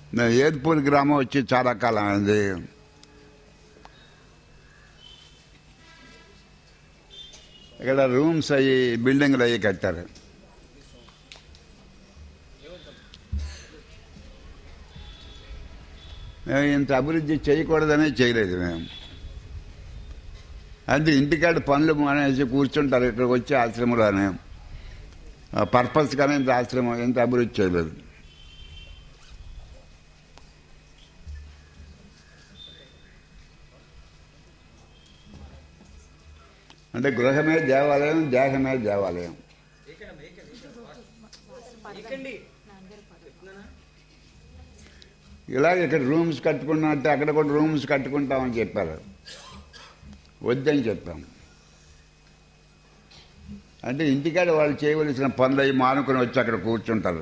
మేము ఏద్పూర్ గ్రామం వచ్చి చాలా కాలం అయింది ఇక్కడ రూమ్స్ అయ్యి బిల్డింగ్లు అయ్యి కట్టారు మేము ఇంత అభివృద్ధి చేయకూడదనే చేయలేదు మేము అంటే ఇంటికాడ పనులు మానేసి కూర్చుంటారు ఇక్కడికి వచ్చి ఆశ్రమంలోనే పర్పస్ కానీ ఇంత ఆశ్రమం ఇంత అభివృద్ధి చేయలేదు అంటే గృహమే దేవాలయం దేహమే దేవాలయం ఇలాగ ఇక్కడ రూమ్స్ కట్టుకున్నట్టు అక్కడ కూడా రూమ్స్ కట్టుకుంటామని చెప్పారు వద్దని చెప్పాం అంటే ఇంటికాడ వాళ్ళు చేయవలసిన పనులు అవి మానుకొని వచ్చి అక్కడ కూర్చుంటారు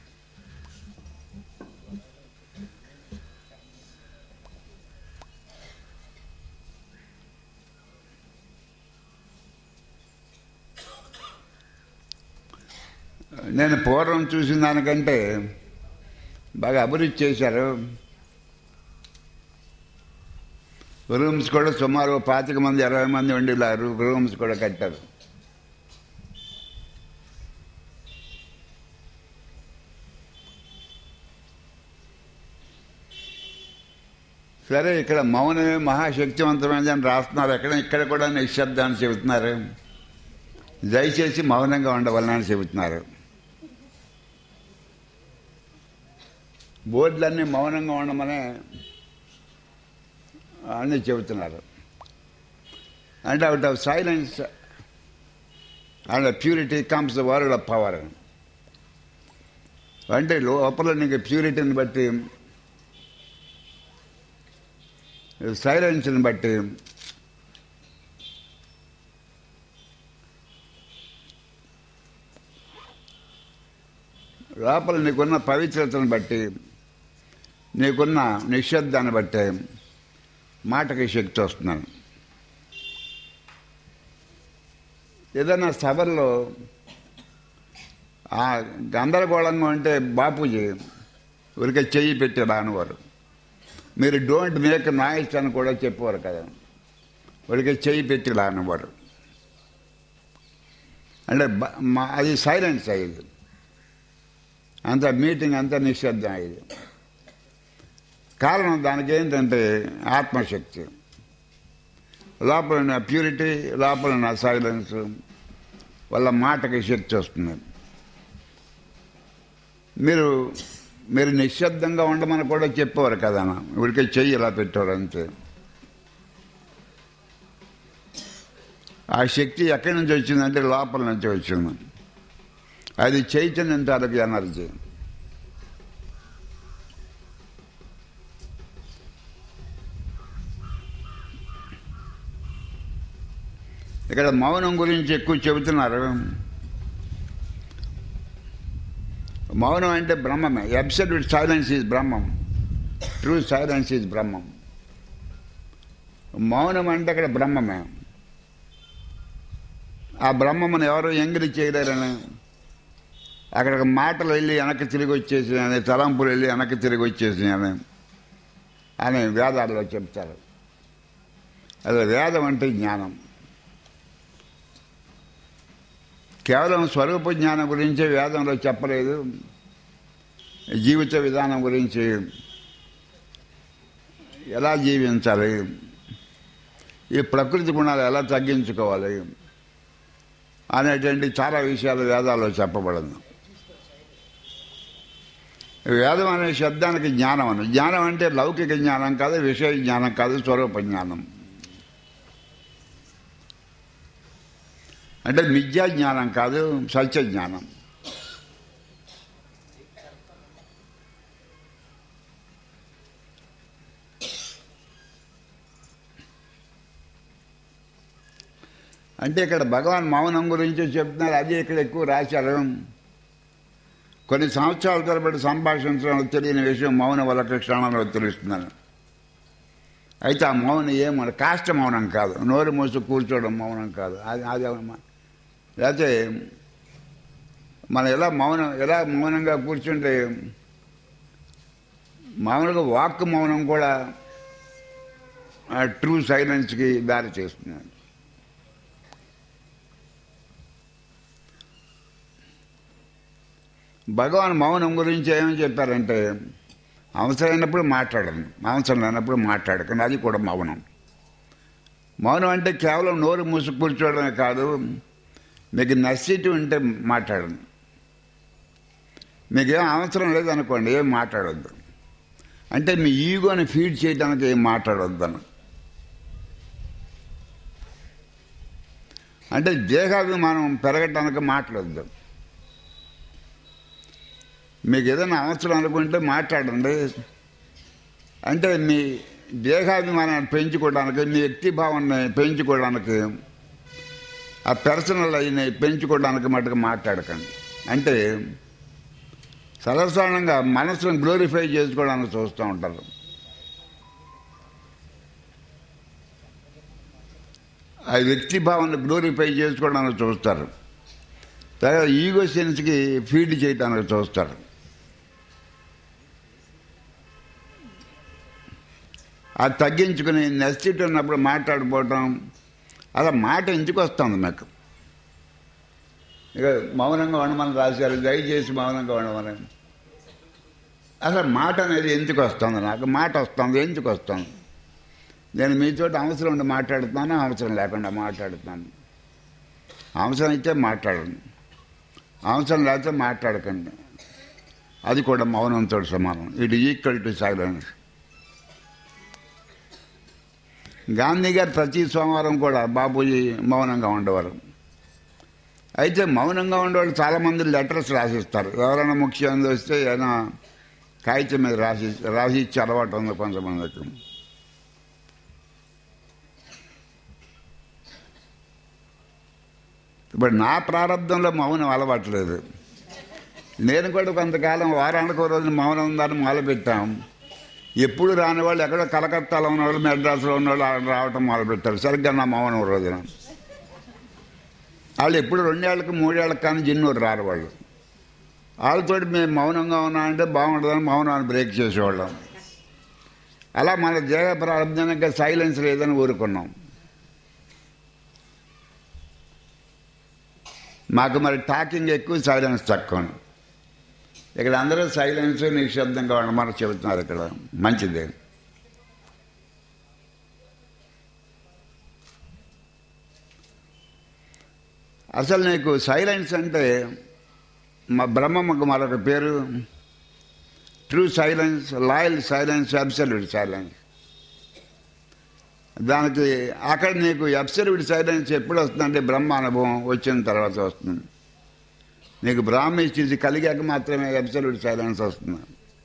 నేను పూర్వం చూసిన దానికంటే బాగా అభివృద్ధి చేశారు రూమ్స్ కూడా సుమారు పాతిక మంది ఇరవై మంది ఉండేలారు రూమ్స్ కూడా కట్టారు సరే ఇక్కడ మౌనమే మహాశక్తివంతమైనది అని రాస్తున్నారు ఎక్కడ ఇక్కడ కూడా నిశ్శబ్దాన్ని చెబుతున్నారు దయచేసి మౌనంగా ఉండవలనని చెబుతున్నారు బోర్డులన్నీ మౌనంగా ఉండమనే అన్నీ చెబుతున్నారు అంటే out of silence and purity comes the world of power అంటే లోపల నీకు ప్యూరిటీని బట్టి సైలెన్స్ని బట్టి లోపల నీకున్న పవిత్రతను బట్టి నీకున్న నిశ్శబ్దాన్ని బట్టి మాటకి శక్తి వస్తున్నాను ఏదైనా సభల్లో ఆ గందరగోళంగా ఉంటే బాపూజీ ఊరికే చెయ్యి పెట్టి రానివారు మీరు డోంట్ మేక్ నాయిస్ అని కూడా చెప్పేవారు కదా ఊరికే చెయ్యి పెట్టి రానివారు అంటే బ- మా- అది సైలెన్స్ అయ్యేది అంత మీటింగ్ అంతా నిశ్శబ్దం అయ్యేది కారణం దానికి ఏంటంటే ఆత్మశక్తి లోపల ఉన్న ప్యూరిటీ లోపల ఉన్న సైలెన్స్ వాళ్ళ మాటకి శక్తి వస్తుంది మీరు మీరు నిశ్శబ్దంగా ఉండమని కూడా చెప్పేవారు కదా ఇవిడికే చెయ్యి ఇలా పెట్టేవారు అంతే ఆ శక్తి ఎక్కడి నుంచి వచ్చిందంటే లోపల నుంచి వచ్చింది అది చైతన్యం తాలూకు ఎనర్జీ ఇక్కడ మౌనం గురించి ఎక్కువ చెబుతున్నారు మౌనం అంటే బ్రహ్మమే absolute silence is Brahmam true silence is Brahmam మౌనం అంటే అక్కడ బ్రహ్మమే ఆ బ్రహ్మమును ఎవరు ఎంగిలి చేయలేరని అక్కడికి మాటలు వెళ్ళి వెనక్కి తిరిగి వచ్చేసినాయని తలంపులు వెళ్ళి వెనక్కి తిరిగి వచ్చేసినాయని అని వేదాల్లో చెప్తారు అది వేదం అంటే జ్ఞానం కేవలం స్వరూప జ్ఞానం గురించి వేదంలో చెప్పలేదు జీవిత విధానం గురించి ఎలా జీవించాలి ఈ ప్రకృతి గుణాలు ఎలా తగ్గించుకోవాలి అనేటువంటి చాలా విషయాలు వేదాల్లో చెప్పబడింది వేదం అనే శబ్దానికి జ్ఞానం అని జ్ఞానం అంటే లౌకిక జ్ఞానం కాదు విషయ జ్ఞానం కాదు స్వరూప జ్ఞానం అంటే మిథ్యా జ్ఞానం కాదు సత్య జ్ఞానం అంటే ఇక్కడ భగవాన్ మౌనం గురించి చెప్తున్నారు అది ఇక్కడ ఎక్కువ రాశారు కొన్ని సంవత్సరాల తరబడి సంభాషించడం తెలియని విషయం మౌనం వల్ల క్షణంలో తెలుస్తున్నాను అయితే ఆ మౌనం ఏమన్నా కాష్ట మౌనం కాదు నోరు మూసి కూర్చోవడం మౌనం కాదు అది అది లేకపోతే మనం ఎలా మౌనం ఎలా మౌనంగా కూర్చుంటే మామూలుగా వాక్ మౌనం కూడా ట్రూ సైలెన్స్కి దారి చేస్తుంది భగవాన్ మౌనం గురించి ఏమని చెప్పారంటే అవసరమైనప్పుడు మాట్లాడండి అవసరం లేనప్పుడు మాట్లాడకండి అది కూడా మౌనం మౌనం అంటే కేవలం నోరు మూసి కూర్చోవడమే కాదు మీకు నచ్చిటి ఉంటే మాట్లాడండి మీకేం అవసరం లేదనుకోండి ఏం మాట్లాడొద్దు అంటే మీ ఈగోని ఫీడ్ చేయడానికి ఏం మాట్లాడొద్దని అంటే దేహాభిమానం పెరగటానికి మాట్లాడద్దు మీకు ఏదైనా అవసరం అనుకుంటే మాట్లాడండి అంటే మీ దేహాభిమానాన్ని పెంచుకోవడానికి మీ వ్యక్తి భావాన్ని పెంచుకోవడానికి ఆ పర్సనల్ అయిన పెంచుకోవడానికి మటుకు మాట్లాడకండి అంటే సర్వసాధారణంగా మనసును గ్లోరిఫై చేసుకోవడానికి చూస్తూ ఉంటారు ఆ వ్యక్తి భావాన్ని గ్లోరిఫై చేసుకోవడానికి చూస్తారు తర్వాత ఈగో సెన్స్కి ఫీడ్ చేయడానికి చూస్తారు అది తగ్గించుకుని నెస్టిట్ ఉన్నప్పుడు మాట్లాడిపోవటం అలా మాట ఎందుకు వస్తుంది మీకు ఇక మౌనంగా ఉండమని రాశారు దయచేసి మౌనంగా ఉండమని అసలు మాట అనేది ఎందుకు వస్తుంది నాకు మాట వస్తుంది ఎందుకు వస్తుంది నేను మీతో అవసరం ఉండి మాట్లాడుతున్నాను అవసరం లేకుండా మాట్లాడుతున్నాను అవసరం అయితే మాట్లాడండి అవసరం లేకపోతే మాట్లాడకండి అది కూడా మౌనంతో సమానం it equal to silence Gandhi గారు ప్రతి సోమవారం కూడా బాబూజీ మౌనంగా ఉండేవారు అయితే మౌనంగా ఉండేవాళ్ళు చాలామంది లెటర్స్ రాసిస్తారు ఎవరైనా ముఖ్యంగా వస్తే ఏదైనా కాగితం మీద రాసి రాసి ఇచ్చే అలవాటు ఉంది కొంతమందికి ఇప్పుడు నా ప్రారంభంలో మౌనం అలవాట్లేదు నేను కూడా కొంతకాలం వారానికి ఒక రోజు మౌనం ఉందని మొదలుపెట్టాం ఎప్పుడు రాని వాళ్ళు ఎక్కడో కలకత్తాలో ఉన్నవాళ్ళు మెడ్రాస్లో ఉన్నవాళ్ళు అక్కడ రావటం మొదలుపెట్టారు సరిగ్గా నా మౌనం రోజున వాళ్ళు ఎప్పుడు రెండేళ్ళకి మూడేళ్ళకి కానీ జిన్నూరు రారు వాళ్ళు వాళ్ళతో మేము మౌనంగా ఉన్నామంటే బాగుంటుందని మౌనాన్ని బ్రేక్ చేసేవాళ్ళం అలా మన దేహ ప్రారంభానికి సైలెన్స్ లేదని ఊరుకున్నాం మాకు మరి టాకింగ్ ఎక్కువ సైలెన్స్ తక్కువ ఇక్కడ అందరూ సైలెన్స్ నిశ్శబ్దంగా ఉండమని చెబుతున్నారు ఇక్కడ మంచిదే అసలు నీకు సైలెన్స్ అంటే మా బ్రహ్మమ్మకు మరొక పేరు true silence loyal silence absolute silence దానికి అక్కడ నీకు అబ్సల్యూట్ సైలెన్స్ ఎప్పుడు వస్తుందంటే బ్రహ్మ అనుభవం వచ్చిన తర్వాత వస్తుంది నీకు బ్రాహ్మీ స్థితి కలిగాక మాత్రమే అబ్సల్యూట్ సైలెన్స్ వస్తుంది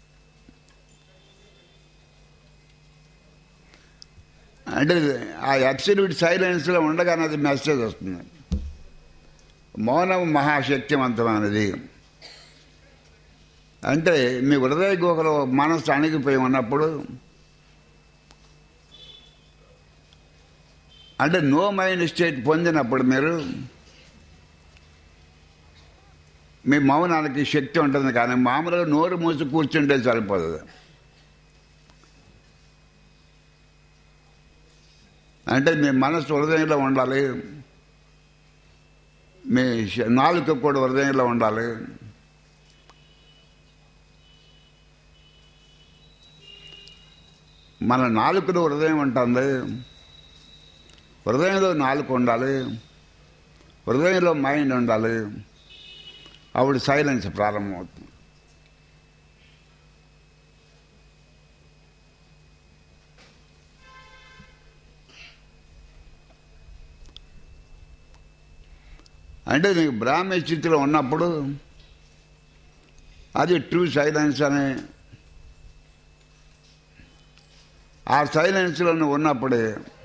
అంటే ఆ అబ్సల్యూట్ సైలెన్స్లో ఉండగానే అది మెసేజ్ వస్తుంది మౌనం మహాశక్తివంతమైనది అంటే మీ హృదయ గుహలో మనస్సు అణిగిపోయి ఉన్నప్పుడు అంటే నో మైండ్ స్టేట్ పొందినప్పుడు మీరు మీ మౌనానికి శక్తి ఉంటుంది కానీ మామూలుగా నోరు మూసి కూర్చుంటే సరిపోదు అంటే మీ మనసు హృదయంలో ఉండాలి మీ నాలుక కూడా హృదయంలో ఉండాలి మన నాలుకలో హృదయం ఉంటుంది హృదయంలో నాలుక ఉండాలి హృదయంలో మైండ్ ఉండాలి అప్పుడు సైలెన్స్ ప్రారంభమవుతుంది అంటే నీకు బ్రాహ్మణ స్థితిలో ఉన్నప్పుడు అది ట్రూ సైలెన్స్ అని ఆ సైలెన్స్లో నువ్వు ఉన్నప్పుడే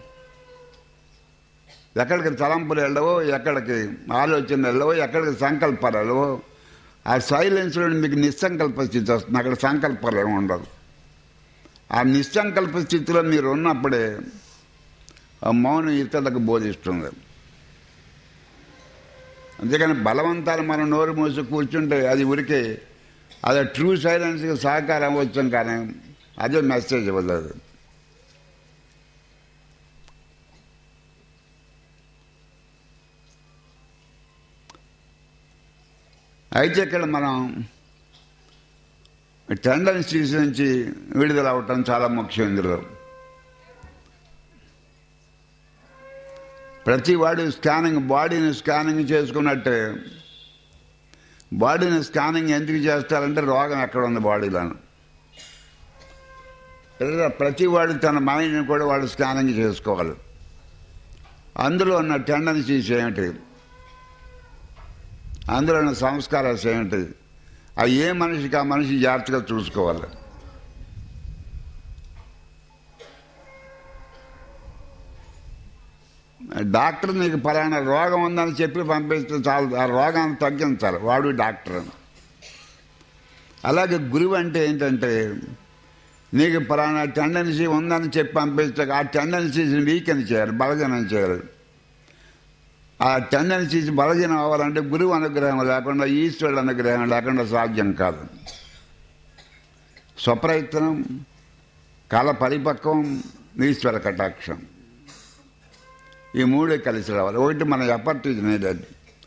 ఎక్కడికి తలంపులు వెళ్ళవో ఎక్కడికి ఆలోచనలు వెళ్ళవో ఎక్కడికి సంకల్పాలు వెళ్ళవో ఆ సైలెన్స్లో మీకు నిస్సంకల్ప స్థితి వస్తుంది అక్కడ సంకల్పాలు ఏమి ఉండవు ఆ నిస్సంకల్ప స్థితిలో మీరు ఉన్నప్పుడే ఆ మౌనం ఇతరులకు బోధిస్తుంది అంతేకాని బలవంతాలు మనం నోరు మూసి కూర్చుంటే అది ఉరికే అది ట్రూ సైలెన్స్కి సహకారం వచ్చాం కానీ అదే మెసేజ్ ఇవ్వలేదు అయితే ఇక్కడ మనం టెండెన్సీస్ నుంచి విడుదల అవటం చాలా ముఖ్యం ఇందులో ప్రతి వాడు స్కానింగ్ బాడీని స్కానింగ్ చేసుకున్నట్టే బాడీని స్కానింగ్ ఎందుకు చేస్తారంటే రోగం ఎక్కడ ఉంది బాడీలో లేదా ప్రతి వాడు తన మైండ్ని కూడా వాడు స్కానింగ్ చేసుకోవాలి అందులో ఉన్న టెండెన్సీస్ ఏమిటి అందులో ఉన్న సంస్కారాలు ఏమిటి అవి ఏ మనిషికి ఆ మనిషి జాగ్రత్తగా చూసుకోవాలి డాక్టర్ నీకు ఫలానా రోగం ఉందని చెప్పి పంపిస్తే చాలు ఆ రోగాన్ని తగ్గించాలి వాడు డాక్టర్ అని అలాగే గురువు అంటే ఏంటంటే నీకు ఫలానా టెండెన్సీ ఉందని చెప్పి పంపిస్తే ఆ టెండెన్సీస్ని వీకెన్ చేయాలి బలజనం చేయాలి ఆ టెండెన్సీస్ బలహీనం అవ్వాలంటే గురువు అనుగ్రహం లేకుండా ఈశ్వరుడు అనుగ్రహం లేకుండా సాధ్యం కాదు స్వప్రయత్నం కళ పరిపక్వం ఈశ్వర కటాక్షం ఈ మూడే కలిసి రావాలి ఒకటి మన ఎఫర్ట్ ఇది నేదండి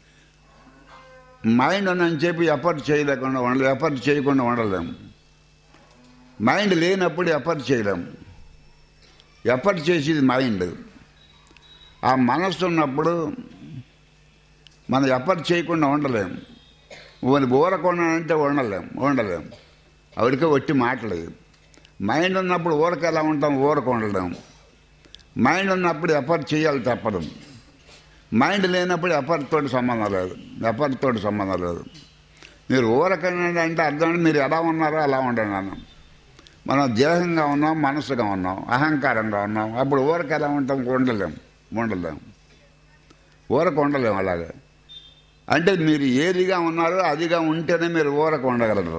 మైండ్ ఉందని చెప్పి ఎఫర్ట్ చేయలేకుండా ఉండలేము ఎఫర్ట్ చేయకుండా ఉండలేము మైండ్ లేనప్పుడు ఎఫర్ట్ చేయలేము ఎఫర్ట్ చేసేది మైండ్ ఆ మనస్సు ఉన్నప్పుడు మనం ఎఫర్ట్ చేయకుండా ఉండలేము ఊరి ఊరకుండా అంటే ఉండలేము ఉండలేము ఆవిడకే ఒట్టి మాటలేదు మైండ్ ఉన్నప్పుడు ఊరక ఎలా ఉంటాం ఊరక ఉండలేము మైండ్ ఉన్నప్పుడు ఎఫర్ట్ చేయాలి తప్పదు మైండ్ లేనప్పుడు ఎఫర్ట్ తోటి సంబంధం లేదు ఎఫర్ట్ తోటి సంబంధం లేదు మీరు ఊరకండి అంటే అర్థం మీరు ఎలా ఉన్నారో అలా ఉండండి అన్నాం మనం దేహంగా ఉన్నాం మనసుగా ఉన్నాం అహంకారంగా ఉన్నాం అప్పుడు ఊరక ఎలా ఉంటాం ఉండలేం ఉండలేం ఊరకు ఉండలేం అలాగే అంటే మీరు ఏదిగా ఉన్నారో అదిగా ఉంటేనే మీరు ఊరకు ఉండగలరు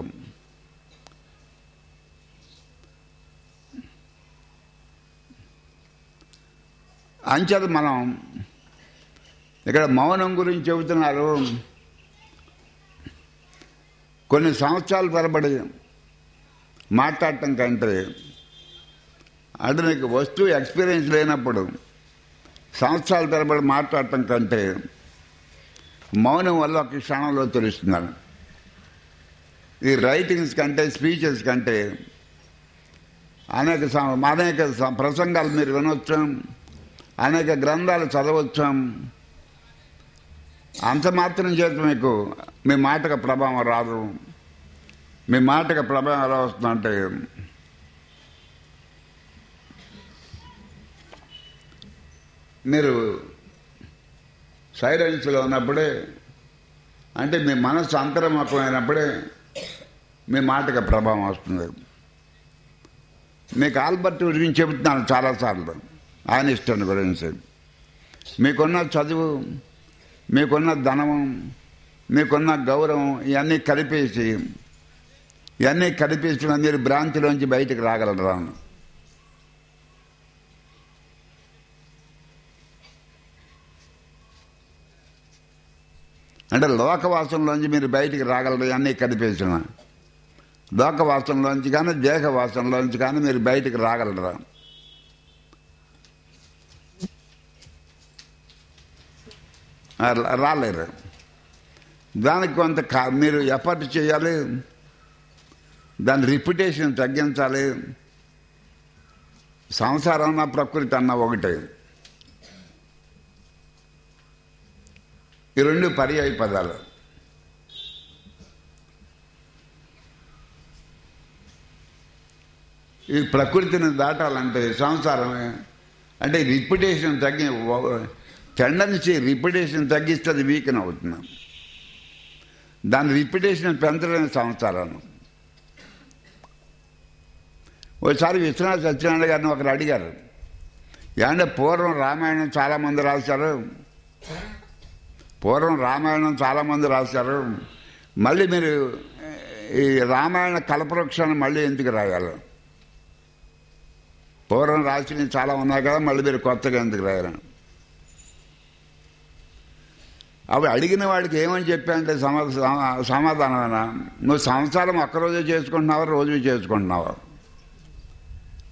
అంచేత మనం ఇక్కడ మౌనం గురించి చెబుతున్నారు కొన్ని సంవత్సరాల తరబడి మాట్లాడటం కంటే అంటే నీకు వస్తువు ఎక్స్పీరియన్స్ లేనప్పుడు సంవత్సరాల తరబడి మాట్లాడటం కంటే మౌనం వల్ల ఒక క్షణంలో తెలుస్తున్నాను ఈ రైటింగ్స్ కంటే స్పీచెస్ కంటే అనేక సం- అనేక సం- ప్రసంగాలు మీరు వినొచ్చు అనేక గ్రంథాలు చదవచ్చు అంత మాత్రం చేత మీకు మీ మాటకు ప్రభావం రాదు మీ మాటకు ప్రభావం ఎలా వస్తుందంటే మీరు సైలెన్స్లో ఉన్నప్పుడే అంటే మీ మనస్సు అంతర్ముఖమైనప్పుడే మీ మాటకు ప్రభావం వస్తుంది మీకు ఆల్బర్ట్ గురించి చెబుతున్నాను చాలాసార్లు ఆయన ఇష్టం గురించి మీకున్న చదువు మీకున్న ధనము మీకున్న గౌరవం ఇవన్నీ కలిపేసి ఇవన్నీ కలిపేసిన మీరు భ్రాంతిలోంచి బయటకు రాగలరా అంటే లోకవాసంలోంచి మీరు బయటికి రాగలరు ఇవన్నీ కలిపేసిన లోకవాసంలోంచి కానీ దేహవాసంలోంచి కానీ మీరు బయటికి రాగలరా ఆ, రాలేరు దానికి కొంత కా- మీరు ఎఫర్ట్ చేయాలి దాని రిప్యుటేషన్ తగ్గించాలి సంసారం అన్న ప్రకృతి అన్న ఒకటే ఈ రెండు పర్యాయ పదాలు ఈ ప్రకృతిని దాటాలంటే సంసారమే అంటే రిప్యుటేషన్ తగ్గి టెండెన్సీ రిప్యుటేషన్ తగ్గిస్తే అది వీకెన్ అవుతున్నాం దాని రిప్యుటేషన్ పెంచడమే సంసారాన్ని ఒకసారి విశ్వనాథ సత్యనారాయణ గారిని ఒకరు అడిగారు ఏమంటే పూర్వం రామాయణం చాలామంది రాశారు పూర్వం రామాయణం చాలామంది రాశారు మళ్ళీ మీరు ఈ రామాయణ కల్పవృక్షాన్ని మళ్ళీ ఎందుకు రాయాలి పూర్వం రాసినవి చాలా ఉన్నాయి కదా మళ్ళీ మీరు కొత్తగా ఎందుకు రాయాలని అవి అడిగిన వాడికి ఏమని చెప్పానంటే సమా సమా- సమాధానమేనా నువ్వు సంసారం ఒక్కరోజే చేసుకుంటున్నావా రోజు చేసుకుంటున్నావా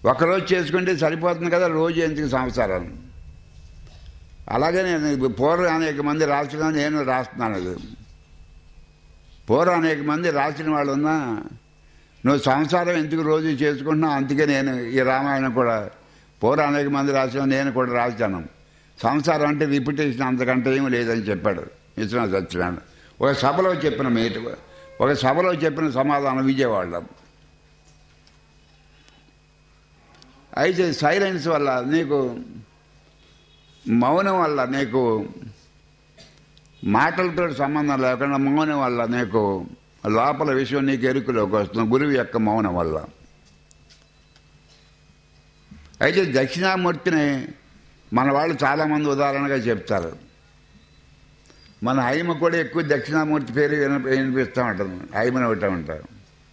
ఒకరోజు చేసుకుంటే సరిపోతుంది కదా రోజు ఎందుకు సంవత్సరాలు అలాగే నేను ఇప్పుడు పూర్వం అనేక మంది రాసిన నేను రాస్తున్నాను అది పూర్వం అనేక మంది రాసిన వాళ్ళు ఉన్నా నువ్వు సంసారం ఎందుకు రోజు చేసుకుంటున్నావు అందుకే నేను ఈ రామాయణం కూడా పూర్వం అనేక మంది రాసిన నేను కూడా రాశాను సంసారం అంటే రిపిటేషన్ అంతకంటే ఏమీ లేదని చెప్పాడు ఇచ్చిన సత్యనారాయణ ఒక సభలో చెప్పిన మీట ఒక సభలో చెప్పిన సమాధానం విజయవాడలో అయితే సైలెన్స్ వల్ల నీకు మౌనం వల్ల నీకు మాటలతో సంబంధం లేకుండా మౌనం వల్ల నీకు లోపల విషయం నీకు ఎరుకులోకి వస్తుంది గురువు యొక్క మౌనం వల్ల అయితే దక్షిణామూర్తిని మన వాళ్ళు చాలామంది ఉదాహరణగా చెప్తారు మన హైమ కూడా ఎక్కువ దక్షిణామూర్తి పేరు విన వినిపిస్తూ ఉంటుంది హైమని ఒకటే ఉంటారు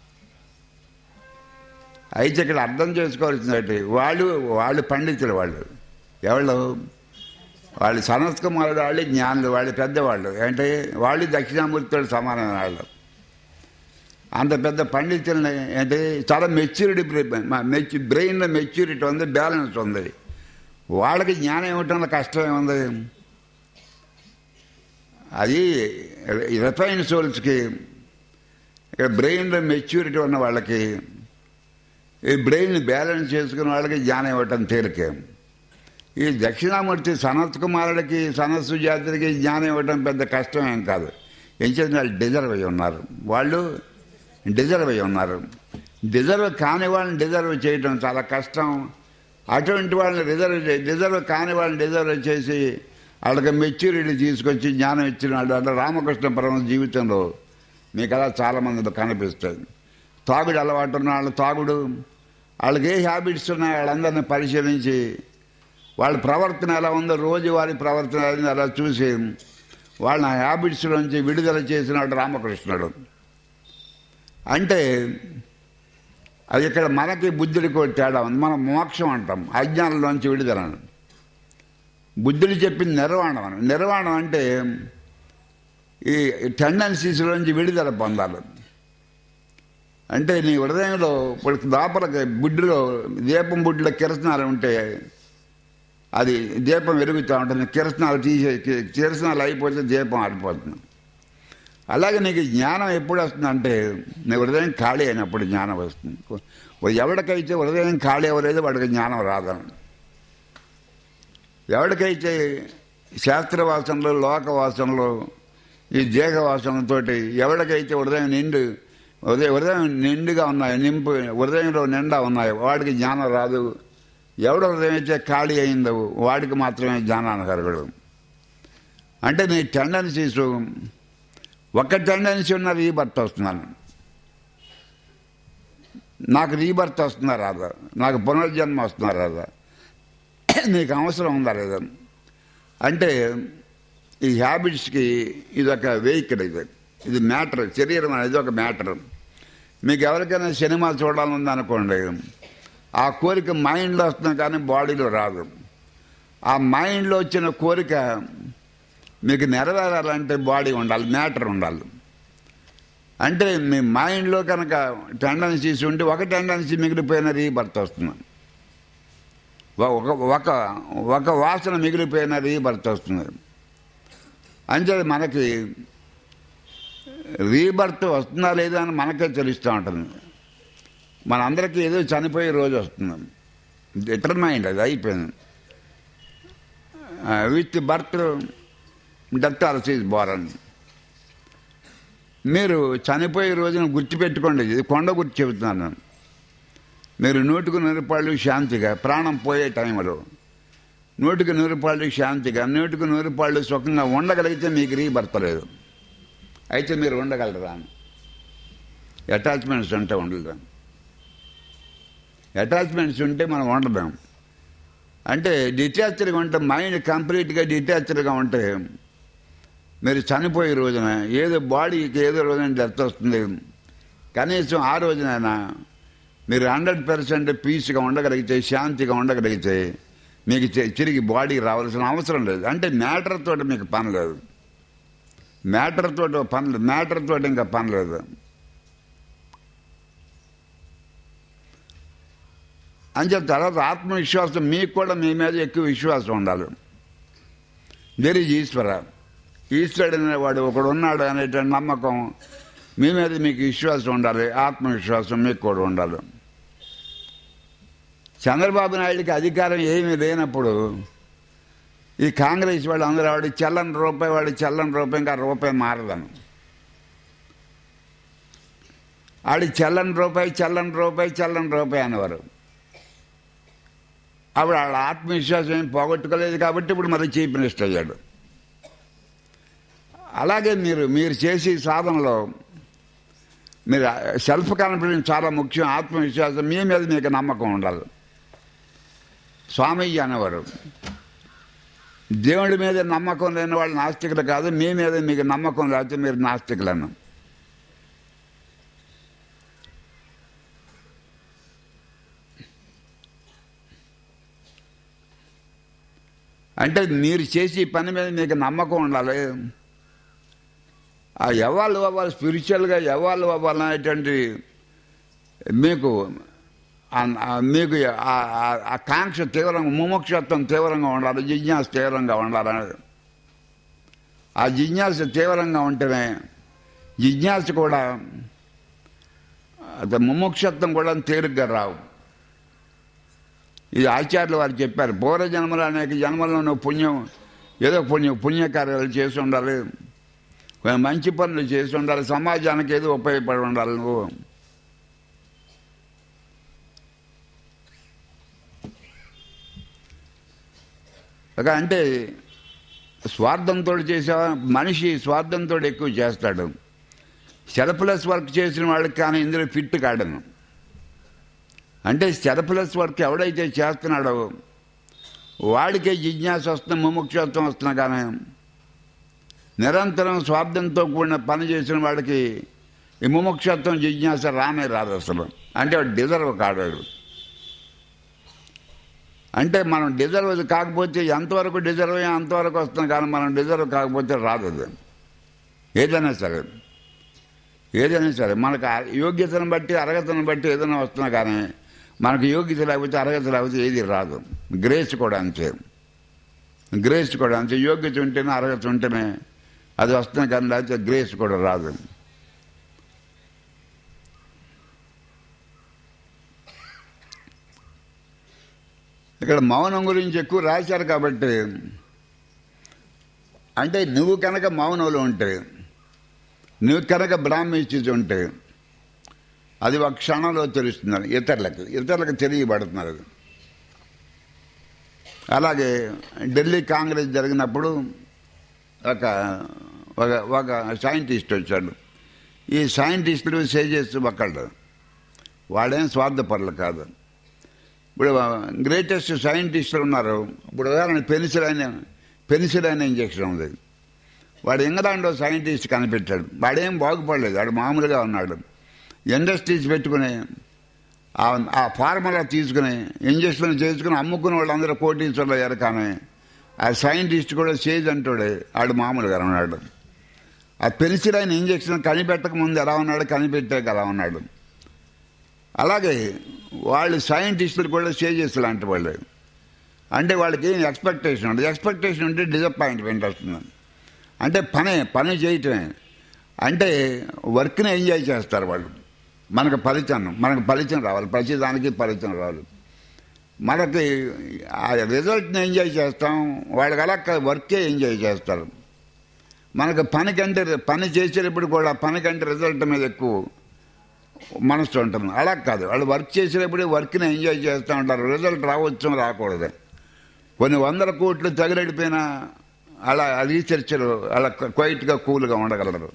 అయితే ఇక్కడ అర్థం చేసుకోవాల్సిందంటే వాళ్ళు వాళ్ళు పండితులు వాళ్ళు ఎవళ్ళు వాళ్ళు సనత్ కుమారుడు వాళ్ళు జ్ఞానులు వాళ్ళు పెద్దవాళ్ళు అంటే వాళ్ళు దక్షిణామూర్తితో సమానమైన వాళ్ళు అంత పెద్ద పండితుల్ని అంటే చాలా మెచ్యూరిటీ మెచ్యూ బ్రెయిన్లో మెచ్యూరిటీ ఉంది బ్యాలెన్స్ ఉంది వాళ్ళకి జ్ఞానం ఇవ్వటంలో కష్టం ఏముంది అది రిఫైన్ సోల్స్కి ఇక్కడ బ్రెయిన్లో మెచ్యూరిటీ ఉన్న వాళ్ళకి ఈ బ్రెయిన్ బ్యాలెన్స్ చేసుకున్న వాళ్ళకి జ్ఞానం ఇవ్వటం తేలికే ఈ దక్షిణామూర్తి సనత్ కుమారుడికి సనత్ సుజాతుడికి జ్ఞానం ఇవ్వటం పెద్ద కష్టం ఏం కాదు ఏం చేసిన వాళ్ళు డిజర్వ్ అయి ఉన్నారు వాళ్ళు డిజర్వ్ అయి ఉన్నారు డిజర్వ్ కాని వాళ్ళని డిజర్వ్ చేయటం చాలా కష్టం అటువంటి వాళ్ళని రిజర్వ్ చే డిజర్వ్ కాని వాళ్ళని డిజర్వ్ చేసి వాళ్ళకి మెచ్యూరిటీ తీసుకొచ్చి జ్ఞానం ఇచ్చిన వాళ్ళు అంటే రామకృష్ణ పరమ జీవితంలో మీకు అలా చాలామంది కనిపిస్తుంది తాగుడు అలవాటు ఉన్న వాళ్ళు తాగుడు వాళ్ళకి ఏ హ్యాబిట్స్ ఉన్నాయో వాళ్ళందరినీ పరిశీలించి వాళ్ళ ప్రవర్తన ఎలా ఉందో రోజువారి ప్రవర్తన ఎలా ఉందో అలా చూసి వాళ్ళ హ్యాబిట్స్ నుంచి విడుదల చేసినాడు రామకృష్ణుడు అంటే అది ఇక్కడ మనకి బుద్ధుడికి ఒక తేడా ఉంది మనం మోక్షం అంటాం అజ్ఞానంలోంచి విడుదల బుద్ధుడు చెప్పింది నిర్వాణం అని నిర్వాణం అంటే ఈ టెండెన్సీస్లోంచి విడుదల పొందాలి అంటే నీ హృదయంలో ఇప్పుడు లోపలికి బుడ్డిలో దీపం బుడ్డిలో కిరసనాలు ఉంటే అది దీపం వెలుగుతూ ఉంటుంది కిరసనాలు తీసే కిరసనాలు అయిపోతే దీపం ఆడిపోతుంది అలాగే నీకు జ్ఞానం ఎప్పుడు వస్తుందంటే నీ హృదయం ఖాళీ అయినప్పుడు జ్ఞానం వస్తుంది ఎవరికైతే హృదయం ఖాళీ అవ్వలేదు వాడికి జ్ఞానం రాదని ఎవరికైతే శాస్త్రవాసనలు లోకవాసనలు ఈ దేహవాసనతోటి ఎవరికైతే హృదయం నిండు హృదయం హృదయం నిండుగా ఉన్నాయి నింపు హృదయంలో నిండా ఉన్నాయి వాడికి జ్ఞానం రాదు ఎవడ హృదయం అయితే ఖాళీ అయిందో వాడికి మాత్రమే జ్ఞానాన్ని కలగడు అంటే నీ టెండెన్సీస్ ఒక టెండెన్సీ ఉన్న రీబర్త్ వస్తున్నాను నాకు రీబర్త్ వస్తుందా రాదా నాకు పునర్జన్మ వస్తుందా రాదా నీకు అవసరం ఉందా లేదా అంటే ఈ హ్యాబిట్స్కి ఇది ఒక వెహికల్ ఇది ఇది మ్యాటర్ శరీరం అనేది ఒక మ్యాటర్ మీకు ఎవరికైనా సినిమా చూడాలని అనుకోండి ఆ కోరిక మైండ్లో వస్తుంది కానీ బాడీలో రాదు ఆ మైండ్లో వచ్చిన కోరిక మీకు నెరవేరాలంటే బాడీ ఉండాలి మ్యాటర్ ఉండాలి అంటే మీ మైండ్లో కనుక టెండెన్సీస్ ఉంటే ఒక టెండెన్సీ మిగిలిపోయిన రీబర్త్ వస్తుంది ఒక ఒక ఒక వాసన మిగిలిపోయిన రీబర్త్ వస్తుంది అంటే మనకి రీబర్త్ వస్తుందా లేదా అని మనకే తెలుస్తూ ఉంటుంది మనందరికీ ఏదో చనిపోయే రోజు వస్తుంది డిటర్మైండ్ అది అయిపోయింది with birth death also is born మీరు చనిపోయే రోజున గుర్తుపెట్టుకోండి ఇది కొండ గుర్తు చెబుతున్నాను నేను మీరు నూటికి నూరుపాళ్ళు శాంతిగా ప్రాణం పోయే టైంలో నూటికి నూరుపాళ్ళు శాంతిగా నూటికి నూరుపాళ్ళు సుఖంగా ఉండగలిగితే మీకు రీబర్తలేదు అయితే మీరు ఉండగలరా అటాచ్మెంట్స్ ఉంటే ఉండలేం అటాచ్మెంట్స్ ఉంటే మనం ఉండలేం అంటే డిటాచ్డ్గా ఉంటే మైండ్ కంప్లీట్గా డిటాచ్డ్గా ఉంటే మీరు చనిపోయే రోజున ఏదో బాడీకి ఏదో రోజున డెత్ వస్తుంది కనీసం ఆ రోజునైనా మీరు హండ్రెడ్ పర్సెంట్ పీస్గా ఉండగలిగితే శాంతిగా ఉండగలిగితే మీకు తిరిగి బాడీ రావాల్సిన అవసరం లేదు అంటే మ్యాటర్ తోటి మీకు పని లేదు మ్యాటర్ తోటి పని లేదు మ్యాటర్ తోటి ఇంకా పని లేదు అంతే తర్వాత ఆత్మవిశ్వాసం మీకు కూడా మీ మీద ఎక్కువ విశ్వాసం ఉండాలి దేర్ ఈజ్ ఈశ్వర ఈశ్వరుడు అనేవాడు ఒకడు ఉన్నాడు అనేటువంటి నమ్మకం మీ మీద మీకు విశ్వాసం ఉండాలి ఆత్మవిశ్వాసం మీకు కూడా ఉండాలి చంద్రబాబు నాయుడికి అధికారం ఏమీ లేనప్పుడు ఈ కాంగ్రెస్ వాళ్ళు అందరూ వాడి చెల్లని రూపాయి వాడి చెల్లని రూపాయి ఇంకా రూపాయి మారదను ఆడి చెల్లని రూపాయి చెల్లని రూపాయి చెల్లని రూపాయి అనేవారు అప్పుడు వాళ్ళ ఆత్మవిశ్వాసం ఏం పోగొట్టుకోలేదు కాబట్టి ఇప్పుడు మరి చీఫ్ మినిస్టర్ అయ్యాడు అలాగే మీరు మీరు చేసే సాధనలో మీరు సెల్ఫ్ కాన్ఫిడెన్స్ చాలా ముఖ్యం ఆత్మవిశ్వాసం మీ మీద మీకు నమ్మకం ఉండాలి స్వామయ్య అనేవారు దేవుడి మీద నమ్మకం లేని వాళ్ళు నాస్తికులు కాదు మీ మీద మీకు నమ్మకం లేకపోతే మీరు నాస్తికులను అంటే మీరు చేసే పని మీద మీకు నమ్మకం ఉండాలి ఆ ఎవాళ్ళు అవ్వాలి స్పిరిచువల్గా ఎవాళ్ళు అవ్వాలనేటువంటి మీకు ఆ- ఆ మీకు ఆ- ఆ- ఆ కాంక్ష తీవ్రంగా ముముక్షత్వం తీవ్రంగా ఉండాలి జిజ్ఞాస తీవ్రంగా ఉండాలి ఆ జిజ్ఞాస తీవ్రంగా ఉంటేనే జిజ్ఞాస కూడా అది ముముక్షత్వం కూడా తేలిగ్గా రావు ఇది ఆచార్యులు వారు చెప్పారు పూర్వ జన్మలు అనేక జన్మల్లో నువ్వు పుణ్యం ఏదో పుణ్యం పుణ్యకార్యాలు చేసి ఉండాలి కొన్ని మంచి పనులు చేసి ఉండాలి సమాజానికి ఏదో ఉపయోగపడి ఉండాలి నువ్వు ఒక అంటే స్వార్థంతో చేసే మనిషి స్వార్థంతో ఎక్కువ చేస్తాడు సెల్ఫ్లెస్ వర్క్ చేసిన వాడికి కానీ ఇందులో ఫిట్ కాడను అంటే సెల్ఫ్లెస్ వర్క్ ఎవడైతే చేస్తున్నాడో వాడికే జిజ్ఞాస వస్తుంది ముముక్షత్వం వస్తున్నా కానీ నిరంతరం స్వార్థంతో కూడిన పని చేసిన వాడికి ఈ ముముక్షత్వం జిజ్ఞాస రానే రాదు అసలు అంటే వాడు డిజర్వ్ కాడాడు అంటే మనం డిజర్వ్ కాకపోతే ఎంతవరకు డిజర్వ్ అయ్యా అంతవరకు వస్తుంది కానీ మనం డిజర్వ్ కాకపోతే రాదు అది ఏదైనా సరే ఏదైనా సరే మనకు ఆ యోగ్యతను బట్టి అర్హతను బట్టి ఏదైనా వస్తున్నా కానీ మనకు యోగ్యత లేకపోతే అర్హత లేకపోతే ఏది రాదు గ్రేస్ కూడా అంతే గ్రేస్ కూడా అంతే యోగ్యత ఉంటేనే అర్హత ఉంటేనే అది వస్తుంది కానీ లేకపోతే గ్రేస్ కూడా రాదు ఇక్కడ మౌనం గురించి ఎక్కువ రాశారు కాబట్టి అంటే నువ్వు కనుక మౌనంలో ఉంటే నువ్వు కనుక బ్రాహ్మించి ఉంటే అది ఒక క్షణంలో తెలుస్తున్నారు ఇతరులకు ఇతరులకు తెలియబడుతున్నారు అది అలాగే ఢిల్లీ కాంగ్రెస్ జరిగినప్పుడు ఒక ఒక ఒక సైంటిస్ట్ వచ్చాడు ఈ సైంటిస్టులు సేజెస్ ఒకళ్ళు వాడేం స్వార్థపరులు కాదు ఇప్పుడు గ్రేటెస్ట్ సైంటిస్టులు ఉన్నారు ఇప్పుడు ఉదాహరణ పెన్సిలైన్ పెన్సిలైన్ ఇంజక్షన్ ఉంది వాడు ఇంగ్లాండ్లో సైంటిస్ట్ కనిపెట్టాడు వాడేం బాగుపడలేదు వాడు మామూలుగా ఉన్నాడు ఇండస్ట్రీస్ పెట్టుకుని ఆ- ఆ ఫార్ములా తీసుకుని ఇంజక్షన్ చేసుకుని అమ్ముకున్న వాళ్ళందరూ కోటీశ్వర్లు అయ్యారు కానీ ఆ సైంటిస్ట్ కూడా సేజ్ అంటాడు ఆడు మామూలుగా ఉన్నాడు ఆ పెన్సిలైన్ ఇంజక్షన్ కనిపెట్టక ముందు ఎలా ఉన్నాడు కనిపెట్టాక ఎలా ఉన్నాడు అలాగే వాళ్ళు సైంటిస్టులు కూడా సేజెస్ లాంటి వాళ్ళు అంటే వాళ్ళకి ఏం ఎక్స్పెక్టేషన్ ఉండదు ఎక్స్పెక్టేషన్ ఉంటే డిసప్పాయింట్మెంట్ వస్తుంది అంటే పనే పని చేయటమే అంటే వర్క్ని ఎంజాయ్ చేస్తారు వాళ్ళు మనకు ఫలితం మనకు ఫలితం రావాలి ప్రతి దానికి ఫలితం రావాలి మనకి ఆ రిజల్ట్ని ఎంజాయ్ చేస్తాం వాళ్ళకి అలా కాదు, వర్కే ఎంజాయ్ చేస్తారు మనకు పని కంటే పని చేసేటప్పుడు కూడా పని కంటే రిజల్ట్ మీద ఎక్కువ మనసు ఉంటుంది అలా కాదు వాళ్ళు వర్క్ చేసేటప్పుడు వర్క్ని ఎంజాయ్ చేస్తూ ఉంటారు రిజల్ట్ రావచ్చు రాకూడదు కొన్ని వందల కోట్లు తగిలడిపోయినా అలా రీసెర్చర్ అలా క్వైట్గా కూల్గా ఉండగలరు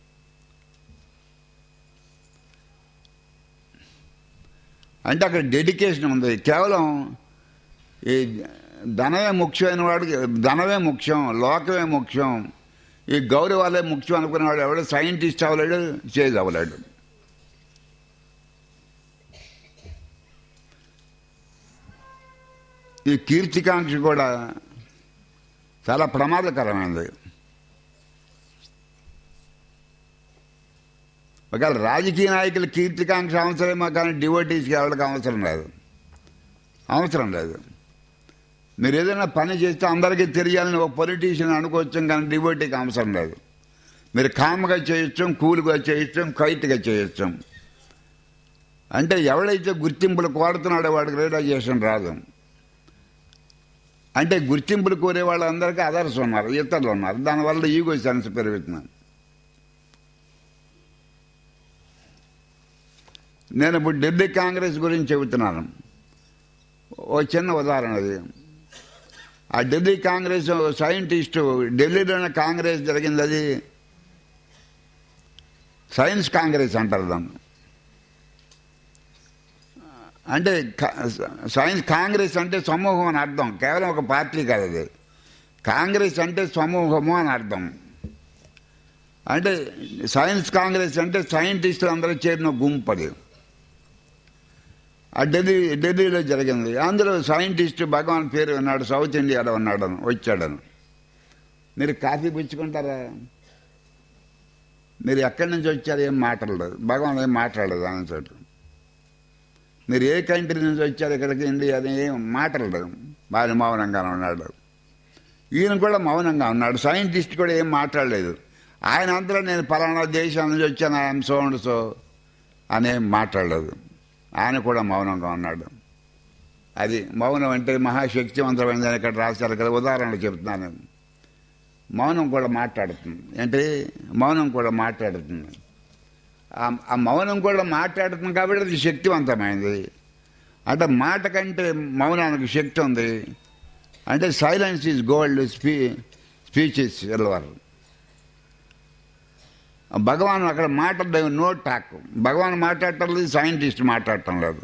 అంటే అక్కడ డెడికేషన్ ఉంది కేవలం ఈ ధనమే ముఖ్యమైన వాడికి ధనమే ముఖ్యం లోకమే ముఖ్యం ఈ గౌరవాలే ముఖ్యం అనుకునేవాడు ఎవడు సైంటిస్ట్ అవ్వలేడు చేజ్ అవ్వలేడు ఈ కీర్తికాంక్ష కూడా చాలా ప్రమాదకరమైనది ఒకవేళ రాజకీయ నాయకులు కీర్తికాంక్ష అవసరమో కానీ డివోటీస్కి ఎవరికి అవసరం లేదు అవసరం లేదు మీరు ఏదైనా పని చేస్తే అందరికీ తెలియాలని ఒక పొలిటీషియన్ అనుకోవచ్చు కానీ డివోటీకి అవసరం లేదు మీరు కామ్గా చేయొచ్చు కూల్గా చేయొచ్చు కైట్గా చేయొచ్చు అంటే ఎవడైతే గుర్తింపులు కోరుతున్నాడో వాడికి రియలైజేషన్ రాదు అంటే గుర్తింపులు కోరే వాళ్ళందరికీ అదర్స్ ఉన్నారు ఇతరులు ఉన్నారు దానివల్ల ఈగో సెన్స్ పెరుగుతున్నాను నేను ఇప్పుడు ఢిల్లీ కాంగ్రెస్ గురించి చెబుతున్నాను ఓ చిన్న ఉదాహరణ అది ఆ ఢిల్లీ కాంగ్రెస్ సైంటిస్టు ఢిల్లీలోనే కాంగ్రెస్ జరిగింది అది సైన్స్ కాంగ్రెస్ అంటారు దాన్ని అంటే కా- సైన్స్ కాంగ్రెస్ అంటే సమూహం అని అర్థం కేవలం ఒక పార్టీ కాదు అది కాంగ్రెస్ అంటే సమూహము అని అర్థం అంటే సైన్స్ కాంగ్రెస్ అంటే సైంటిస్టులు అందరూ చేరిన గుంపు అది ఆ ఢిల్లీ ఢిల్లీలో జరిగింది అందులో సైంటిస్ట్ భగవాన్ పేరు ఉన్నాడు సౌత్ ఇండియాలో ఉన్నాడను వచ్చాడను మీరు కాఫీ పుచ్చుకుంటారా మీరు ఎక్కడి నుంచి వచ్చారు ఏం మాట్లాడలేదు భగవాన్ ఏం మాట్లాడలేదు ఆయన చోటు మీరు ఏ కంట్రీ నుంచి వచ్చారు ఇక్కడికి ఇండియా అని ఏం మాట్లాడలేదు ఆయన మౌనంగానే ఉన్నాడు ఈయన కూడా మౌనంగా ఉన్నాడు సైంటిస్ట్ కూడా ఏం మాట్లాడలేదు ఆయన అంతలో నేను పలానా దేశం నుంచి వచ్చాను ఐఎమ్ సో అండ్ సో అని ఏం మాట్లాడలేదు ఆయన కూడా మౌనంగా ఉన్నాడు అది మౌనం అంటే మహాశక్తివంతమైందని ఇక్కడ రాశారు కదా ఉదాహరణ చెప్తున్నాను మౌనం కూడా మాట్లాడుతుంది అంటే మౌనం కూడా మాట్లాడుతుంది ఆ- ఆ మౌనం కూడా మాట్లాడుతుంది కాబట్టి అది శక్తివంతమైంది అంటే మాట కంటే మౌనానికి శక్తి ఉంది అంటే సైలెన్స్ ఈజ్ గోల్డ్ స్పీ స్పీచ్ ఇస్ సిల్వర్ భగవాన్ అక్కడ మాట్లాడలేదు నో టాక్ భగవాన్ మాట్లాడటం లేదు సైంటిస్ట్ మాట్లాడటం లేదు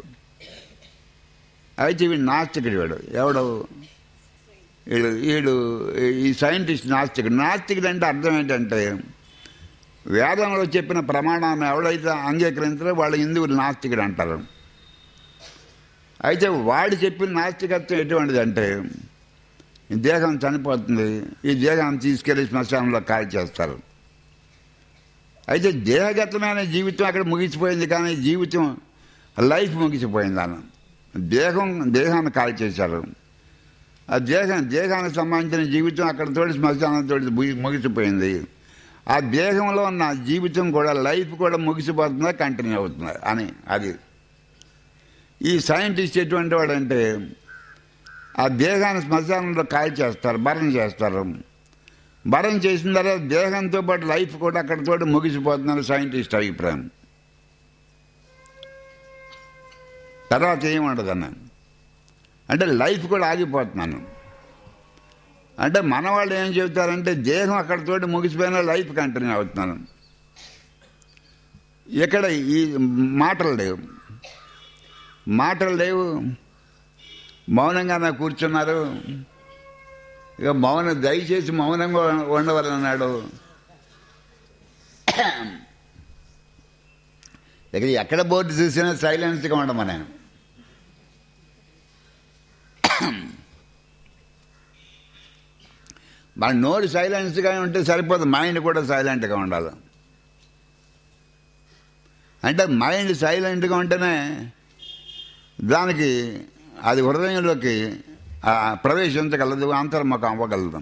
అయితే వీడు నాస్తికుడు వీడు ఎవడు వీడు వీడు ఈ సైంటిస్ట్ నాస్తికుడు నాస్తికుడు అంటే అర్థం ఏంటంటే వేదంలో చెప్పిన ప్రమాణాన్ని ఎవడైతే అంగీకరించారో వాళ్ళు హిందువులు నాస్తికుడు అంటారు అయితే వాడు చెప్పిన నాస్తికత్వం ఎటువంటిది అంటే ఈ దేహం చనిపోతుంది ఈ దేహాన్ని తీసుకెళ్లి శ్మశానంలో కాల్ చేస్తారు అయితే దేహగతమైన జీవితం అక్కడ ముగిసిపోయింది కానీ జీవితం లైఫ్ ముగిసిపోయింది అన్న దేహం దేహాన్ని కాల్ చేశారు ఆ దేహం దేహానికి సంబంధించిన జీవితం అక్కడ తోటి శ్మశానం తోటి ముగి- ముగిసిపోయింది ఆ దేహంలో ఉన్న జీవితం కూడా లైఫ్ కూడా ముగిసిపోతుందా కంటిన్యూ అవుతుంది అని అది ఈ సైంటిస్ట్ ఎటువంటి వాడంటే ఆ దేహాన్ని శ్మశానంలో కాల్ చేస్తారు భరణ చేస్తారు భరణ చేసిన తర్వాత దేహంతో పాటు లైఫ్ కూడా అక్కడితో ముగిసిపోతుందని సైంటిస్ట్ అభిప్రాయం తర్వాత ఏముండదన్న అంటే లైఫ్ కూడా ఆగిపోతున్నాను అంటే మన వాళ్ళు ఏం చెబుతారంటే దేహం అక్కడితోటి ముగిసిపోయినా లైఫ్ కంటిన్యూ అవుతున్నాను ఇక్కడ ఈ మాటలు లేవు మాటలు లేవు మౌనంగానే కూర్చున్నారు ఇక మౌనం దయచేసి మౌనంగా ఉండవాలన్నాడు ఇక్కడ ఎక్కడ బోర్డు చూసినా సైలెన్స్గా ఉండమని మన నోరు సైలెన్స్గా ఉంటే సరిపోదు మైండ్ కూడా సైలెంట్గా ఉండాలి అంటే మైండ్ సైలెంట్గా ఉంటేనే దానికి అది హృదయంలోకి ఆ, ప్రవేశించగలదు అంతర్ముఖం అవ్వగలదు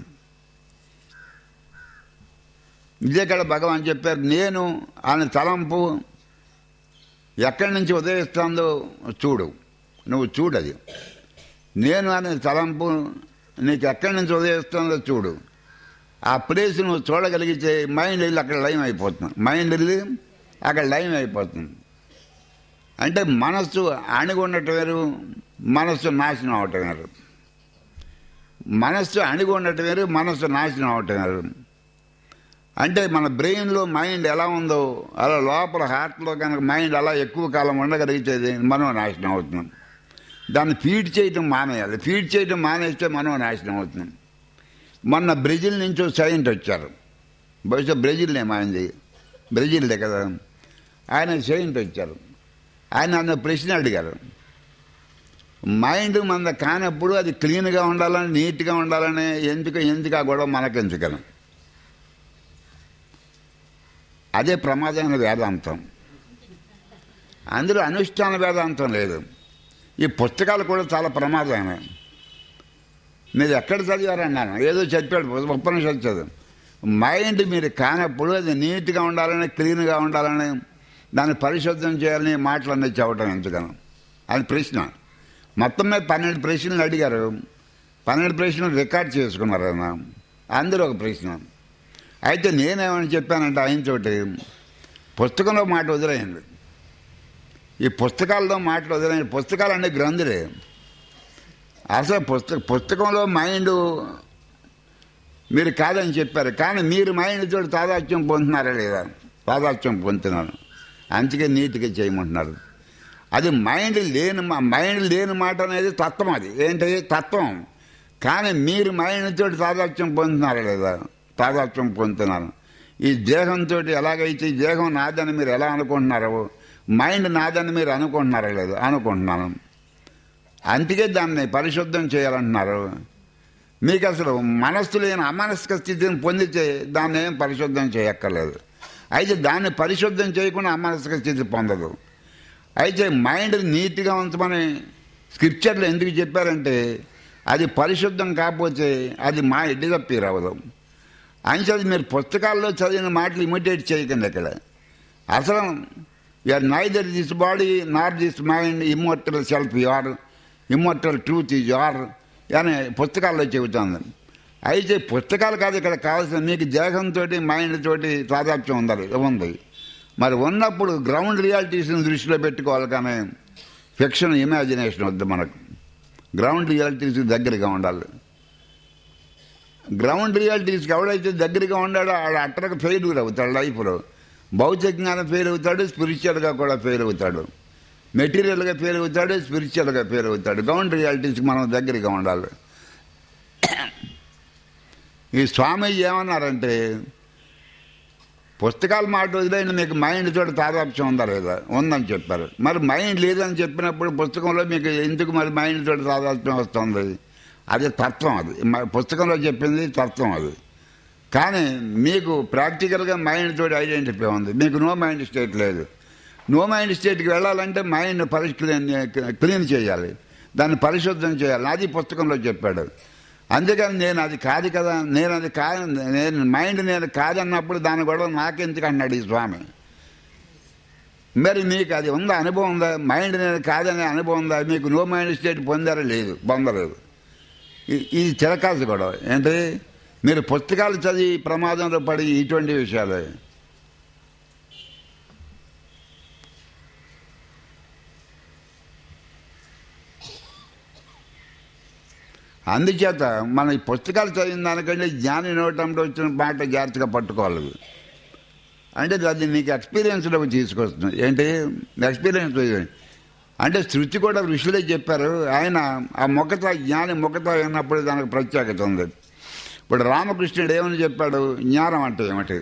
ఇదే ఇక్కడ భగవాన్ చెప్పారు నేను ఆయన తలంపు ఎక్కడి నుంచి ఉదయిస్తుందో చూడు నువ్వు చూడది నేను అనే తలంపు నీకు ఎక్కడి నుంచి ఉదయిస్తుందో చూడు ఆ ప్లేస్ నువ్వు చూడగలిగితే మైండ్ వెళ్ళి అక్కడ లైన్ అయిపోతుంది మైండ్ వెళ్ళి అక్కడ లైన్ అయిపోతుంది అంటే మనస్సు అణిగి ఉండటం వేరు మనస్సు నాశనం అవటం వేరు మనస్సు అణిగి ఉండటం వేరు మనస్సు నాశనం అవటం వేరు అంటే మన బ్రెయిన్లో మైండ్ ఎలా ఉందో అలా లోపల హార్ట్లో కనుక మైండ్ అలా ఎక్కువ కాలం ఉండగలిగితే మనం నాశనం అవుతున్నాం దాన్ని ఫీడ్ చేయటం మానేయాలి ఫీడ్ చేయటం మానేస్తే మనం నాశనం అవుతున్నాం మొన్న బ్రెజిల్ నుంచి ఒక సైంట్ వచ్చారు బహుశా బ్రెజిల్నే మాయింది బ్రెజిల్దే కదా ఆయన సైంట్ వచ్చారు ఆయన నన్ను ప్రశ్న అడిగారు మైండ్ మన కానప్పుడు అది క్లీన్గా ఉండాలని నీట్గా ఉండాలని ఎందుకు ఎందుకు ఆ గొడవ మనకెందుకని అదే ప్రమాదమైన వేదాంతం అందులో అనుష్ఠాన వేదాంతం లేదు ఈ పుస్తకాలు కూడా చాలా ప్రమాదమే మీరు ఎక్కడ చదివారన్నాను ఏదో చెప్పాడు ఉపనిషత్తు చదువు మైండ్ మీరు కానప్పుడు అది నీట్గా ఉండాలని క్లీన్గా ఉండాలని దాన్ని పరిశుద్ధం చేయాలని మాటలన్నీ చెప్పడం ఎందుకను అది ప్రశ్న మొత్తం మీద పన్నెండు ప్రశ్నలు అడిగారు పన్నెండు ప్రశ్నలు రికార్డ్ చేసుకున్నారు ఆయన అందులో ఒక ప్రశ్న అయితే నేనేమని చెప్పానంటే ఆయనతోటి పుస్తకంలో మాట వదిలేయండి ఈ పుస్తకాల్లో మాటలు వదిలేయండి పుస్తకాలు అంటే గ్రంథులే అసలు పుస్తక పుస్తకంలో మైండ్ మీరు కాదని చెప్పారు కానీ మీరు మైండ్ తోటి తాదాత్యం పొందుతున్నారా లేదా తాదాత్యం పొందుతున్నారు అందుకే నీట్గా చేయమంటున్నారు అది మైండ్ లేని మా- మైండ్ లేని మాట అనేది తత్వం అది ఏంటి తత్వం కానీ మీరు మైండ్ తోటి తాదాత్యం పొందుతున్నారా లేదా తాదాత్యం పొందుతున్నారు ఈ దేహంతో ఎలాగైతే ఈ దేహం నాదని మీరు ఎలా అనుకుంటున్నారో మైండ్ నాదని మీరు అనుకుంటున్నారా లేదు అనుకుంటున్నాను అందుకే దాన్ని పరిశుద్ధం చేయాలంటున్నారు మీకు అసలు మనస్సు లేని అమనస్క స్థితిని పొందితే దాన్ని ఏం పరిశుద్ధం చేయక్కర్లేదు అయితే దాన్ని పరిశుద్ధం చేయకుండా అమనస్క స్థితి పొందదు అయితే మైండ్ నీట్గా ఉంచమని స్క్రిప్చర్లు ఎందుకు చెప్పారంటే అది పరిశుద్ధం కాకపోతే అది మా డిజప్పీర్ అవ్వదు అంచేది మీరు పుస్తకాల్లో చదివిన మాటలు ఇమిటేట్ చేయకండి ఇక్కడ అసలు you are neither this body not this mind immortal self your immortal truth is your అని పుస్తకాల్లో చెబుతుంది అయితే పుస్తకాలు కాదు ఇక్కడ కావాల్సిన మీకు దేహంతో మైండ్ తోటి తాదాప్యం ఉండాలి ఉంది మరి ఉన్నప్పుడు గ్రౌండ్ రియాలిటీస్ని దృష్టిలో పెట్టుకోవాలి కానీ ఫిక్షన్ ఇమాజినేషన్ వద్దు మనకు గ్రౌండ్ రియాలిటీస్ దగ్గరగా ఉండాలి గ్రౌండ్ రియాలిటీస్కి ఎవడైతే దగ్గరగా ఉన్నాడో ఆడ అట్టరకు ఫెయిల్యూర్ అవుతాడు లైఫ్లో భౌతికంగానే ఫెయిల్ అవుతాడు స్పిరిచువల్గా కూడా ఫెయిల్ అవుతాడు మెటీరియల్గా ఫెయిల్ అవుతాడు స్పిరిచువల్గా ఫెయిల్ అవుతాడు గ్రౌండ్ రియాలిటీస్కి మనం దగ్గరగా ఉండాలి ఈ స్వామి ఏమన్నారంటే పుస్తకాల మాట వదిలేయండి మీకు మైండ్ తోటి తాదాప్యం ఉందా లేదా ఉందని చెప్పారు మరి మైండ్ లేదని చెప్పినప్పుడు పుస్తకంలో మీకు ఎందుకు మరి మైండ్ తోటి తాదాప్యం వస్తుంది అది తత్వం అది మ- పుస్తకంలో చెప్పింది తత్వం అది కానీ మీకు ప్రాక్టికల్గా మైండ్ తోటి ఐడెంటిఫై ఉంది మీకు నో మైండ్ స్టేట్ లేదు నో మైండ్ స్టేట్కి వెళ్ళాలంటే మైండ్ పరిష్క్లీన్ క్లీన్ చేయాలి దాన్ని పరిశుద్ధం చేయాలి అది పుస్తకంలో చెప్పాడు అందుకని నేను అది కాదు కదా నేను అది కాదు నేను మైండ్ నేను కాదన్నప్పుడు దాని గొడవ నాకెందుకు అన్నాడు ఈ స్వామి మరి మీకు అది ఉందా అనుభవం ఉందా మైండ్ నేను కాదనే అనుభవం ఉందా మీకు నో మైండ్ స్టేట్ పొందారా లేదు పొందలేదు ఇ- ఇది చిరకాల్సి గొడవ ఏంటి మీరు పుస్తకాలు చదివి ప్రమాదంలో పడి ఇటువంటి విషయాలు అందుచేత మన ఈ పుస్తకాలు చదివిన దానికంటే జ్ఞాని నోటంలో వచ్చిన మాట జాగ్రత్తగా పట్టుకోవాలి అంటే అది నీకు ఎక్స్పీరియన్స్లోకి తీసుకొస్తుంది ఏంటి ఎక్స్పీరియన్స్ అంటే శృతి కూడా ఋషులే చెప్పారు ఆయన ఆ మొక్కత జ్ఞాని మొక్కత అయినప్పుడు దానికి ప్రత్యేకత ఉంది ఇప్పుడు రామకృష్ణుడు ఏమని చెప్పాడు జ్ఞానం అంటే ఏమిటి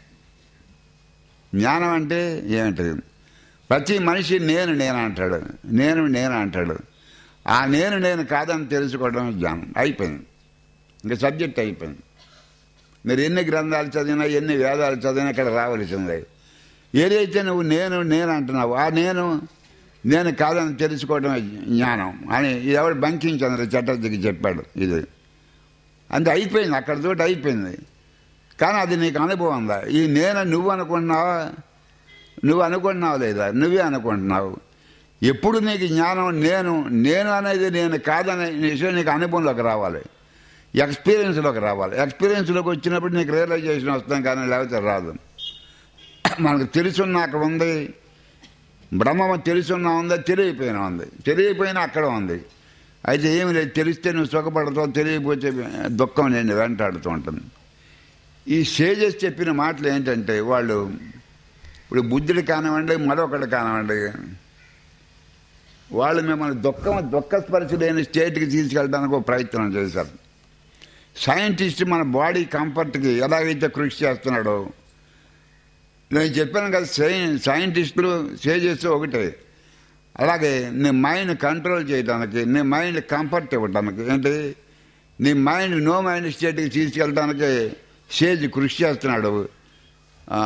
జ్ఞానం అంటే ఏమిటి ప్రతి మనిషి నేను నేను అంటాడు నేను నేను అంటాడు ఆ నేను నేను కాదని తెలుసుకోవడం జ్ఞానం అయిపోయింది ఇంకా సబ్జెక్ట్ అయిపోయింది మీరు ఎన్ని గ్రంథాలు చదివినా ఎన్ని వేదాలు చదివినా ఇక్కడ రావలసిందే ఏదైతే నువ్వు నేను నేను అంటున్నావు ఆ నేను నేను కాదని తెలుసుకోవడమే జ్ఞానం అని ఎవరు బంకించంద్ర చటర్జీకి చెప్పాడు ఇది అంతే అయిపోయింది అక్కడ తోటి అయిపోయింది కానీ అది నీకు అనుభవం ఉందా ఈ నేను నువ్వు అనుకుంటున్నావా నువ్వు అనుకుంటున్నావు లేదా నువ్వే అనుకుంటున్నావు ఎప్పుడు నీకు జ్ఞానం నేను నేను అనేది నేను కాదనే విషయం నీకు అనుభవంలోకి రావాలి ఎక్స్పీరియన్స్లోకి రావాలి ఎక్స్పీరియన్స్లోకి వచ్చినప్పుడు నీకు రియలైజేషన్ వస్తాం కానీ లేకపోతే రాదు మనకు తెలుసున్న అక్కడ ఉంది బ్రహ్మ తెలుసున్నా ఉందా తెలియపోయినా ఉంది తెలియపోయినా అక్కడ ఉంది అయితే ఏమి లేదు తెలిస్తే నువ్వు సుఖపడతావు తెలియకపోతే దుఃఖం నేను వెంటాడుతూ ఉంటుంది ఈ సేజెస్ చెప్పిన మాటలు ఏంటంటే వాళ్ళు ఇప్పుడు బుద్ధుడు కానివ్వండి మరొకటి కానివ్వండి వాళ్ళు మిమ్మల్ని దుఃఖం దుఃఖస్పరిచి లేని స్టేట్కి తీసుకెళ్ళడానికి ఒక ప్రయత్నం చేశారు సైంటిస్ట్ మన బాడీ కంఫర్ట్కి ఎలాగైతే కృషి చేస్తున్నాడో నేను చెప్పాను కదా సై సైంటిస్టులు సేజెస్ ఒకటే అలాగే నీ మైండ్ కంట్రోల్ చేయడానికి నీ మైండ్ కంఫర్ట్ ఇవ్వడానికి ఏంటి నీ మైండ్ నో మైండ్ స్టేట్కి తీసుకెళ్ళడానికి సేజ్ కృషి చేస్తున్నాడు ఆ,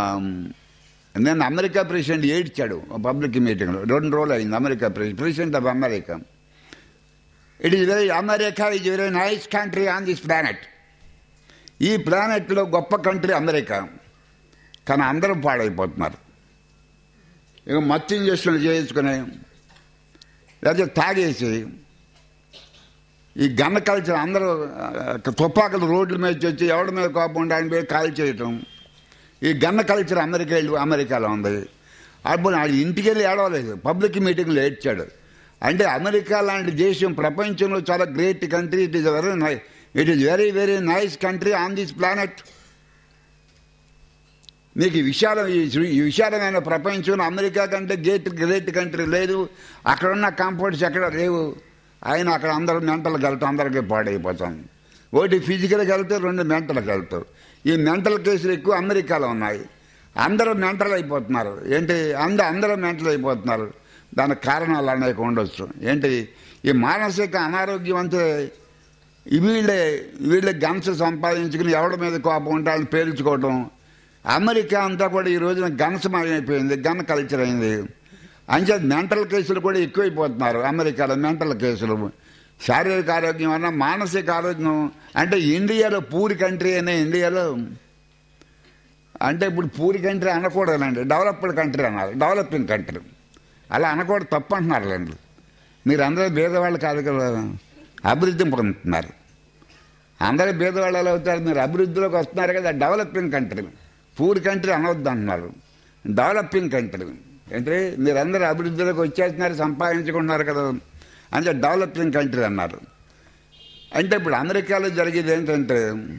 నేను అమెరికా ప్రెసిడెంట్ ఏడ్చాడు పబ్లిక్ మీటింగ్లో రెండు రోజులు అయింది America president president of America it is very America is very nice country on this planet ఈ ప్లానెట్లో గొప్ప కంట్రీ అమెరికా కానీ అందరూ పాడైపోతున్నారు ఇక మత్తు ఇంజక్షన్లు చేయించుకుని లేకపోతే తాగేసి ఈ గన్న కల్చర్ అందరూ ఆ, తుపాకులు రోడ్ల మీద వచ్చి ఎవడి మీద కోపం ఆయన మీద కాల్ చేయటం ఈ గన్న కల్చర్ అమెరికా వెళ్ళి అమెరికాలో ఉంది అప్పుడు ఆయన ఇంటికి వెళ్ళి ఏడవలేదు పబ్లిక్ మీటింగ్లో ఏడ్చాడు అంటే అమెరికా లాంటి దేశం ప్రపంచంలో చాలా great country it is very nice it is very very nice country on this planet మీకు ఈ విశాలం ఈ సు- ఈ విశాలమైన ప్రపంచంలో అమెరికా కంటే గేట్ గ్రేట్ కంట్రీ లేదు అక్కడ ఉన్న కంఫర్ట్స్ ఎక్కడ లేవు ఆయన అక్కడ అందరూ మెంటల్కి వెళ్తాం అందరికీ పాడైపోతాం ఒకటి ఫిజికల్కి వెళ్తే రెండు మెంటల్కి వెళ్తావు ఈ మెంటల్ కేసులు ఎక్కువ అమెరికాలో ఉన్నాయి అందరూ మెంటల్ అయిపోతున్నారు ఏంటి అంద అందరూ మెంటల్ అయిపోతున్నారు దానికి కారణాలు అనేక ఉండొచ్చు ఏంటి ఈ మానసిక అనారోగ్యం అంటే ఈ వీళ్ళే వీళ్ళే గన్స్ సంపాదించుకుని ఎవడి మీద కోపం ఉంటే వాళ్ళని పేల్చుకోవడం అమెరికా అంతా కూడా ఈ రోజున గన్సమయమైపోయింది గన్ కల్చర్ అయింది అంచే మెంటల్ కేసులు కూడా ఎక్కువైపోతున్నారు అమెరికాలో మెంటల్ కేసులు శారీరక ఆరోగ్యం అన్న మానసిక ఆరోగ్యం అంటే ఇండియాలో పూరి కంట్రీ అనే ఇండియాలో అంటే ఇప్పుడు పూరి కంట్రీ అనకూడదండి డెవలప్డ్ కంట్రీ అన్నారు డెవలపింగ్ కంట్రీ అలా అనకూడదు తప్పు అంటున్నారులేండి మీరు అందరూ భేదవాళ్ళు కాదు కదా అభివృద్ధి పొందుతున్నారు అందరూ భేదవాళ్ళు ఎలా అవుతారు మీరు అభివృద్ధిలోకి వస్తున్నారు కదా డెవలపింగ్ కంట్రీ పూర్ కంట్రీ అనవద్దు అంటున్నారు డెవలపింగ్ కంట్రీ అంటే మీరందరూ అభివృద్ధిలోకి వచ్చేస్తున్నారు సంపాదించుకుంటున్నారు కదా అంటే డెవలపింగ్ కంట్రీ అన్నారు అంటే ఇప్పుడు అమెరికాలో జరిగేది ఏంటంటే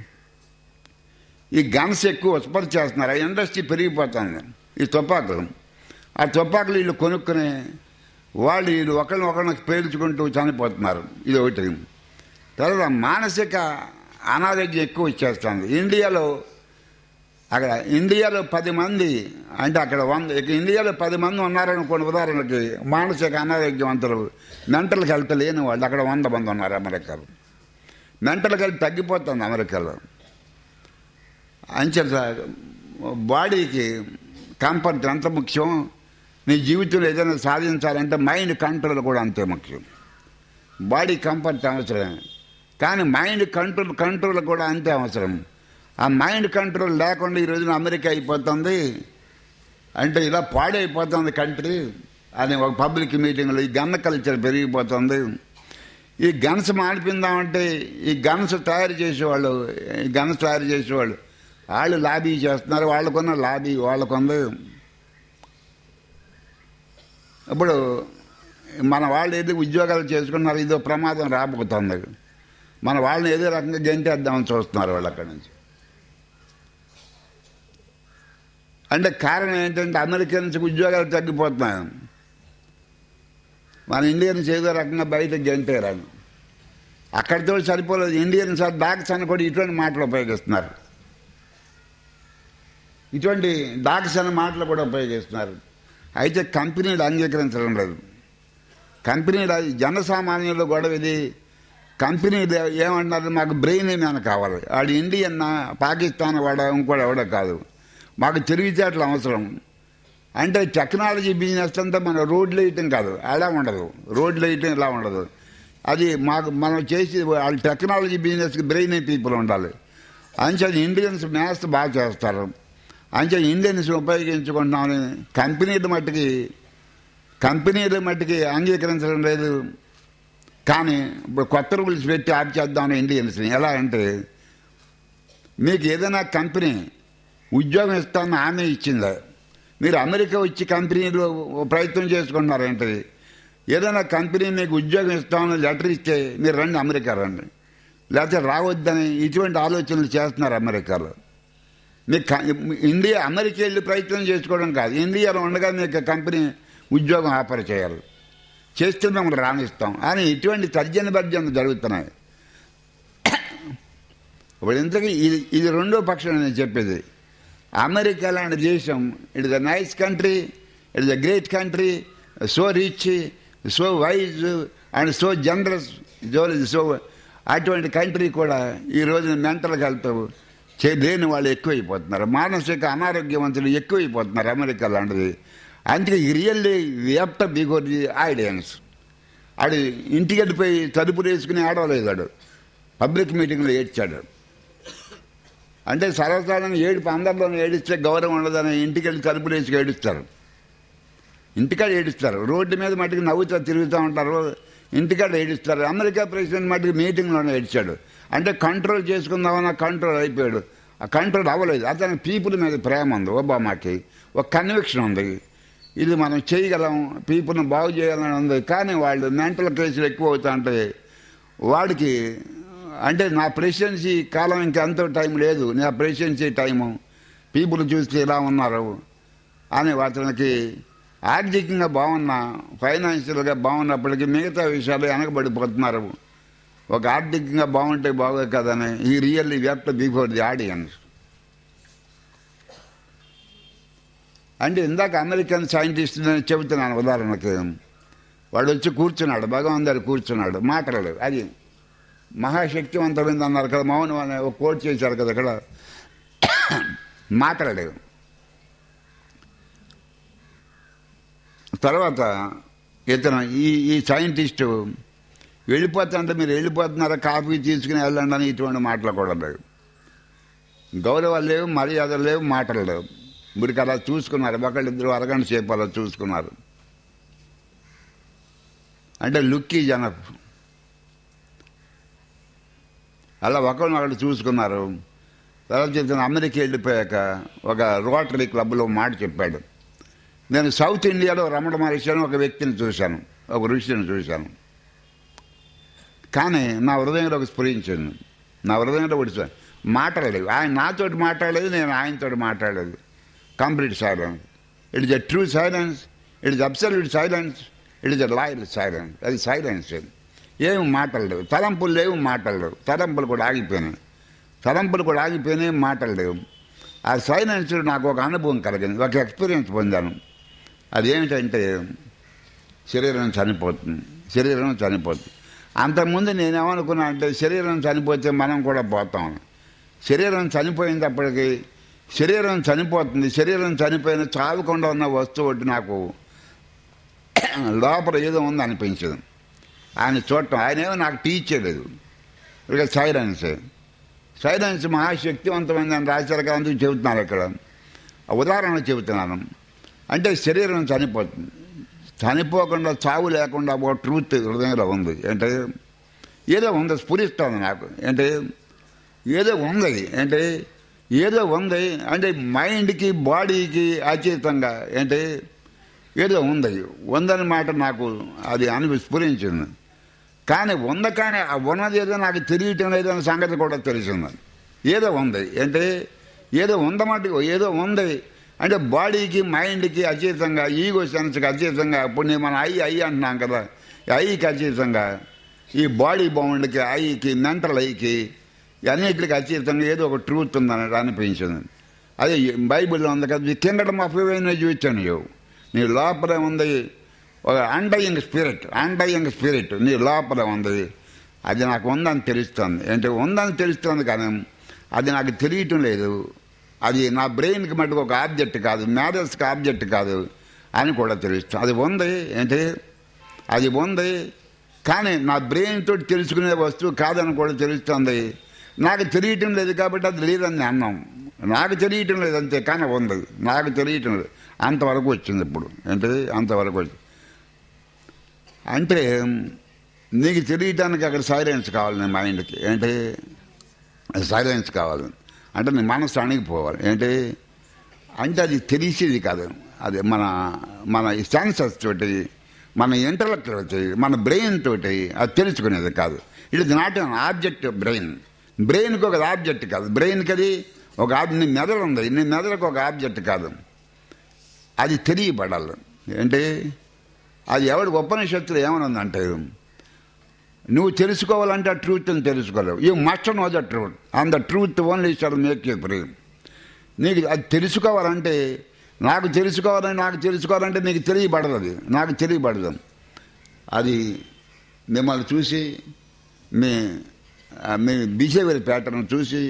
ఈ గన్స్ ఎక్కువ ఉత్పత్తి చేస్తున్నారు ఆ ఇండస్ట్రీ పెరిగిపోతుంది ఈ తుపాకులు ఆ తుపాకులు వీళ్ళు కొనుక్కుని వాళ్ళు వీళ్ళు ఒకరిని ఒకరిని పేల్చుకుంటూ చనిపోతున్నారు ఇది ఒకటి తర్వాత మానసిక అనారోగ్యం ఎక్కువ వచ్చేస్తుంది ఇండియాలో అక్కడ ఇండియాలో పది మంది అంటే అక్కడ వంద ఇక ఇండియాలో పది మంది ఉన్నారనుకోండి ఉదాహరణకి మానసిక అనారోగ్యవంతులు మెంటల్ హెల్త్ లేని వాళ్ళు అక్కడ వంద మంది ఉన్నారు అమెరికాలో మెంటల్ హెల్త్ తగ్గిపోతుంది అమెరికాలో అంచేత బాడీకి కంఫర్ట్ ఎంత ముఖ్యం నీ జీవితంలో ఏదైనా సాధించాలంటే మైండ్ కంట్రోల్ కూడా అంతే ముఖ్యం బాడీ కంఫర్ట్ అవసరమే కానీ మైండ్ కంట్రోల్ కంట్రోల్ కూడా అంతే అవసరం ఆ మైండ్ కంట్రోల్ లేకుండా ఈ రోజున అమెరికా అయిపోతుంది అంటే ఇలా పాడైపోతుంది కంట్రీ అని ఒక పబ్లిక్ మీటింగ్లో ఈ గన్న కల్చర్ పెరిగిపోతుంది ఈ గన్స్ మాడిపిందామంటే ఈ గన్స్ తయారు చేసేవాళ్ళు ఈ గన్స్ తయారు చేసేవాళ్ళు వాళ్ళు లాబీ చేస్తున్నారు వాళ్ళకున్న లాబీ వాళ్ళకుంది ఇప్పుడు మన వాళ్ళు ఏదో ఉద్యోగాలు చేసుకున్నారు ఇదో ప్రమాదం రాబోతుంది మన వాళ్ళని ఏదో రకంగా గెంటేద్దామని చూస్తున్నారు వాళ్ళు అక్కడి నుంచి అంటే కారణం ఏంటంటే అమెరికన్స్ ఉద్యోగాలు తగ్గిపోతున్నాయి మన ఇండియన్స్ ఏదో రకంగా బయట గెంటేరాను అక్కడితో సరిపోలేదు ఇండియన్స్ ఆ డాక్స్ అని కూడా ఇటువంటి మాటలు ఉపయోగిస్తున్నారు ఇటువంటి డాక్స్ అనే మాటలు కూడా ఉపయోగిస్తున్నారు అయితే కంపెనీలు అంగీకరించడం లేదు కంపెనీలు అది జనసామాన్యుల గొడవ ఇది కంపెనీలు ఏమంటున్నారు మాకు బ్రెయిన్ ఏమైనా కావాలి వాడు ఇండియన్ పాకిస్తాన్ వాడ ఇంకోటి ఎవడో కాదు మాకు తెలివితేటలు అవసరం అంటే టెక్నాలజీ బిజినెస్ అంతా మన రోడ్లు వేయటం కాదు అలా ఉండదు రోడ్లు వేయటం ఇలా ఉండదు అది మాకు మనం చేసి వాళ్ళ టెక్నాలజీ బిజినెస్కి బ్రెయిన్ పీపుల్ ఉండాలి అంచేది ఇండియన్స్ మ్యాథ్స్ బాగా చేస్తారు అంచే ఇండియన్స్ ఉపయోగించుకుంటున్నామని కంపెనీల మట్టుకి కంపెనీల మట్టుకి అంగీకరించడం లేదు కానీ ఇప్పుడు కొత్త రూల్స్ పెట్టి ఆప్ చేద్దామని ఇండియన్స్ని ఎలా అంటే మీకు ఏదైనా కంపెనీ ఉద్యోగం ఇస్తామని హామీ ఇచ్చిందా మీరు అమెరికా వచ్చి కంపెనీలో ప్రయత్నం చేసుకుంటున్నారు ఏంటి ఏదైనా కంపెనీ మీకు ఉద్యోగం ఇస్తామని లెటర్ ఇస్తే మీరు రండి అమెరికా రండి లేకపోతే రావద్దని ఇటువంటి ఆలోచనలు చేస్తున్నారు అమెరికాలో మీకు క- ఇండియా అమెరికా వెళ్ళి ప్రయత్నం చేసుకోవడం కాదు ఇండియాలో ఉండగా మీకు కంపెనీ ఉద్యోగం ఆఫర్ చేయాలి చేస్తే మేము రాణిస్తాం అని ఇటువంటి తర్జన భర్జన జరుగుతున్నాయి ఇప్పుడు ఇంతకీ ఇది ఇది రెండో పక్షం నేను చెప్పేది అమెరికా లాంటి దేశం it is a nice country it is a great country so rich so wise and so generous so అటువంటి కంట్రీ కూడా ఈ రోజు మెంటల్ హెల్త్ లేని వాళ్ళు ఎక్కువైపోతున్నారు మానసిక అనారోగ్యవంతులు ఎక్కువైపోతున్నారు అమెరికా లాంటిది అందుకే రియల్లీ వ్యాప్ట బిగోర్ ది ఐడియన్స్ ఆడు ఇంటికి వెళ్ళిపోయి తలుపులు వేసుకుని ఆడవలేదు వాడు పబ్లిక్ మీటింగ్లో ఏడ్చాడు అంటే సర్వసాధారణంగా ఏడుపు అందరిలోనే ఏడిస్తే గౌరవం ఉండదని ఇంటికి వెళ్ళి తలుపులు వేసుకు ఏడుస్తారు ఇంటికాడ ఏడుస్తారు రోడ్డు మీద మట్టుకు నవ్వుతూ తిరుగుతూ ఉంటారు ఇంటికాడ ఏడుస్తారు అమెరికా ప్రెసిడెంట్ మట్టుకు మీటింగ్లోనే ఏడ్చాడు అంటే కంట్రోల్ చేసుకుందామన్న కంట్రోల్ అయిపోయాడు ఆ కంట్రోల్ అవ్వలేదు అతని పీపుల్ మీద ప్రేమ ఉంది ఒబామాకి ఒక కన్విక్షన్ ఉంది ఇది మనం చేయగలం పీపుల్ని బాగు చేయాలని ఉంది కానీ వాళ్ళు మెంటల్ కేసులు ఎక్కువ అవుతా అంటే వాడికి అంటే నా ప్రెసిడెన్సీ కాలం ఇంకెంతో టైం లేదు నా ప్రెసిడెన్సీ టైము పీపుల్ చూస్తే ఇలా ఉన్నారు అని అతనికి ఆర్థికంగా బాగున్నా ఫైనాన్షియల్గా బాగున్నప్పటికీ మిగతా విషయాలు వెనకబడిపోతున్నారు ఒక ఆర్థికంగా బాగుంటే బాగోదు కదని ఈ really wept before the audience అంటే ఇందాక అమెరికన్ సైంటిస్ట్ నేను చెబుతున్నాను ఉదాహరణకి వాడు వచ్చి కూర్చున్నాడు భగవాన్ దగ్గర కూర్చున్నాడు మాట్లాడలేదు అది మహాశక్తివంతమైంది అన్నారు కదా మౌనం అనే ఒక కోట్ చేశారు కదా ఇక్కడ మాట్లాడలేదు తర్వాత ఇతను ఈ ఈ సైంటిస్టు వెళ్ళిపోతుంటే మీరు వెళ్ళిపోతున్నారా కాఫీ తీసుకుని వెళ్ళండి అని ఇటువంటి మాటలు కూడా లేవు గౌరవాలు లేవు మర్యాదలు లేవు మాటలు లేవు ఇప్పుడు అలా చూసుకున్నారు ఒకళ్ళిద్దరు అరగంట సేపు అలా చూసుకున్నారు అంటే లుక్కీ జనప్ అలా ఒకరిని ఒకళ్ళు చూసుకున్నారు తర్వాత చెప్తున్న అమెరికా వెళ్ళిపోయాక ఒక రోటరీ క్లబ్లో మాట చెప్పాడు నేను సౌత్ ఇండియాలో రమణ మహర్షి అని ఒక వ్యక్తిని చూశాను ఒక ఋషిని చూశాను కానీ నా హృదయంలో ఒక స్ఫురించింది నా హృదయంలో ఒకటి మాట్లాడలేదు ఆయన నాతోటి మాట్లాడలేదు నేను ఆయనతోటి మాట్లాడలేదు complete silence it is a true silence it is absolute silence it is a loyal silence అది సైలెన్స్ ఏమి మాటలు తలంపులు లేవు మాటలు తలంపులు కూడా ఆగిపోయినాయి తలంపులు కూడా ఆగిపోయినాయి మాటలు లేవు ఆ సైలెన్స్ నాకు ఒక అనుభవం కలిగింది ఒక ఎక్స్పీరియన్స్ పొందాను అదేమిటంటే శరీరం చనిపోతుంది శరీరం చనిపోతుంది అంతకుముందు నేనేమనుకున్నా అంటే శరీరం చనిపోతే మనం కూడా పోతాం శరీరం చనిపోయినప్పటికీ శరీరం చనిపోతుంది శరీరం చనిపోయిన చావకుండా ఉన్న వస్తువు ఒకటి నాకు లోపల ఏదో ఉంది అనిపించదు ఆయన చూడటం ఆయన ఏమో నాకు టీచ్ చేయలేదు ఇక సైలెన్స్ సైలెన్స్ మహాశక్తివంతమైందని రాశారు కదా అందుకు చెబుతున్నారు ఇక్కడ ఉదాహరణ చెబుతున్నాను అంటే శరీరం చనిపోతుంది చనిపోకుండా చావు లేకుండా ఒక ట్రూత్ హృదయంలో ఉంది అంటే ఏదో ఉంది స్ఫురిస్తుంది నాకు అంటే ఏదో ఉంది అంటే ఏదో ఉంది అంటే మైండ్కి బాడీకి అతీతంగా అంటే ఏదో ఉంది ఉందని మాట నాకు అది అని స్ఫురించింది కానీ ఉంది కానీ ఆ ఉన్నది ఏదో నాకు తెలియటం లేదన్న సంగతి కూడా తెలిసింది ఏదో ఉంది అంటే ఏదో ఉందన్నమాట ఏదో ఉంది అంటే బాడీకి మైండ్కి అతీతంగా ఈగో సెన్స్కి అతీతంగా ఇప్పుడు నేను మన ఐ ఐ అంటున్నాం కదా ఐకి అతీతంగా ఈ బాడీ బౌండ్కి ఐకి మెంటల్ ఐకి అన్నిటికి అతీతంగా ఏదో ఒక ట్రూత్ ఉందని అనిపించింది అదే బైబిల్లో ఉంది కదా ది కింగడమ్ ఆఫ్ ఏవైనా చూచాను యో నీ లోపల ఉంది ఒక అండయింగ్ స్పిరిట్ అండయింగ్ స్పిరిట్ నీ లోపల ఉంది అది నాకు ఉందని తెలుస్తుంది అంటే ఉందని తెలుస్తుంది కానీ అది నాకు తెలియటం లేదు అది నా బ్రెయిన్కి మటుకు ఒక ఆబ్జెక్ట్ కాదు మ్యాథర్స్కి ఆబ్జెక్ట్ కాదు అని కూడా తెలుస్తుంది అది ఉంది ఏంటి అది ఉంది కానీ నా బ్రెయిన్ తోటి తెలుసుకునే వస్తువు కాదని కూడా తెలుస్తుంది నాకు తెలియటం లేదు కాబట్టి అది లేదని అన్నాం నాకు తెలియటం లేదు అంతే కానీ ఉంది నాకు తెలియటం లేదు అంతవరకు వచ్చింది ఇప్పుడు ఏంటిది అంతవరకు వచ్చింది అంటే నీకు తెలియటానికి అక్కడ సైలెన్స్ కావాలి నీ మైండ్కి ఏంటి సైలెన్స్ కావాలి అంటే నీ మనసు అణిగిపోవాలి ఏంటి అంటే అది తెలిసేది కాదు అది మన మన సెన్సెస్ తోటి మన ఇంటలెక్ట్ తోటి మన బ్రెయిన్ తోటి అది తెలుసుకునేది కాదు it is not an object brain బ్రెయిన్కి ఒక ఆబ్జెక్ట్ కాదు బ్రెయిన్కి అది ఒక నీ మెదడు ఉంది నీ మెదడుకు ఒక ఆబ్జెక్ట్ కాదు అది తెలియబడాలి ఏంటి అది ఎవడు ఉపనిషత్తులు ఏమనుందంటే నువ్వు తెలుసుకోవాలంటే ఆ ట్రూత్ని తెలుసుకోలేవు you must know the truth and the truth only shall make you free నీకు అది తెలుసుకోవాలంటే నాకు తెలుసుకోవాలని నాకు తెలుసుకోవాలంటే నీకు తెలియబడదు అది నాకు తెలియబడదు అది మిమ్మల్ని చూసి మీ మీ బిహేవియర్ ప్యాటర్న్ చూసి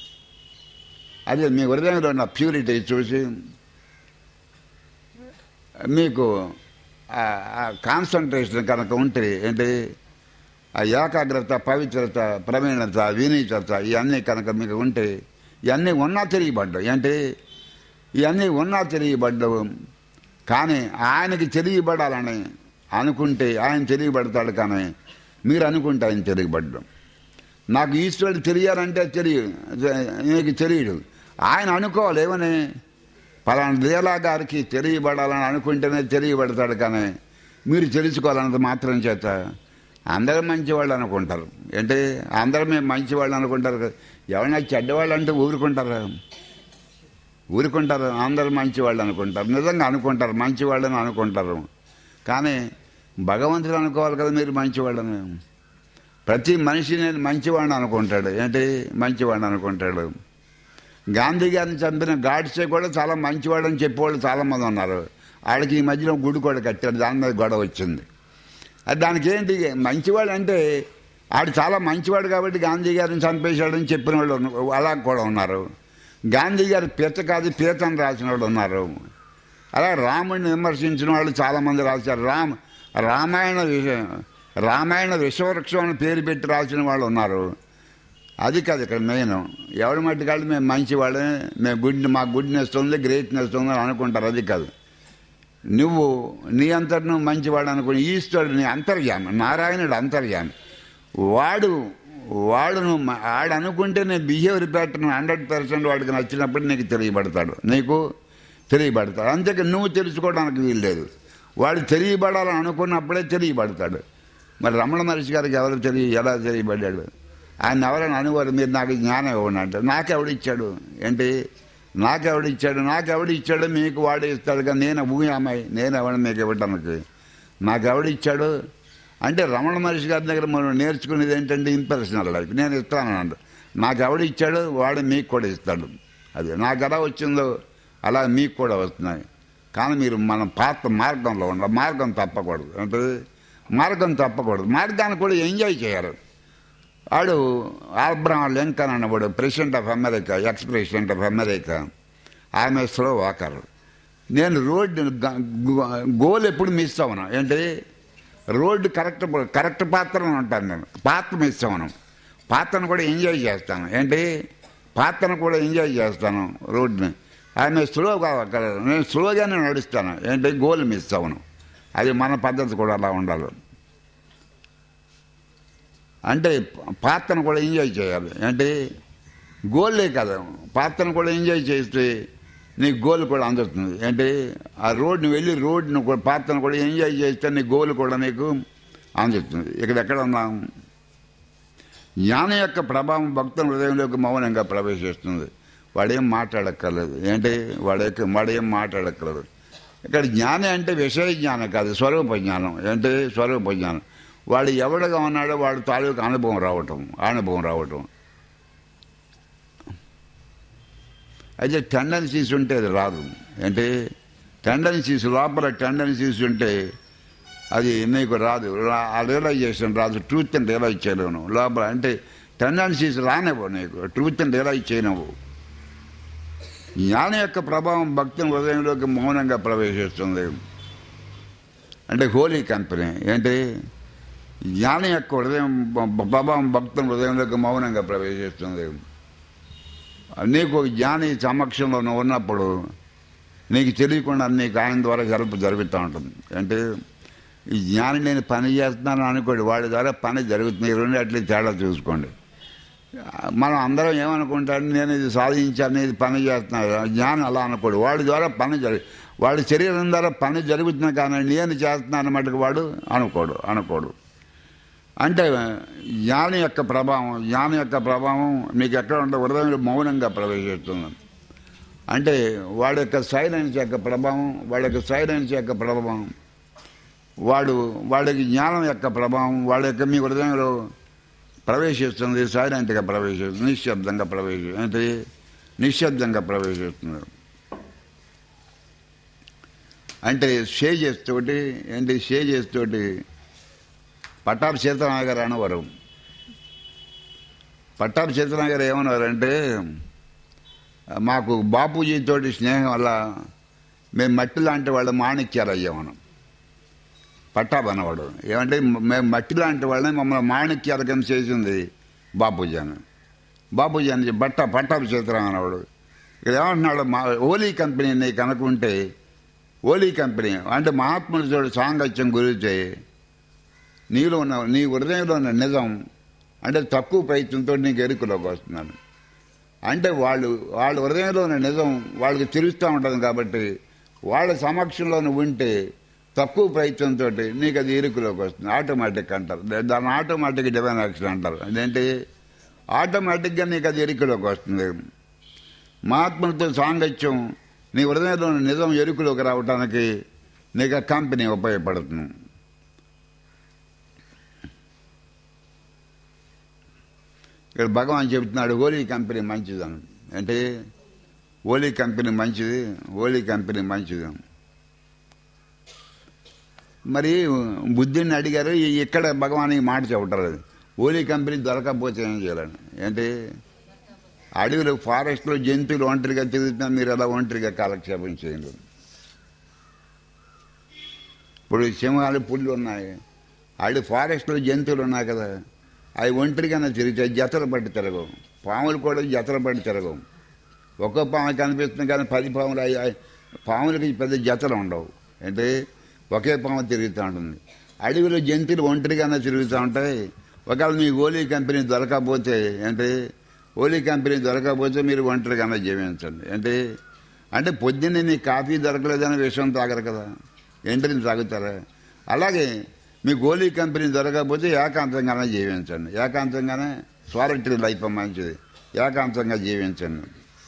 అదే మీ హృదయంలో ఉన్న ప్యూరిటీ చూసి మీకు కాన్సన్ట్రేషన్ కనుక ఉంటే ఏంటి ఆ ఏకాగ్రత పవిత్రత ప్రవీణత వినీతత ఇవన్నీ కనుక మీకు ఉంటే ఇవన్నీ ఉన్నా తెలియబడ్డావు ఏంటి ఇవన్నీ ఉన్నా తెలియబడ్డవు కానీ ఆయనకి తెలియబడాలని అనుకుంటే ఆయన తెలియబడతాడు కానీ మీరు అనుకుంటే ఆయన తెలియబడ్డం నాకు ఈశ్వరుడు తెలియాలంటే తెలియదు నీకు తెలియడు ఆయన అనుకోవాలి ఏమని పలానా లీలా గారికి తెలియబడాలని అనుకుంటేనే తెలియబడతాడు కానీ మీరు తెలుసుకోవాలన్నది మాత్రం చేత అందరూ మంచివాళ్ళు అనుకుంటారు ఏంటి అందరూ మేము మంచివాళ్ళు అనుకుంటారు కదా. ఎవరైనా చెడ్డవాళ్ళు అంటే ఊరుకుంటారు ఊరుకుంటారు అందరూ మంచివాళ్ళు అనుకుంటారు నిజంగా అనుకుంటారు మంచివాళ్ళని అనుకుంటారు కానీ భగవంతుడు అనుకోవాలి కదా మీరు మంచివాళ్ళని ప్రతి మనిషి నేను మంచివాడిని అనుకుంటాడు ఏంటి మంచివాడిని అనుకుంటాడు గాంధీ గారిని చంపిన గాడ్సే కూడా చాలా మంచివాడు అని చెప్పేవాళ్ళు చాలామంది ఉన్నారు ఆడికి ఈ మధ్యలో గుడి కూడా కట్టాడు దాని మీద గొడవ వచ్చింది అది దానికి ఏంటి మంచివాడు అంటే ఆడు చాలా మంచివాడు కాబట్టి గాంధీ గారిని చంపేశాడని చెప్పిన వాళ్ళు ఉన్న- అలా కూడా ఉన్నారు గాంధీ గారి పీత కాదు పీతని రాసిన వాళ్ళు ఉన్నారు అలా రాముడిని విమర్శించిన వాళ్ళు చాలామంది రాశారు రామ్ రామాయణ విష రామాయణ విశ్వవృక్షం అని పేరు పెట్టి రాసిన వాళ్ళు ఉన్నారు అది కాదు ఇక్కడ మెయిన్ ఎవరి మట్టి కాదు మేము మంచివాళ్ళే మేము గుడ్ మా గుడ్నెస్ ఉంది గ్రేట్నెస్ ఉంది అని అనుకుంటారు అది కాదు నువ్వు నీ అంతటి నువ్వు మంచివాడు అనుకుని ఈశ్వరుడు నీ అంతర్యామి నారాయణుడు అంతర్యామి వాడు వాడు నువ్వు మ- ఆడు అనుకుంటే నేను బిహేవియర్ ప్యాటర్న్ హండ్రెడ్ పర్సెంట్ వాడికి నచ్చినప్పుడు నీకు తెలియబడతాడు నీకు తెలియబడతాడు అంతేకా నువ్వు తెలుసుకోవడానికి వీల్లేదు వాడు తెలియబడాలని అనుకున్నప్పుడే తెలియబడతాడు మరి రమణ మహర్షి గారికి ఎవరు తెలియ ఎలా తెలియబడ్డాడు ఆయన ఎవరైనా అనువారు మీరు నాకు జ్ఞానం ఇవ్వండి అంటే నాకెవడిచ్చాడు ఏంటి నాకెవడిచ్చాడు నాకెవడిచ్చాడు మీకు వాడే ఇస్తాడు కానీ నేను ఊయామాయి నేను ఎవడు మీకు ఇవ్వటానికి నాకెవడిచ్చాడు అంటే రమణ మహర్షి గారి దగ్గర మనం నేర్చుకునేది ఏంటంటే ఇంపర్సనల్ లైఫ్ నేను ఇస్తాను అంట నాకు ఎవడిచ్చాడు వాడు మీకు కూడా ఇస్తాడు అది నాకు ఎలా వచ్చిందో అలా మీకు కూడా వస్తున్నాయి కానీ మీరు మన పాత మార్గంలో ఉండాలి మార్గం తప్పకూడదు అంటే మార్గం తప్పకూడదు మార్గాన్ని కూడా ఎంజాయ్ చేయాలి వాడు ఆబ్రహం లింకన్ అన్నవాడు president of America ex president of America ఆమె స్లో వాకర్ నేను రోడ్డు గ- గు- గోల్ ఎప్పుడు మిస్ అవ్వను ఏంటి రోడ్డు కరెక్ట్ కరెక్ట్ పాత్రను ఉంటాను నేను పాత్ర మిస్ అవ్వను పాత్రను కూడా ఎంజాయ్ చేస్తాను ఏంటి పాత్రను కూడా ఎంజాయ్ చేస్తాను రోడ్ని ఆమె స్లోగా వాకర్ నేను స్లోగానే నడుస్తాను ఏంటి గోల్ మిస్ అవ్వను అది మన పద్ధతి కూడా అలా ఉండాలి అంటే పాత్రను కూడా ఎంజాయ్ చేయాలి అంటే గోల్లే కదా పాత్రను కూడా ఎంజాయ్ చేస్తే నీకు గోల్ కూడా అందుతుంది అంటే ఆ రోడ్ని వెళ్ళి రోడ్ను కూడా పాత్రను కూడా ఎంజాయ్ చేస్తే నీ గోల్ కూడా నీకు అందుతుంది ఇక్కడ ఎక్కడ ఉన్నాం జ్ఞానం యొక్క ప్రభావం భక్తుల హృదయంలోకి మౌనంగా ప్రవేశిస్తుంది వాడేం మాట్లాడక్కర్లేదు ఏంటి వాడేం వాడేం మాట్లాడక్కర్లేదు ఇక్కడ జ్ఞానం అంటే విషయ జ్ఞానం కాదు స్వరూప జ్ఞానం ఏంటి స్వరూప జ్ఞానం వాడు ఎవడుగా ఉన్నాడో వాడు తాలూకు అనుభవం రావటం అనుభవం రావటం అయితే టెండెన్సీస్ ఉంటే అది రాదు ఏంటి టెండెన్సీస్ లోపల టెండెన్సీస్ ఉంటే అది నీకు రాదు రా- ఆ రియలైజేషన్ రాదు ట్రూత్ అని రియలైజ్ చేయలేవు లోపల అంటే టెండెన్సీస్ రానివ్వు నీకు ట్రూత్ అని రియలైజ్ చేయనివ్వు జ్ఞానం యొక్క ప్రభావం భక్తుని హృదయంలోకి మౌనంగా ప్రవేశిస్తుంది అంటే హోలీ కంపెనీ ఏంటి జ్ఞానం యొక్క హృదయం బ- ప్రభావం భక్తుని హృదయంలోకి మౌనంగా ప్రవేశిస్తుంది నీకు ఒక జ్ఞాని సమక్షంలో నువ్వు ఉన్నప్పుడు నీకు తెలియకుండా నీకు ఆయన ద్వారా హెల్ప్ జరుగుతూ ఉంటుంది అంటే ఈ జ్ఞాని నేను పని చేస్తున్నాను అనుకోండి వాడి ద్వారా పని జరుగుతుంది ఈ రెండు అట్లే తేడా చూసుకోండి మనం అందరం ఏమనుకుంటాడు నేను ఇది సాధించాను ఇది పని చేస్తున్నాను జ్ఞానం అలా అనుకోడు వాడి ద్వారా పని జరుగు వాడి శరీరం ద్వారా పని జరుగుతున్నా కానీ నేను చేస్తున్నాను మటుకు వాడు అనుకోడు అనుకోడు అంటే జ్ఞానం యొక్క ప్రభావం జ్ఞానం యొక్క ప్రభావం మీకు ఎక్కడ ఉంటే హృదయంలో మౌనంగా ప్రవేశిస్తుంది అంటే వాడి యొక్క సైలెన్స్ యొక్క ప్రభావం వాడి యొక్క సైలెన్స్ యొక్క ప్రభావం వాడు వాడికి జ్ఞానం యొక్క ప్రభావం వాడి యొక్క మీ హృదయంలో ప్రవేశిస్తుంది సైలెంట్గా ప్రవేశిస్తుంది నిశ్శబ్దంగా ప్రవేశిస్తుంది అంటే నిశ్శబ్దంగా ప్రవేశిస్తుంది అంటే షేజెస్ తోటి ఏంటి షేజెస్ తోటి పట్టాభి సీతారామ గారు అనేవారు పట్టాభి సీతారామ గారు ఏమన్నారంటే మాకు బాపూజీ తోటి స్నేహం వల్ల మేము మట్టి లాంటి వాళ్ళ మాణిక్యాలు అయ్యాం మనం పట్టాభి అనేవాడు ఏమంటే మేము మట్టి లాంటి వాళ్ళని మమ్మల్ని మాణిక్యాలకం చేసింది బాపూజీ అని బాపూజీ అని బట్ట పట్టాభి సీతారాం అనేవాడు ఇక్కడ ఏమంటున్నాడు మా ఓలీ కంపెనీ నీకు అనుకుంటే ఓలీ కంపెనీ అంటే మహాత్ముడి చోడు సాంగత్యం గురించి నీలో ఉన్న నీ హృదయంలో ఉన్న నిజం అంటే తక్కువ ప్రయత్నంతో నీకు ఎరుకులోకి వస్తున్నాను అంటే వాళ్ళు వాళ్ళ హృదయంలో ఉన్న నిజం వాళ్ళకి తెలుస్తూ ఉంటుంది కాబట్టి వాళ్ళ సమక్షంలో నువ్వు ఉంటే తక్కువ ప్రయత్నంతో నీకు అది ఇరుకులోకి వస్తుంది ఆటోమేటిక్ అంటారు దా- దాన్ని ఆటోమేటిక్ డివైన్ యాక్షన్ అంటారు అదేంటి ఆటోమేటిక్గా నీకు అది ఎరుకులోకి వస్తుంది మహాత్ములతో సాంగత్యం నీ హృదయంలో ఉన్న నిజం ఎరుకులోకి రావడానికి నీకు ఆ కంపెనీ ఉపయోగపడుతుంది ఇక్కడ భగవాన్ చెబుతున్నాడు ఓలీ కంపెనీ మంచిదని అంటే ఓలీ కంపెనీ మంచిది ఓలీ కంపెనీ మంచిది మరి బుద్ధిని అడిగారు ఈ- ఇక్కడ భగవాన్ ఈ మాట చెబుతారు ఓలీ కంపెనీ దొరకకపోతే ఏం చేయాలని ఏంటి అడవిలో ఫారెస్ట్లో జంతువులు ఒంటరిగా తిరుగుతున్నా మీరు ఎలా ఒంటరిగా కాలక్షేపం చేయండి ఇప్పుడు సింహాలు పుళ్ళు ఉన్నాయి అడవి ఫారెస్ట్లో జంతువులు ఉన్నాయి కదా అవి ఒంటరిగానే తిరిగితే జతలు పట్టి తిరగవు పాములు కూడా జతలు పట్టి తిరగవు ఒక్కో పాము కనిపిస్తుంది కానీ పది పాములు అయి అయి- పాములకి పెద్ద జతలు ఉండవు అంటే ఒకే పాము తిరుగుతూ ఉంటుంది అడవిలో జంతువులు ఒంటరిగానే తిరుగుతూ ఉంటాయి ఒకవేళ మీ ఓలీ కంపెనీ దొరకకపోతే అంటే ఓలీ కంపెనీ దొరకకపోతే మీరు ఒంటరిగానే జీవించండి అంటే అంటే పొద్దున్నే నీకు కాఫీ దొరకలేదని విషయం తాగరు కదా ఎంట్రీని తాగుతారా అలాగే మీ గోలీ కంపెనీ దొరకకపోతే ఏకాంతంగానే జీవించండి ఏకాంతంగానే స్వారటి లైఫ్ మంచిది ఏకాంతంగా జీవించండి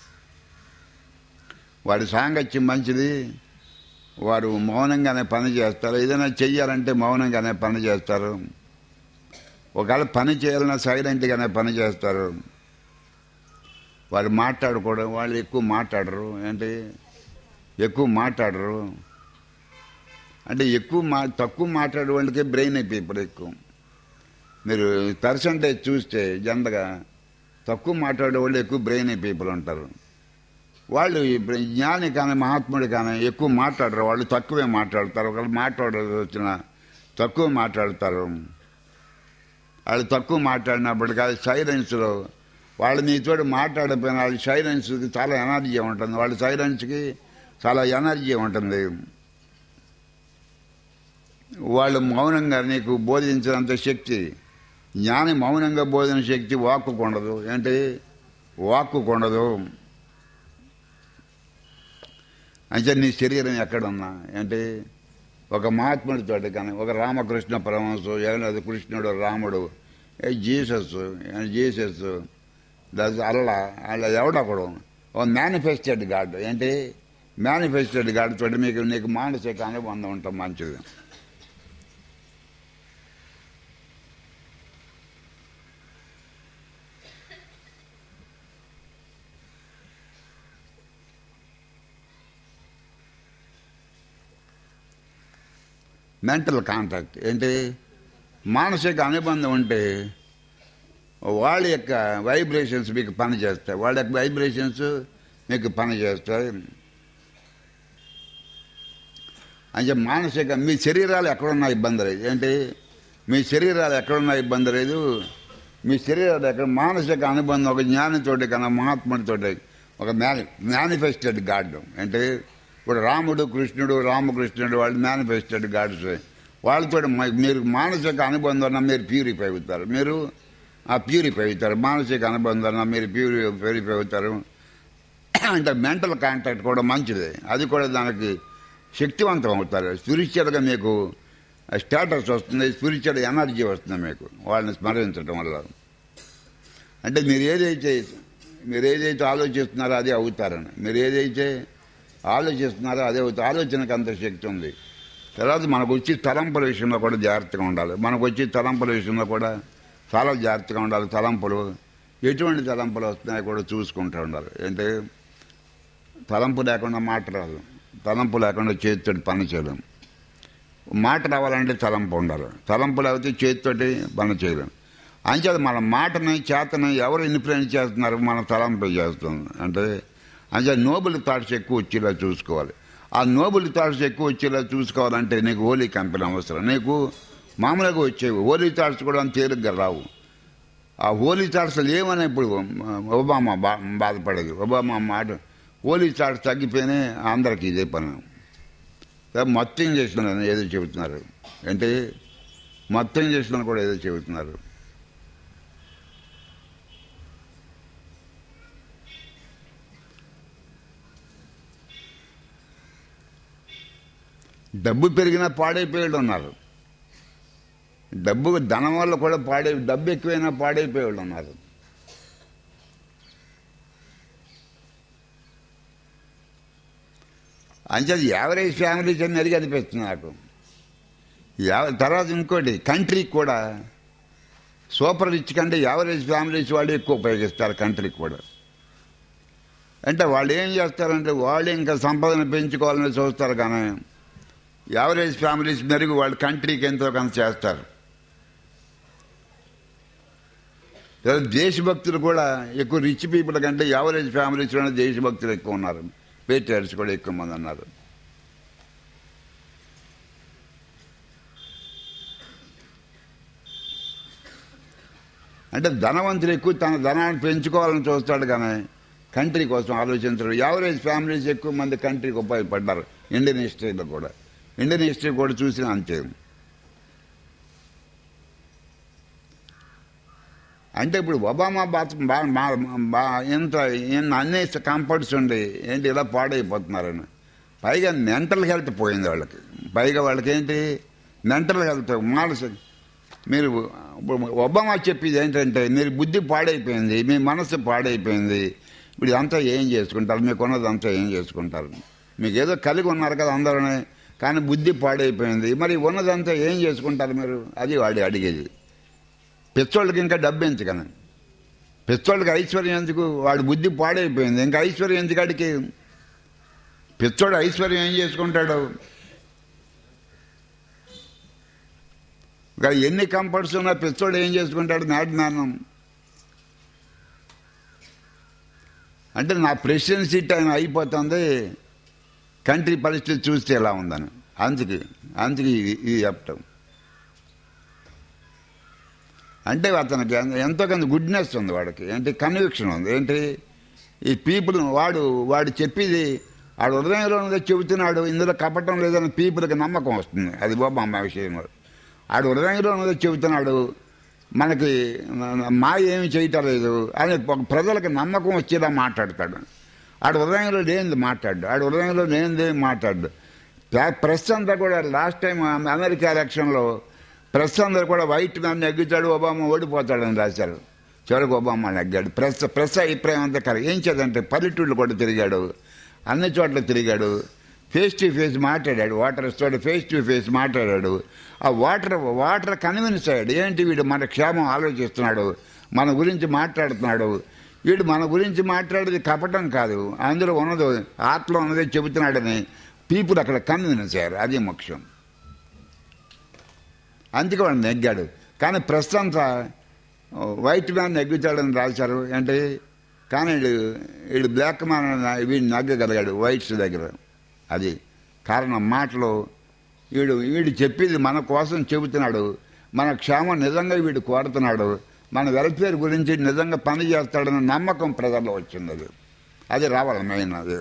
వాడి సాంగత్యం మంచిది వారు మౌనంగానే పని చేస్తారు ఏదైనా చెయ్యాలంటే మౌనంగానే పని చేస్తారు ఒకవేళ పని చేయాలన్నా సైలెంట్గానే పని చేస్తారు వారు మాట్లాడుకోవడం వాళ్ళు ఎక్కువ మాట్లాడరు ఏంటి ఎక్కువ మాట్లాడరు అంటే ఎక్కువ మా తక్కువ మాట్లాడే వాళ్ళకే బ్రెయిన్ పీపుల్ ఎక్కువ మీరు పర్సంటేజ్ చూస్తే జనరల్గా తక్కువ మాట్లాడే వాళ్ళు ఎక్కువ బ్రెయిన్ పీపుల్ ఉంటారు వాళ్ళు ఇప్పుడు జ్ఞాని కానీ మహాత్ముడు కానీ ఎక్కువ మాట్లాడరు వాళ్ళు తక్కువే మాట్లాడతారు ఒకళ్ళు మాట్లాడాల్సి వచ్చిన తక్కువ మాట్లాడతారు వాళ్ళు తక్కువ మాట్లాడినప్పటికీ అది సైలెన్స్లో వాళ్ళు నీతో మాట్లాడిపోయిన వాళ్ళ సైలెన్స్కి చాలా ఎనర్జీ ఉంటుంది వాళ్ళ సైలెన్స్కి చాలా ఎనర్జీ ఉంటుంది వాళ్ళు మౌనంగా నీకు బోధించినంత శక్తి జ్ఞాని మౌనంగా బోధిన శక్తి వాక్కు ఉండదు ఏంటి వాక్కు ఉండదు అంటే నీ శరీరం ఎక్కడున్నా ఏంటి ఒక మహాత్ముడితో కానీ ఒక రామకృష్ణ పరమహంస ఏమన్నది కృష్ణుడు రాముడు ఏ జీసస్ ఏ జీసస్ దస్ అల్లా అలా ఎవడొకడు ఓ మేనిఫెస్టెడ్ గాడ్ ఏంటి మేనిఫెస్టెడ్ గాడ్ తోటి మీకు నీకు మానసిక అనుబంధం ఉంటాం మంచిది మెంటల్ కాంటాక్ట్ ఏంటి మానసిక అనుబంధం ఉంటే వాళ్ళ యొక్క వైబ్రేషన్స్ మీకు పని చేస్తాయి వాళ్ళ యొక్క వైబ్రేషన్స్ మీకు పని చేస్తాయి అంటే మానసిక మీ శరీరాలు ఎక్కడున్నా ఇబ్బంది లేదు ఏంటి మీ శరీరాలు ఎక్కడున్నా ఇబ్బంది లేదు మీ శరీరాలు ఎక్కడ మానసిక అనుబంధం ఒక జ్ఞానితోటి కన్నా మహాత్ముడితోటి ఒక మేని మేనిఫెస్టెడ్ గాడ్ అంటే ఇప్పుడు రాముడు కృష్ణుడు రామకృష్ణుడు వాళ్ళు మేనిఫెస్టెడ్ గాడ్స్ వాళ్ళతో మీరు మానసిక అనుబంధం మీరు ప్యూరిఫై అవుతారు మీరు ఆ ప్యూరిఫై అవుతారు మానసిక అనుబంధం మీరు ప్యూరి ప్యూరిఫై అవుతారు అంటే మెంటల్ కాంటాక్ట్ కూడా మంచిది అది కూడా దానికి శక్తివంతం అవుతారు స్పిరిచువల్గా మీకు స్టేటస్ వస్తుంది స్పిరిచువల్ ఎనర్జీ వస్తుంది మీకు వాళ్ళని స్మరించడం వల్ల అంటే మీరు ఏదైతే మీరు ఏదైతే ఆలోచిస్తున్నారో అదే అవుతారని మీరు ఏదైతే ఆలోచిస్తున్నారో అదే అవుతారు ఆలోచనకు అంత శక్తి ఉంది తర్వాత మనకు వచ్చి తలంపుల విషయంలో కూడా జాగ్రత్తగా ఉండాలి మనకు వచ్చి తలంపుల విషయంలో కూడా చాలా జాగ్రత్తగా ఉండాలి తలంపులు ఎటువంటి తలంపులు వస్తున్నాయో కూడా చూసుకుంటూ ఉండాలి అంటే తలంపు లేకుండా మాట రాదు తలంపు లేకుండా చేతితోటి పని చేయలేం మాట రావాలంటే తలంపు ఉండాలి తలంపు లేకపోతే చేతితోటి పని చేయలేం అంచేది మన మాటని చేతని ఎవరు ఇన్ఫ్లుయెన్స్ చేస్తున్నారు మన తలంపు చేస్తుంది అంటే అంటే నోబుల్ థాట్స్ ఎక్కువ వచ్చేలా చూసుకోవాలి ఆ నోబుల్ థాట్స్ ఎక్కువ వచ్చేలా చూసుకోవాలంటే నీకు హోలీ కంపెనీ అవసరం నీకు మామూలుగా వచ్చేవి హోలీ థాట్స్ కూడా అంత తేలిగ్గా రావు ఆ హోలీ థాట్స్ లేవని ఇప్పుడు ఒబామా బా బాధపడేది ఒబామా మాట హోలీ థాట్స్ తగ్గిపోయినాయి అందరికీ ఇదే పని మొత్తం చేసిన ఏదో చెబుతున్నారు అంటే మొత్తం చేసిన కూడా ఏదో చెబుతున్నారు డబ్బు పెరిగినా పాడైపోయాడు ఉన్నారు డబ్బు ధనం వల్ల కూడా పాడై డబ్బు ఎక్కువైనా పాడైపోయాడు ఉన్నారు అంచేది యావరేజ్ ఫ్యామిలీస్ అని అడిగి అనిపిస్తుంది నాకు యావ- తర్వాత ఇంకోటి కంట్రీకి కూడా సూపర్ రిచ్ కంటే యావరేజ్ ఫ్యామిలీస్ వాళ్ళు ఎక్కువ ఉపయోగిస్తారు కంట్రీకి కూడా అంటే వాళ్ళు ఏం చేస్తారంటే వాళ్ళు ఇంకా సంపదను పెంచుకోవాలని చూస్తారు కానీ యావరేజ్ ఫ్యామిలీస్ మెరుగు వాళ్ళు కంట్రీకి ఎంతో కొంత చేస్తారు లేదా దేశభక్తులు కూడా ఎక్కువ రిచ్ పీపుల్ కంటే యావరేజ్ ఫ్యామిలీస్లోనే దేశభక్తులు ఎక్కువ ఉన్నారు పేట్రియర్స్ కూడా ఎక్కువ మంది ఉన్నారు అంటే ధనవంతులు ఎక్కువ తన ధనాన్ని పెంచుకోవాలని చూస్తాడు కానీ కంట్రీ కోసం ఆలోచించడు యావరేజ్ ఫ్యామిలీస్ ఎక్కువ మంది కంట్రీకి ఉపయోగపడ్డారు ఇండియన్ హిస్టరీలో కూడా ఇండియన్ హిస్టరీ కూడా చూసిన అంతే అంటే ఇప్పుడు ఒబామా బాత్ బా మా- బా ఎంత ఎన్ని అన్ని కంఫర్ట్స్ ఉండి ఏంటి ఇలా పాడైపోతున్నారని పైగా మెంటల్ హెల్త్ పోయింది వాళ్ళకి పైగా వాళ్ళకి ఏంటి మెంటల్ హెల్త్ మానసిక మీరు ఇప్పుడు ఒబామా చెప్పేది ఏంటంటే మీరు బుద్ధి పాడైపోయింది మీ మనసు పాడైపోయింది ఇప్పుడు ఇదంతా ఏం చేసుకుంటారు మీకు ఉన్నదంతా ఏం చేసుకుంటారు మీకు ఏదో కలిగి ఉన్నారు కదా అందరూనే కానీ బుద్ధి పాడైపోయింది మరి ఉన్నదంతా ఏం చేసుకుంటారు మీరు అది వాడి అడిగేది పిచ్చోళ్ళకి ఇంకా డబ్బు ఎంచుకని పిచ్చోళ్ళకి ఐశ్వర్యం ఎందుకు వాడి బుద్ధి పాడైపోయింది ఇంకా ఐశ్వర్యం ఎందుకు అడిగి పిచ్చోడు ఐశ్వర్యం ఏం చేసుకుంటాడు ఇంకా ఎన్ని కంఫర్ట్స్ ఉన్నా పిచ్చోడు ఏం చేసుకుంటాడు నాటి నాన్నం అంటే నా ప్రెసిడెన్సీ టైం అయిపోతుంది కంట్రీ పరిస్థితి చూస్తే ఎలా ఉందని అందుకే అందుకే ఇది ఇది చెప్పటం అంటే అతనికి ఎంతో కొంత గుడ్నెస్ ఉంది వాడికి ఏంటి కన్విక్షన్ ఉంది ఏంటి ఈ పీపుల్ వాడు వాడు చెప్పేది వాడు హృదయంలో ఉన్నదే చెబుతున్నాడు ఇందులో కపటం లేదని పీపుల్కి నమ్మకం వస్తుంది అది బాబా అమ్మ విషయం ఆడు హృదయంలో ఉన్నదే చెబుతున్నాడు మనకి మా ఏమి చేయటం లేదు అని ఒక ప్రజలకు నమ్మకం వచ్చేలా మాట్లాడతాడు ఆడు హృదయంలో లేనిది మాట్లాడు ఆడు హృదయంలో లేనిది మాట్లాడు ప్ర- ప్రెస్ అంతా కూడా లాస్ట్ టైం అమెరికా ఎలక్షన్లో ప్రెస్ అందరూ కూడా వైట్ మ్యాన్ నెగ్గుతాడు ఒబామా ఓడిపోతాడని రాశారు చివరికి ఒబామా నెగ్గాడు ప్రెస్ ప్రెస్ అభిప్రాయం అంతా కరెక్ట్ ఏం చేద్దంటే పల్లెటూళ్ళు కూడా తిరిగాడు అన్ని చోట్ల తిరిగాడు ఫేస్ టు ఫేస్ మాట్లాడాడు వాటర్ తోటి ఫేస్ టు ఫేస్ మాట్లాడాడు ఆ వాటర్ వాటర్ కన్విన్స్ అయ్యాడు ఏంటి వీడు మన క్షేమం ఆలోచిస్తున్నాడు మన గురించి మాట్లాడుతున్నాడు వీడు మన గురించి మాట్లాడేది కపటం కాదు అందులో ఉన్నది ఆత్మలో ఉన్నది చెబుతున్నాడని పీపుల్ అక్కడ కన్విన్స్ అయ్యారు అది ముఖ్యం అందుకే వాడు నెగ్గాడు కానీ ప్రస్తుతం అంతా వైట్ మ్యాన్ నెగ్గుతాడని రాశారు అంటే కానీ వీడు వీడు బ్లాక్ మ్యాన్ వీడు నగ్గగలిగాడు వైట్స్ దగ్గర అది కారణం మాటలు వీడు వీడు చెప్పేది మన కోసం చెబుతున్నాడు మన క్షేమం నిజంగా వీడు కోరుతున్నాడు మన వెల్ఫేర్ గురించి నిజంగా పని చేస్తాడన్న నమ్మకం ప్రజల్లో వచ్చింది అది అది రావాలి మెయిన్ అది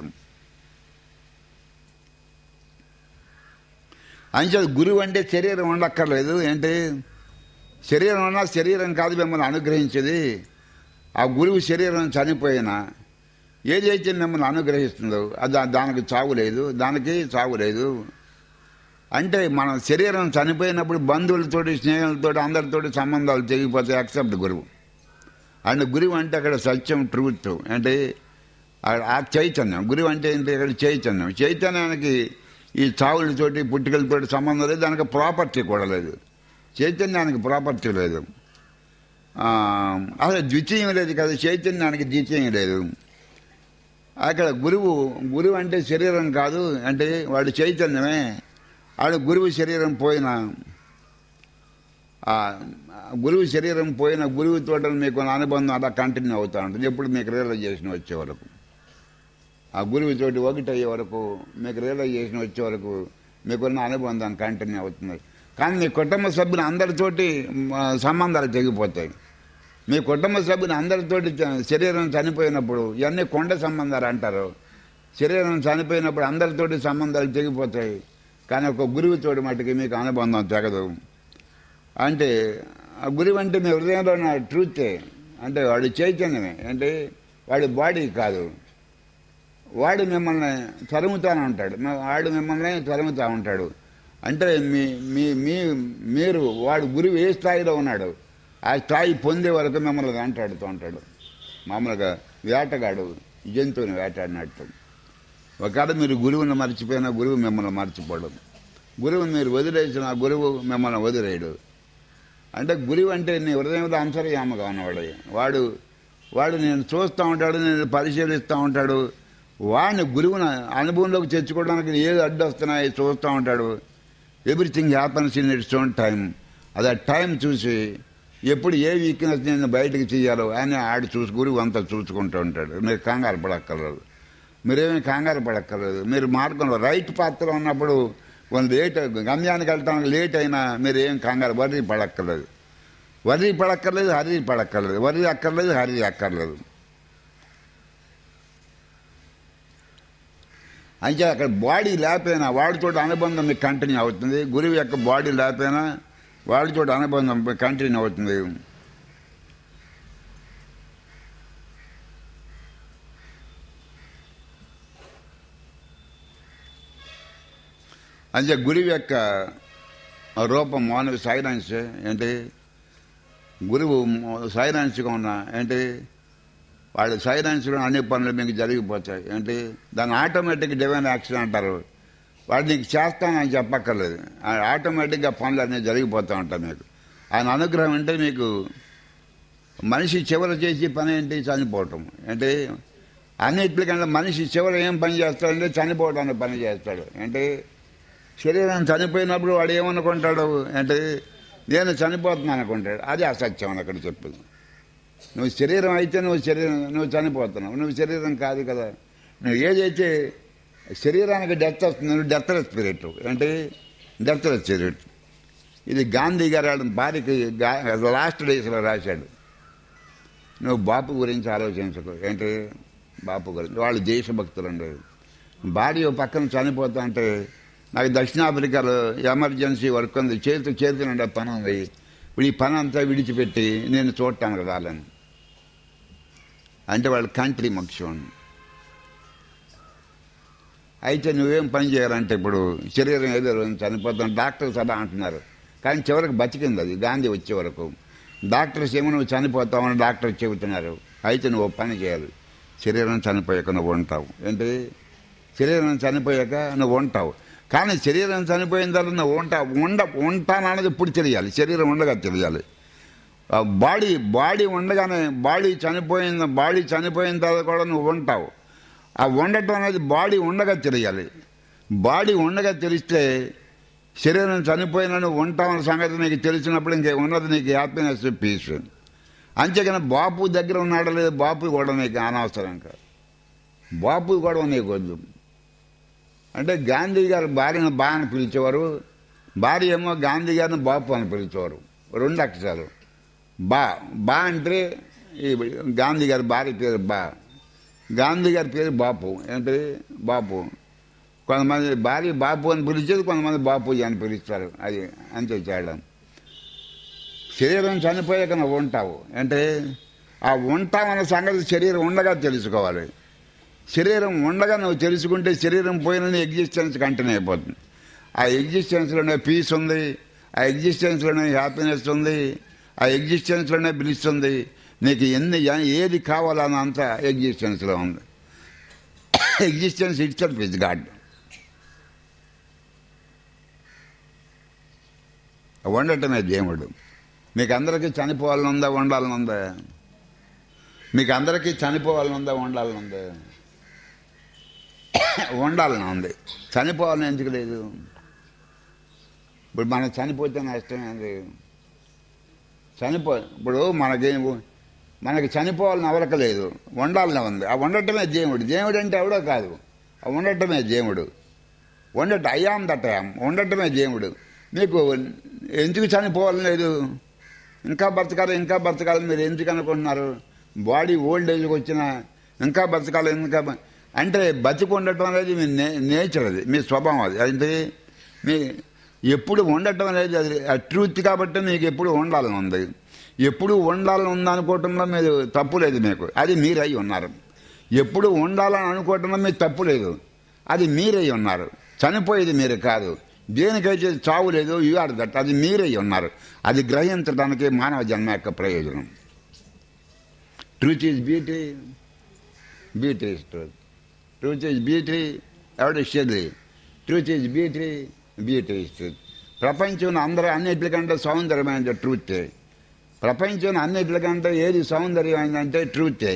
అంచేది గురువు అంటే శరీరం ఉండక్కర్లేదు ఏంటి శరీరం ఉన్నా శరీరం కాదు మిమ్మల్ని అనుగ్రహించేది ఆ గురువు శరీరం చనిపోయినా ఏదైతే మిమ్మల్ని అనుగ్రహిస్తుందో అది దానికి చావు లేదు దానికి చావు లేదు అంటే మన శరీరం చనిపోయినప్పుడు బంధువులతోటి స్నేహితులతోటి అందరితోటి సంబంధాలు తెగిపోతాయి అక్సెప్ట్ గురువు అండ్ గురువు అంటే అక్కడ సత్యం ట్రూత్ అంటే ఆ- ఆ చైతన్యం గురువు అంటే ఏంటి ఇక్కడ చైతన్యం చైతన్యానికి ఈ చావులతోటి పుట్టుకలతోటి సంబంధం లేదు దానికి ప్రాపర్టీ కూడా లేదు చైతన్యానికి ప్రాపర్టీ లేదు ఆ, అసలు ద్వితీయం లేదు కదా చైతన్యానికి ద్వితీయం లేదు అక్కడ గురువు గురువు అంటే శరీరం కాదు అంటే వాడు చైతన్యమే వాడు గురువు శరీరం పోయిన ఆ గురువు శరీరం పోయిన గురువుతో మీకు ఉన్న అనుబంధం అలా కంటిన్యూ అవుతూ ఉంటుంది ఎప్పుడు మీకు రియలైజేషన్ వచ్చే వరకు ఆ గురువుతోటి ఒకటి అయ్యే వరకు మీకు రియలైజేషన్ వచ్చే వరకు మీకున్న అనుబంధం కంటిన్యూ అవుతుంది కానీ మీ కుటుంబ సభ్యులు అందరితోటి మ, సంబంధాలు తెగిపోతాయి మీ కుటుంబ సభ్యులు అందరితోటి చ- శరీరం చనిపోయినప్పుడు ఇవన్నీ కొండ సంబంధాలు అంటారు శరీరం చనిపోయినప్పుడు అందరితోటి సంబంధాలు తెగిపోతాయి కానీ ఒక గురువుతోటి మటుకి మీకు అనుబంధం తెగదు అంటే ఆ గురువు అంటే మీ హృదయంలో ఉన్న ట్రూతే అంటే వాడు చైతన్యమే అంటే వాడి బాడీ కాదు వాడు మిమ్మల్ని తరుముతానే ఉంటాడు మ- వాడు మిమ్మల్ని తరుముతా ఉంటాడు అంటే మీ మీ మీ మీరు వాడు గురువు ఏ స్థాయిలో ఉన్నాడు ఆ స్థాయి పొందే వరకు మిమ్మల్ని వెంటాడుతూ ఉంటాడు మామూలుగా వేటగాడు జంతువుని వేటాడినట్టు ఒకవేళ మీరు గురువుని మర్చిపోయినా గురువు మిమ్మల్ని మర్చిపోడు గురువు మీరు వదిలేసిన గురువు మిమ్మల్ని వదిలేయడు అంటే గురువు అంటే నీ హృదయంలో అంతర్యామగా ఉన్నవాడు వాడు వాడు నేను చూస్తూ ఉంటాడు నేను పరిశీలిస్తూ ఉంటాడు వాడిని గురువుని అనుభవంలోకి తెచ్చుకోవడానికి ఏది అడ్డు వస్తున్నాయి చూస్తూ ఉంటాడు everything happens in its own time అది ఆ టైం చూసి ఎప్పుడు ఏ వీక్నెస్ నేను బయటకు తీయాలో అని ఆడు చూసి గురువు అంతా చూసుకుంటూ ఉంటాడు మీరు కంగారు పడక్కర్లేదు మీరేమీ కంగారు పడక్కర్లేదు మీరు మార్గంలో రైట్ పాత్రలో ఉన్నప్పుడు వాళ్ళు లేట్ గమ్యానికి వెళ్ళటానికి లేట్ అయినా మీరు ఏం కంగారు వర్రీ పడక్కర్లేదు వర్రీ పడక్కర్లేదు హరి పడక్కర్లేదు వర్రీ అక్కర్లేదు హరి అక్కర్లేదు అంటే అక్కడ బాడీ లేకపోయినా వాడితో అనుబంధం మీకు కంటిన్యూ అవుతుంది గురువు యొక్క బాడీ లేకపోయినా వాడితో అనుబంధం మీకు కంటిన్యూ అవుతుంది అంటే గురువు యొక్క రూపం మానవ సైలెన్స్ ఏంటి గురువు సైలెన్స్గా ఉన్న ఏంటి వాళ్ళు సైలెన్స్లో అన్ని పనులు మీకు జరిగిపోతాయి ఏంటి దాన్ని ఆటోమేటిక్ డివైన్ యాక్షన్ అంటారు వాడు నీకు చేస్తానని చెప్పక్కర్లేదు ఆ ఆటోమేటిక్గా పనులు అన్నీ జరిగిపోతూ ఉంటాయి మీకు ఆయన అనుగ్రహం అంటే మీకు మనిషి చివర చేసే పని ఏంటి చనిపోవటం అంటే అన్నిటికన్నా మనిషి చివర ఏం పని చేస్తాడంటే చనిపోవడానికి పని చేస్తాడు అంటే శరీరం చనిపోయినప్పుడు వాడు ఏమనుకుంటాడు అంటే నేను చనిపోతున్నాను అనుకుంటాడు అది అసత్యం అని అక్కడ చెప్పింది నువ్వు శరీరం అయితే నువ్వు శరీరం నువ్వు చనిపోతున్నావు నువ్వు శరీరం కాదు కదా నువ్వు ఏదైతే శరీరానికి డెత్ వస్తుంది నువ్వు డెత్లెస్ స్పిరిట్ అంటే డెత్లెస్ స్పిరిట్ ఇది గాంధీ గారు వాళ్ళ భార్యకి లాస్ట్ డేస్లో రాశాడు నువ్వు బాపు గురించి ఆలోచించకు ఏంటి బాపు గురించి వాళ్ళు దేశభక్తులు అండి భార్య ఓ పక్కన చనిపోతా అంటే నాకు దక్షిణాఫ్రికాలో ఎమర్జెన్సీ వర్క్ ఉంది చేతి చేతి నుండి పని ఉంది ఇప్పుడు ఈ పని అంతా విడిచిపెట్టి నేను చూడటానికి రాలని అంటే వాళ్ళ కంట్రీ ముఖ్యం అయితే నువ్వేం పని చేయాలంటే ఇప్పుడు శరీరం ఏదో రోజు చనిపోతాం డాక్టర్ సదా అంటున్నారు కానీ చివరికి బతికింది అది గాంధీ వచ్చే వరకు డాక్టర్స్ ఏమో నువ్వు చనిపోతావని డాక్టర్ చెబుతున్నారు అయితే నువ్వు ఓ పని చేయాలి శరీరం చనిపోయాక నువ్వు ఉంటావు ఏంటి శరీరం చనిపోయాక నువ్వు ఉంటావు కానీ శరీరం చనిపోయిన తర్వాత నువ్వు ఉంటా ఉండ ఉంటానన్నది ఇప్పుడు తెలియాలి శరీరం ఉండగా తెలియాలి ఆ బాడీ బాడీ ఉండగానే బాడీ చనిపోయిన బాడీ చనిపోయిన తర్వాత కూడా నువ్వు ఉంటావు ఆ ఉండటం అనేది బాడీ ఉండగా తెలియాలి బాడీ ఉండగా తెలిస్తే శరీరం చనిపోయినా నువ్వు ఉంటావన్న సంగతి నీకు తెలిసినప్పుడు ఇంకే ఉన్నది నీకు హ్యాపీనెస్ పీస్ అంతేకాని బాపు దగ్గర ఉన్నాడో లేదు బాపు కూడా నీకు అనవసరం కాదు బాపు కూడా నీకు వద్దు అంటే గాంధీ గారు భార్యను బా అని పిలిచేవారు భార్య ఏమో గాంధీ గారిని బాపు అని పిలిచేవారు రెండు అక్షరాలు బా బా అంటే ఈ గాంధీ గారి భార్య పేరు బా గాంధీ గారి పేరు బాపు ఏంటి బాపు కొంతమంది భార్య బాపు అని పిలిచేది కొంతమంది బాపూజీ అని పిలుస్తారు అది అంతే చేయడం శరీరం చనిపోయాక నువ్వు ఉంటావు అంటే ఆ ఉంటామన్న సంగతి శరీరం ఉండగా తెలుసుకోవాలి శరీరం ఉండగా నువ్వు తెలుసుకుంటే శరీరం పోయిన ఎగ్జిస్టెన్స్ కంటిన్యూ అయిపోతుంది ఆ ఎగ్జిస్టెన్స్లోనే పీస్ ఉంది ఆ ఎగ్జిస్టెన్స్లోనే హ్యాపీనెస్ ఉంది ఆ ఎగ్జిస్టెన్స్లోనే బ్లిస్ ఉంది నీకు ఎన్ని ఏది కావాలన్న అంత ఎగ్జిస్టెన్స్లో ఉంది existence itself is God వండటమే దేవుడు మీకు అందరికీ చనిపోవాలనుందా ఉండాలనుందా మీకు అందరికీ చనిపోవాలనుందా ఉండాలనుందా ఉండాలని ఉంది చనిపోవాలని ఎందుకు లేదు ఇప్పుడు మనం చనిపోతే నష్టం ఏంది చనిపో ఇప్పుడు మనకి మనకి చనిపోవాలని అవలక లేదు వండాలని ఉంది ఆ వండటమే దేవుడు దేవుడు అంటే ఎవడో కాదు ఆ ఉండటమే దేవుడు ఉండట అయ్యాం దట్టయాం ఉండటమే దేవుడు మీకు ఎందుకు చనిపోవాలని లేదు ఇంకా బ్రతకాలి ఇంకా బ్రతకాలి మీరు ఎందుకు అనుకుంటున్నారు బాడీ ఓల్డ్ ఏజ్కి వచ్చిన ఇంకా బ్రతకాలి ఇంకా బ- అంటే బతికి ఉండటం అనేది మీ నే నేచర్ అది మీ స్వభావం అది అంటే మీ ఎప్పుడు ఉండటం అనేది అది ట్రూత్ కాబట్టి మీకు ఎప్పుడు ఉండాలని ఉంది ఎప్పుడు ఉండాలని ఉందనుకోవటంలో మీరు తప్పు లేదు మీకు అది మీరై ఉన్నారు ఎప్పుడు ఉండాలని అనుకోవటంలో మీకు తప్పు లేదు అది మీరై ఉన్నారు చనిపోయేది మీరు కాదు దేనికైతే చావు లేదు యు ఆర్ దట్ అది మీరై ఉన్నారు అది గ్రహించడానికి మానవ జన్మ యొక్క ప్రయోజనం truth is beauty beauty is truth truth is beauty ఎవడ షెడ్లీ truth is beauty beauty is truth ప్రపంచంలో అందరూ అన్నిటికంటే సౌందర్యమైనది ట్రూతే ప్రపంచంలో అన్నిటికంటే ఏది సౌందర్యమైందంటే ట్రూతే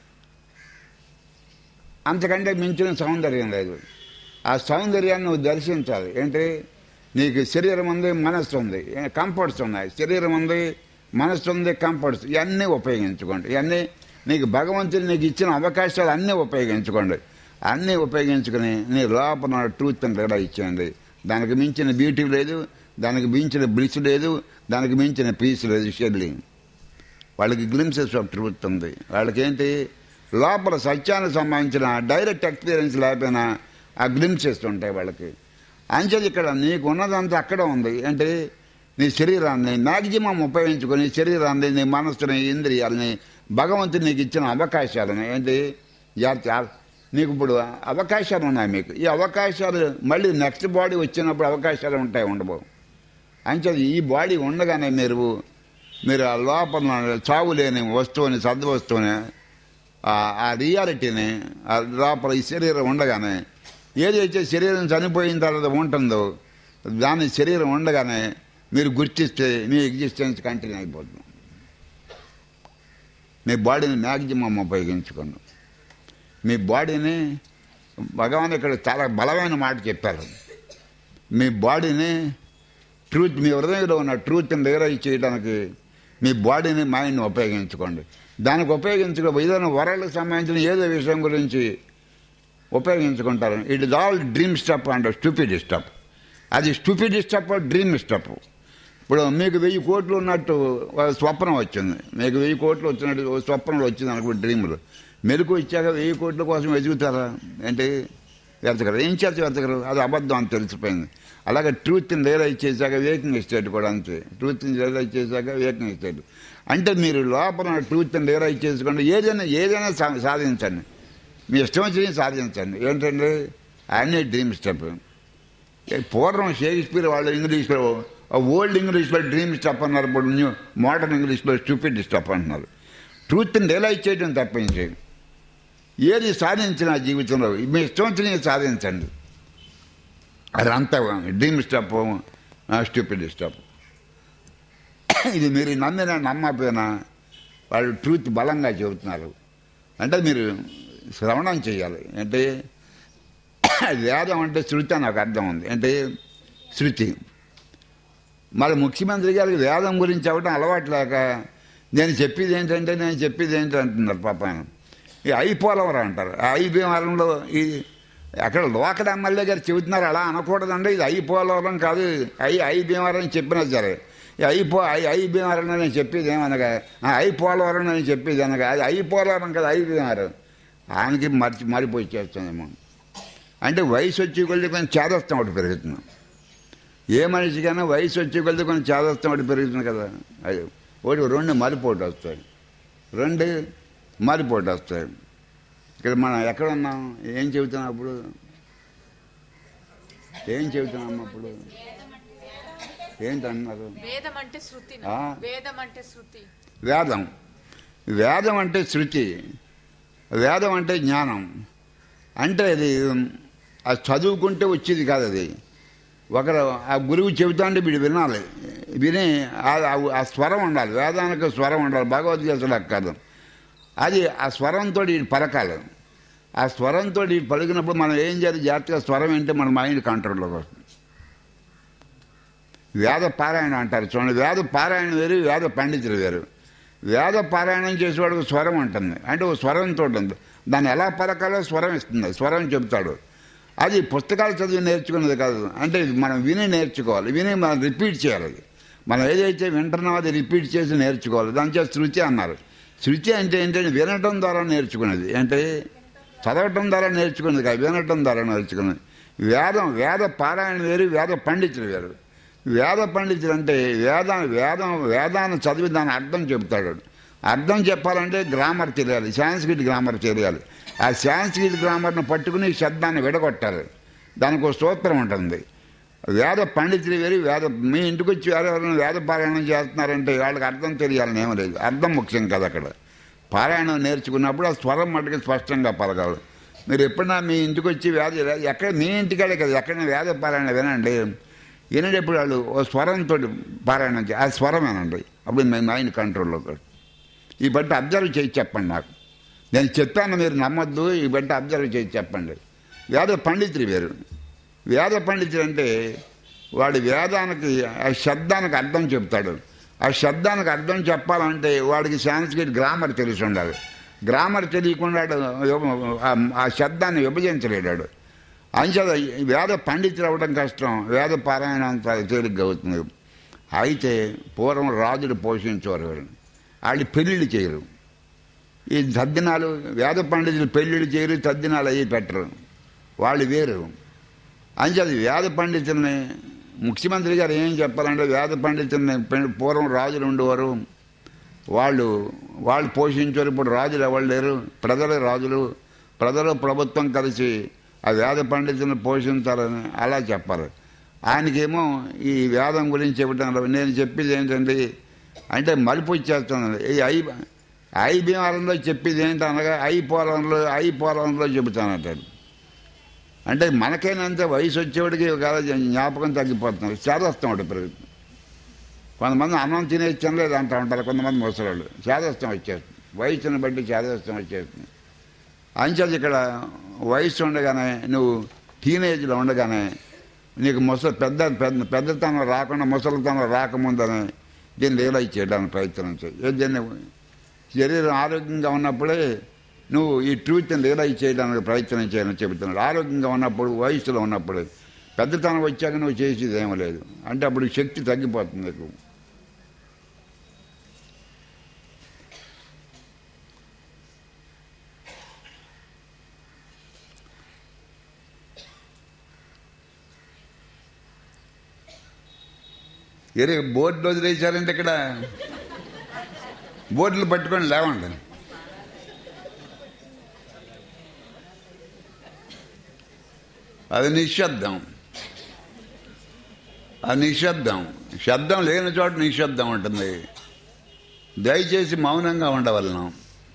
అంతకంటే మించిన సౌందర్యం లేదు ఆ సౌందర్యాన్ని నువ్వు దర్శించాలి ఏంటి నీకు శరీరం ఉంది మనస్సు ఉంది కంఫర్ట్స్ ఉన్నాయి శరీరం ఉంది మనస్సు ఉంది కంఫర్ట్స్ ఇవన్నీ ఉపయోగించుకోండి ఇవన్నీ నీకు భగవంతుడు నీకు ఇచ్చిన అవకాశాలు అన్నీ ఉపయోగించుకోండి అన్నీ ఉపయోగించుకుని నీ లోపల ట్రూత్ అని కూడా ఇచ్చేయండి దానికి మించిన బ్యూటీ లేదు దానికి మించిన బ్లిస్ లేదు దానికి మించిన పీస్ లేదు షెడ్లింగ్ వాళ్ళకి గ్లిమ్సెస్ ఆఫ్ ట్రూత్ ఉంది వాళ్ళకి ఏంటి లోపల సత్యానికి సంబంధించిన డైరెక్ట్ ఎక్స్పీరియన్స్ లేకపోయినా ఆ గ్లిమ్సెస్ ఉంటాయి వాళ్ళకి అంచేది ఇక్కడ నీకు ఉన్నదంతా అక్కడ ఉంది అంటే నీ శరీరాన్ని మ్యాక్సిమం ఉపయోగించుకొని శరీరాన్ని నీ మనస్సుని ఇంద్రియాలని భగవంతుడు నీకు ఇచ్చిన అవకాశాలని ఏంటి జాగ్రత్త నీకు ఇప్పుడు అవకాశాలు ఉన్నాయి మీకు ఈ అవకాశాలు మళ్ళీ నెక్స్ట్ బాడీ వచ్చినప్పుడు అవకాశాలు ఉంటాయి ఉండబోవు అంచేది ఈ బాడీ ఉండగానే మీరు మీరు ఆ లోపల చావు లేని వస్తువుని సద్వస్తువుని ఆ- ఆ రియాలిటీని ఆ లోపల ఈ శరీరం ఉండగానే ఏదైతే శరీరం చనిపోయిన తర్వాత ఉంటుందో దాని శరీరం ఉండగానే మీరు గుర్తిస్తే మీ ఎగ్జిస్టెన్స్ కంటిన్యూ అయిపోతుంది మీ బాడీని మ్యాక్సిమం ఉపయోగించుకోండి మీ బాడీని భగవాన్ ఇక్కడ చాలా బలమైన మాట చెప్పారు మీ బాడీని ట్రూత్ మీ హృదయంలో ఉన్న ట్రూత్ని రియలైజ్ చేయడానికి మీ బాడీని మైండ్ని ఉపయోగించుకోండి దానికి ఉపయోగించుకో ఏదైనా వరల్డ్కి సంబంధించిన ఏదో విషయం గురించి ఉపయోగించుకుంటారు it is all dream stuff and stupid stuff అది స్టూపిడ్ స్టప్ డ్రీమ్ స్టప్ ఇప్పుడు మీకు వెయ్యి కోట్లు ఉన్నట్టు ఒక స్వప్నం వచ్చింది మీకు వెయ్యి కోట్లు వచ్చినట్టు ఒక స్వప్నంలో వచ్చింది అనుకో డ్రీములు మెలకు ఇచ్చాక వెయ్యి కోట్ల కోసం వెతుకుతారా ఏంటి వెతకరు ఏం చేత వెతకరు అది అబద్ధం అని తెలిసిపోయింది అలాగే ట్రూత్ని రియలైజ్ చేశాక వేకింగ్ స్టేట్ కూడా అంతే ట్రూత్ని రియలైజ్ చేశాక వేకింగ్ స్టేట్ అంటే మీరు లోపల ట్రూత్ని రియలైజ్ చేసుకోండి ఏదైనా ఏదైనా సా- సాధించండి మీ ఇష్టం వచ్చింది సాధించండి ఏంటంటే అన్నీ డ్రీమ్ స్టెప్ పూర్వం షేక్స్పియర్ వాళ్ళు ఇంగ్లీష్లో ఓల్డ్ ఇంగ్లీష్లో డ్రీమ్ స్టెప్ అన్నారు ఇప్పుడు న్యూ మోడర్న్ ఇంగ్లీష్లో స్టూపిడ్ స్టెప్ అంటున్నారు ట్రూత్ని రియలైజ్ చేయడం తప్పించి ఏది సాధించిన జీవితంలో మీ ఇష్టం వచ్చినవి సాధించండి అదంతా డ్రీమ్ స్టెప్ స్టూపిడ్ స్టెప్ ఇది మీరు నమ్మినా నమ్మకపోయినా వాళ్ళు ట్రూత్ బలంగా చెబుతున్నారు అంటే మీరు శ్రవణం చేయాలి అంటే వేదం అంటే శృతి అని నాకు అర్థం ఉంది అంటే శృతి మరి ముఖ్యమంత్రి గారికి వేదం గురించి అవ్వడం అలవాటు లేక నేను చెప్పేది ఏంటంటే నేను చెప్పేది ఏంటి అంటున్నారు పాప ఆయన ఈ ఐ పోలవరం అంటారు ఆ ఐ భీమవరంలో ఈ అక్కడ లోకల్ ఎమ్మెల్యే గారు చెబుతున్నారు అలా అనకూడదండి ఇది ఐ పోలవరం కాదు ఐ ఐ భీమవరం చెప్పినా సరే ఈ ఐ పో ఐ ఐ భీమవరం నేను చెప్పేది ఏమనగా ఆ, ఐ పోలవరం నేను చెప్పేది అనగా అది ఐ పోలవరం కదా ఐ భీమవరం ఆయనకి మర్చి మారిపోయి చేస్తుందేమో అంటే వయసు వచ్చి కొద్ది కొంచెం చేదస్తం ఒకటి పెరుగుతుంది ఏ మనిషికైనా వయసు వచ్చి కొద్ది కొంచెం చేదస్తం ఒకటి పెరుగుతుంది కదా అది ఒకటి రెండు మరిపోటు వస్తాయి రెండు మరిపోటు వస్తాయి ఇక్కడ మనం ఎక్కడ ఉన్నాం ఏం చెబుతున్నాం అప్పుడు ఏం చెబుతున్నాం అప్పుడు ఏంటన్నారు వేదం అంటే శృతి ఆ. వేదం అంటే శృతి వేదం వేదం అంటే శృతి వేదం అంటే జ్ఞానం అంటే అది అది చదువుకుంటే వచ్చేది కాదు అది ఒకరు ఆ గురువు చెబుతా అంటే వీడు వినాలి విని ఆ- ఆ- ఆ స్వరం ఉండాలి వేదానికి స్వరం ఉండాలి భగవద్గీతలో కాదు అది ఆ స్వరంతో వీడు పలకాలి ఆ స్వరంతో వీడు పలికినప్పుడు మనం ఏం చేయాలి జాగ్రత్తగా స్వరం ఏంటి మన మైండ్ కంట్రోల్లోకి వస్తుంది వేద పారాయణ అంటారు చూడండి వేద పారాయణ వేరు వేద పండితులు వేరు వేద పారాయణం చేసేవాడికి స్వరం ఉంటుంది అంటే ఓ స్వరంతో ఉంటుంది దాన్ని ఎలా పలకాలో స్వరం ఇస్తుంది స్వరం చెప్తాడు అది పుస్తకాలు చదివి నేర్చుకున్నది కాదు అంటే ఇది మనం విని నేర్చుకోవాలి విని మనం రిపీట్ చేయాలి అది మనం ఏదైతే వింటున్నామో అది రిపీట్ చేసి నేర్చుకోవాలి దాని చేత శృతి అన్నారు శృతి అంటే ఏంటంటే వినటం ద్వారా నేర్చుకునేది అంటే చదవటం ద్వారా నేర్చుకునేది కాదు వినటం ద్వారా నేర్చుకునేది వేదం వేద పారాయణ వేరు వేద పండితులు వేరు వేద పండితులు అంటే వేద వేదం వేదాన్ని చదివి దాని అర్థం చెబుతాడు అర్థం చెప్పాలంటే గ్రామర్ తెలియాలి సాంస్క్రిట్ గ్రామర్ తెలియాలి ఆ సాంస్క్రిట్ గ్రామర్ను పట్టుకుని ఈ శబ్దాన్ని విడగొట్టాలి దానికి ఒక సూత్రం ఉంటుంది వేద పండితులు వేరు వేద మీ ఇంటికి వచ్చి ఎవరెవరైనా వేద పారాయణం చేస్తున్నారంటే వాళ్ళకి అర్థం తెలియాలని ఏమీ లేదు అర్థం ముఖ్యం కదా అక్కడ పారాయణం నేర్చుకున్నప్పుడు ఆ స్వరం మటుకు స్పష్టంగా పలకాలి మీరు ఎప్పుడైనా మీ ఇంటికి వచ్చి వేద ఎక్కడ మీ ఇంటికాడే కదా ఎక్కడైనా వేద పారాయణ వినండి వినేటప్పుడు వాళ్ళు ఓ స్వరంతో పారాయణం చే ఆ స్వరం వినండి అప్పుడు మీ మైండ్ కంట్రోల్లో ఈ బట్టి అబ్జర్వ్ చేసి చెప్పండి నాకు నేను చెప్పాను మీరు నమ్మొద్దు ఈ బట్టి అబ్జర్వ్ చేసి చెప్పండి వేద పండితులు వేరు వేద పండితులు అంటే వాడి వేదానికి ఆ శబ్దానికి అర్థం చెప్తాడు ఆ శబ్దానికి అర్థం చెప్పాలంటే వాడికి సాంస్క్రిట్ గ్రామర్ తెలిసి ఉండాలి గ్రామర్ తెలియకుండా వాడు ఆ- ఆ శబ్దాన్ని విభజించలేడాడు అంచేత ఈ వేద పండితులు అవ్వడం కష్టం వేద పారాయణం అంత తేలిగ్గా అవుతుంది అయితే పూర్వం రాజులు పోషించేవారు వీళ్ళని. వాళ్ళు పెళ్ళిళ్ళు చేయరు ఈ తద్దినాలు వేద పండితులు పెళ్ళిళ్ళు చేయరు తద్దినాలు అయ్యి పెట్టరు వాళ్ళు వేరు అంచేది వేద పండితుల్ని ముఖ్యమంత్రి గారు ఏం చెప్పాలంటే వేద పండితుల్ని పె- పూర్వం రాజులు ఉండేవారు వాళ్ళు వాళ్ళు పోషించారు ఇప్పుడు రాజులు ఎవరు లేరు ప్రజలు రాజులు ప్రజలు ప్రభుత్వం కలిసి ఆ వేద పండితులను పోషించాలని అలా చెప్పారు ఆయనకేమో ఈ వేదం గురించి చెప్పడం నేను చెప్పేది ఏంటంటే అంటే మలుపు ఇచ్చేస్తున్నాను ఈ ఐ ఐ భీమారంలో చెప్పేది ఏంటనగా ఐ పోలంలో ఐ పోలంలో చెబుతానంటాడు అంటే మనకైనంత వయసు వచ్చేవాడికి కాదు జ్ఞాపకం తగ్గిపోతున్నారు చేదస్తాం ఒకటి పెరుగుతుంది కొంతమంది అన్నం తినేచ్చం లేదు అంటూ ఉంటారు కొంతమంది ముసలాళ్ళు చేదస్తం వచ్చేస్తుంది వయసుని బట్టి చేదస్తం వచ్చేస్తుంది అంచేది ఇక్కడ వయసు ఉండగానే నువ్వు టీనేజ్లో ఉండగానే నీకు ముసలి పెద్ద పెద్ద పెద్దతనం రాకుండా ముసలితనం రాకముందని దీన్ని రియలైజ్ చేయడానికి ప్రయత్నం చేయి ఏ దీన్ని శరీరం ఆరోగ్యంగా ఉన్నప్పుడే నువ్వు ఈ ట్రూత్ని రియలైజ్ చేయడానికి ప్రయత్నం చేయని చెబుతున్నాడు ఆరోగ్యంగా ఉన్నప్పుడు వయసులో ఉన్నప్పుడు పెద్దతనం వచ్చాక నువ్వు చేసేది ఏమీ లేదు అంటే అప్పుడు శక్తి తగ్గిపోతుంది నీకు ఎరే బోర్డులు వదిలేశారంటే ఇక్కడ బోర్డులు పట్టుకొని లేవండి అది నిశ్శబ్దం అది నిశ్శబ్దం శబ్దం లేని చోట నిశ్శబ్దం ఉంటుంది దయచేసి మౌనంగా ఉండవలను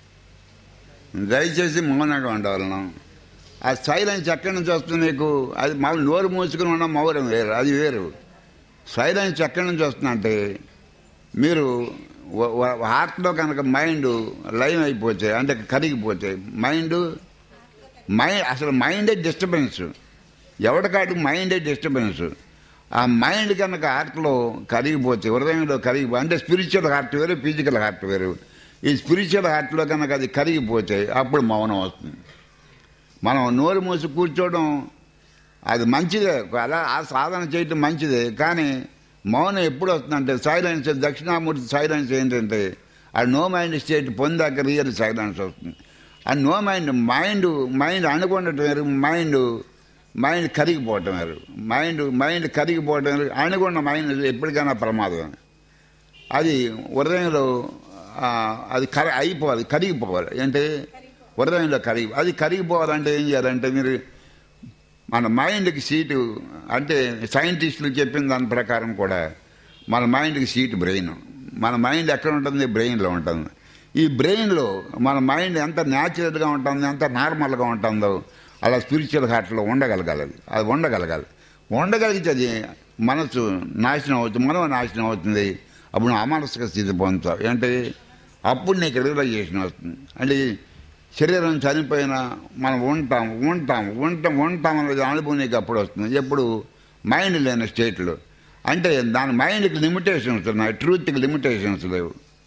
దయచేసి మౌనంగా ఉండవలను ఆ సైలెన్స్ ఎక్కడి నుంచి వస్తుంది నీకు అది మళ్ళీ నోరు మూసుకుని ఉన్న మౌనం వేరు అది వేరు సైలెన్స్ ఎక్కడి నుంచి వస్తుందంటే మీరు వ- వ- హార్ట్లో కనుక మైండ్ లైన్ అయిపోతే అంటే కరిగిపోతే మైండ్ మైండ్ అసలు మైండే డిస్టర్బెన్స్ ఎవడికాడు మైండే డిస్టర్బెన్స్ ఆ మైండ్ కనుక హార్ట్లో కరిగిపోతే హృదయంలో కరిగిపో అంటే స్పిరిచువల్ హార్ట్ వేరు ఫిజికల్ హార్ట్ వేరు ఈ స్పిరిచువల్ హార్ట్లో కనుక అది కరిగిపోతే అప్పుడు మౌనం వస్తుంది మనం నోరు మూసి కూర్చోవడం అది మంచిదే అలా ఆ సాధన చేయటం మంచిదే కానీ మౌనం ఎప్పుడు వస్తుందంటే సైలెన్స్ దక్షిణామూర్తి సైలెన్స్ ఏంటంటే ఆ నో మైండ్ స్టేట్ పొందాక రియల్ సైలెన్స్ వస్తుంది ఆ నో మైండ్ మైండ్ మైండ్ అనుకున్నట్టు వేరు మైండ్ మైండ్ కరిగిపోవటం వేరు మైండ్ మైండ్ కరిగిపోవటం వేరు అనుకున్న మైండ్ ఎప్పటికైనా ప్రమాదం అది హృదయంలో ఆ, అది కరి అయిపోవాలి కరిగిపోవాలి అంటే హృదయంలో కరిగి అది కరిగిపోవాలంటే ఏం చేయాలంటే మీరు మన మైండ్కి సీటు అంటే సైంటిస్టులు చెప్పిన దాని ప్రకారం కూడా మన మైండ్కి సీట్ బ్రెయిన్ మన మైండ్ ఎక్కడ ఉంటుంది బ్రెయిన్లో ఉంటుంది ఈ బ్రెయిన్లో మన మైండ్ ఎంత న్యాచురల్గా ఉంటుంది ఎంత నార్మల్గా ఉంటుందో అలా స్పిరిచువల్ హార్ట్లో ఉండగలగాలి అది అది ఉండగలగాలి ఉండగలిగితే అది మనసు నాశనం అవుతుంది మనం నాశనం అవుతుంది అప్పుడు నువ్వు అమానసిక స్థితి పొందుతావు అంటే అప్పుడు నీకు రియలైజేషన్ వస్తుంది అంటే శరీరం చనిపోయినా మనం ఉంటాం ఉంటాం ఉంటాం ఉంటాం అనేది అనుభవం నీకు అప్పుడు వస్తుంది ఎప్పుడు మైండ్ లేని స్టేట్లో అంటే దాని మైండ్కి లిమిటేషన్స్ ఉన్నాయి ట్రూత్కి లిమిటేషన్స్ లేవు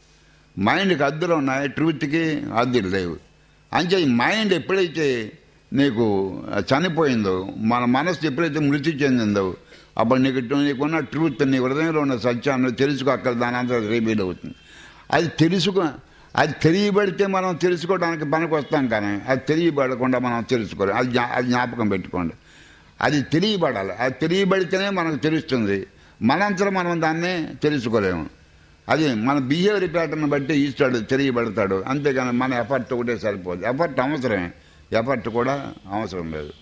మైండ్కి అద్దులు ఉన్నాయి ట్రూత్కి అద్దులు లేవు అంతే ఈ మైండ్ ఎప్పుడైతే నీకు చనిపోయిందో మన మనసు ఎప్పుడైతే మృతి చెందిందో అప్పుడు నీకు నీకున్న ట్రూత్ నీ హృదయంలో ఉన్న సత్యాన్ని తెలుసుకో అక్కడ దాని అంతా రివీల్ అవుతుంది అది తెలుసుకో అది తెలియబడితే మనం తెలుసుకోవడానికి పనికి వస్తాం కానీ అది తెలియబడకుండా మనం తెలుసుకోలేం అది జ్ఞా- అది జ్ఞాపకం పెట్టుకోండి అది తెలియబడాలి అది తెలియబడితేనే మనకు తెలుస్తుంది మనంతరం మనం దాన్ని తెలుసుకోలేము అది మన బిహేవియర్ ప్యాటర్న్ బట్టి ఈస్తాడు తెలియబడతాడు అంతేగాని మన ఎఫర్ట్ ఒకటే సరిపోదు ఎఫర్ట్ అవసరమే ఎఫర్ట్ కూడా అవసరం లేదు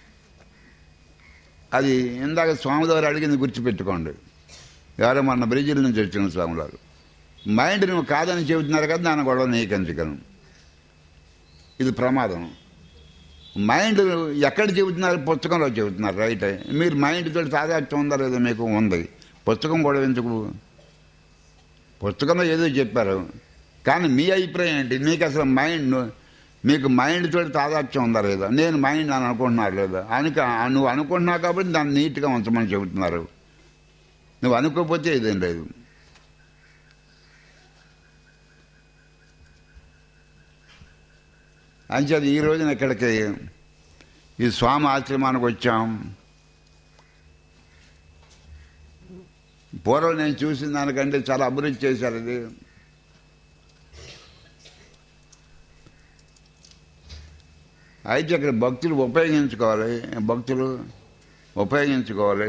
అది ఇందాక స్వామివారు అడిగింది గుర్తుపెట్టుకోండి ఎవరో మన బ్రెజిల్ నుంచి వచ్చిన స్వామివారు మైండ్ నువ్వు కాదని చెబుతున్నారు కదా దాని గొడవ నీకెందుకను ఇది ప్రమాదం మైండ్ ఎక్కడ చెబుతున్నారు పుస్తకంలో చెబుతున్నారు రైట్ మీరు మైండ్ తోటి తాదాత్యం ఉందా లేదో మీకు ఉంది పుస్తకం కూడా ఎందుకు పుస్తకంలో ఏదో చెప్పారు కానీ మీ అభిప్రాయం ఏంటి మీకు అసలు మైండ్ మీకు మైండ్ తోటి తాదాత్యం ఉందా లేదా నేను మైండ్ అని అనుకుంటున్నారు లేదా అనుక నువ్వు అనుకుంటున్నావు కాబట్టి దాన్ని నీట్గా ఉంచమని చెబుతున్నారు నువ్వు అనుకోకపోతే ఇదేం లేదు అంచేది ఈ రోజున ఇక్కడికి ఈ స్వామి ఆశ్రమానికి వచ్చాం పూర్వం నేను చూసిన దానికంటే చాలా అభివృద్ధి చేశారు ఇది అయితే ఇక్కడ భక్తులు ఉపయోగించుకోవాలి భక్తులు ఉపయోగించుకోవాలి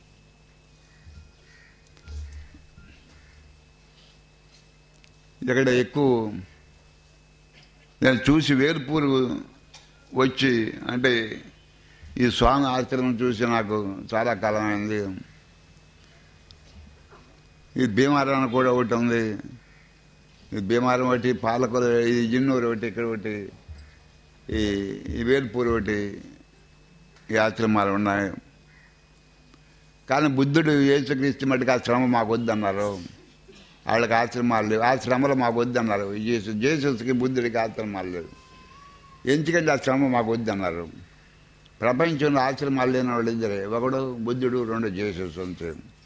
ఇక్కడ ఎక్కువ నేను చూసి వేర్పూరు వచ్చి అంటే ఈ స్వామి ఆశ్రమం చూసి నాకు చాలా కాలం అయింది ఈ భీమారం కూడా ఒకటి ఉంది ఈ భీమారం ఒకటి పాలకొల ఇది జిన్నూరు ఒకటి ఇక్కడ ఒకటి ఈ ఈ వేల్పూర్ ఒకటి ఈ ఆశ్రమాలు ఉన్నాయి కానీ బుద్ధుడు యేసుక్రీస్తు మటుకు ఆ శ్రమ మాకు వద్దన్నారు వాళ్ళకి ఆశ్రమాలు లేవు ఆ శ్రమలు మాకు వద్దన్నారు జేసు జేసస్కి బుద్ధుడికి ఆశ్రమాలు లేవు ఎందుకంటే ఆ శ్రమ మాకు వద్దన్నారు ప్రపంచంలో ఆశ్రమాలు లేని వాళ్ళు ఇద్దరే ఒకడు బుద్ధుడు రెండు జేసస్ అంతే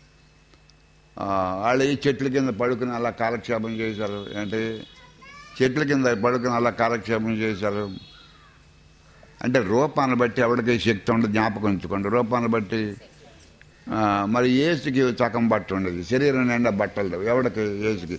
ఆ, వాళ్ళు ఈ చెట్ల కింద పడుకుని అలా కాలక్షేపం చేశారు ఏంటి చెట్ల కింద పడుకుని అలా కాలక్షేపం చేశారు అంటే రూపాన్ని బట్టి ఎవరికి శక్తి ఉండదు జ్ఞాపకం ఉంచుకోండి రూపాన్ని బట్టి ఆ, మరి ఏసుకి సగం బట్ట ఉండదు శరీరం నిండా బట్టలు లేవు. ఎవడికి ఏసుకి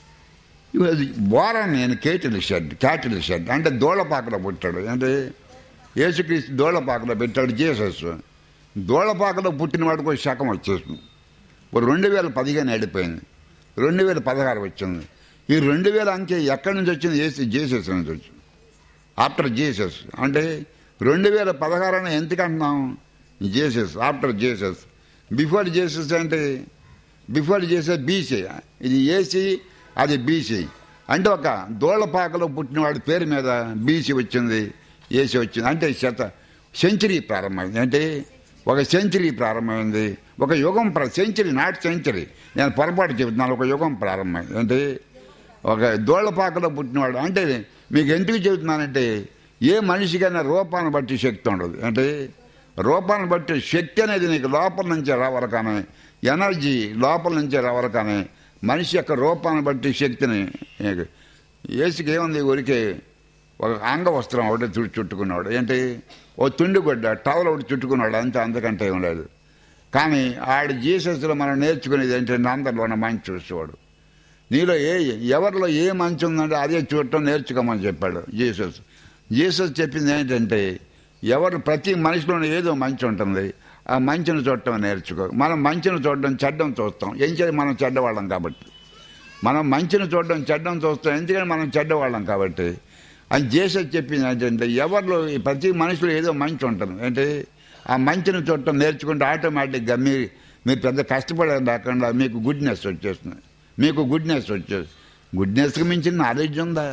బోరాన్ నేను కేటిల్ షెడ్ క్యాటిల్ షెడ్ అంటే దూళపాకలో పుట్టాడు అంటే యేసుక్రీస్తు దూళపాకలో పెట్టాడు జీసస్ దూళపాకలో పుట్టిన వాడికి ఒక శకం వచ్చేసింది ఓ రెండు వేల పదిహేను వెళ్ళిపోయింది రెండు వేల పదహారు వచ్చింది ఈ రెండు వేల అంకె ఎక్కడి నుంచి వచ్చింది ఏసు జీసస్ నుంచి వచ్చింది ఆఫ్టర్ జీసస్ అంటే రెండు వేల పదహారు అని ఎందుకంటున్నాం Jesus after Jesus before Jesus అంటే బిఫోర్ జీసస్ బీసీ ఇది ఏసీ అది బీసీ అంటే ఒక దోళ్లపాకలో పుట్టినవాడి పేరు మీద బీసీ వచ్చింది ఏసీ వచ్చింది అంటే శత సెంచరీ ప్రారంభమైంది అంటే ఒక సెంచరీ ప్రారంభమైంది ఒక యుగం ప్ర సెంచరీ నాట్ సెంచరీ నేను పొరపాటు చెబుతున్నాను ఒక యుగం ప్రారంభమైంది అంటే ఒక దోళ్లపాకలో పుట్టినవాడు అంటే మీకు ఎందుకు చెబుతున్నానంటే ఏ మనిషికైనా రూపాన్ని బట్టి శక్తి ఉండదు అంటే రూపాన్ని బట్టి శక్తి అనేది నీకు లోపల నుంచే రావాలి కానీ ఎనర్జీ లోపల నుంచే రావాలి కానీ మనిషి యొక్క రూపాన్ని బట్టి శక్తిని నీకు ఏసుకి ఏముంది ఊరికే ఒక అంగ వస్త్రం ఒకటి చుట్టు చుట్టుకున్నాడు ఏంటి ఓ తుండిగొడ్డ టవల్ ఒకటి చుట్టుకున్నాడు అంతే అంతకంటే ఏం లేదు కానీ ఆడు జీసస్లో మనం నేర్చుకునేది ఏంటంటే అందరిలో ఉన్న మంచి చూసేవాడు నీలో ఏ ఎవరిలో ఏ మంచి ఉందంటే అదే చూడటం నేర్చుకోమని చెప్పాడు జీసస్ జీసస్ చెప్పింది ఏంటంటే ఎవరు ప్రతి మనిషిలోనూ ఏదో మంచి ఉంటుంది ఆ మంచిని చూడటం నేర్చుకో మనం మంచిని చూడడం చెడ్డం చూస్తాం ఏం చేయాలి మనం చెడ్డవాళ్ళం కాబట్టి మనం మంచిని చూడడం చెడ్డం చూస్తాం ఎందుకంటే మనం చెడ్డవాళ్ళం కాబట్టి అని జీసస్ చెప్పింది ఏంటంటే ఎవరిలో ఈ ప్రతి మనిషిలో ఏదో మంచి ఉంటుంది అంటే ఆ మంచిని చూడటం నేర్చుకుంటే ఆటోమేటిక్గా మీరు మీరు పెద్ద కష్టపడే రాకుండా మీకు గుడ్నెస్ వచ్చేస్తుంది మీకు గుడ్నెస్ వచ్చేది గుడ్నెస్కి మించిన నాలెడ్జ్ ఉందా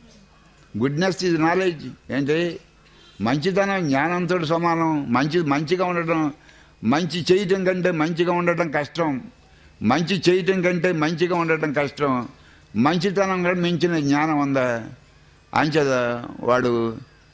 గుడ్నెస్ ఇది నాలెడ్జ్ ఏంటి మంచితనం జ్ఞానంతో సమానం మంచి మంచిగా ఉండటం మంచి చేయటం కంటే మంచిగా ఉండటం కష్టం మంచి చేయటం కంటే మంచిగా ఉండటం కష్టం మంచితనం కూడా మించిన జ్ఞానం ఉందా అంచేత వాడు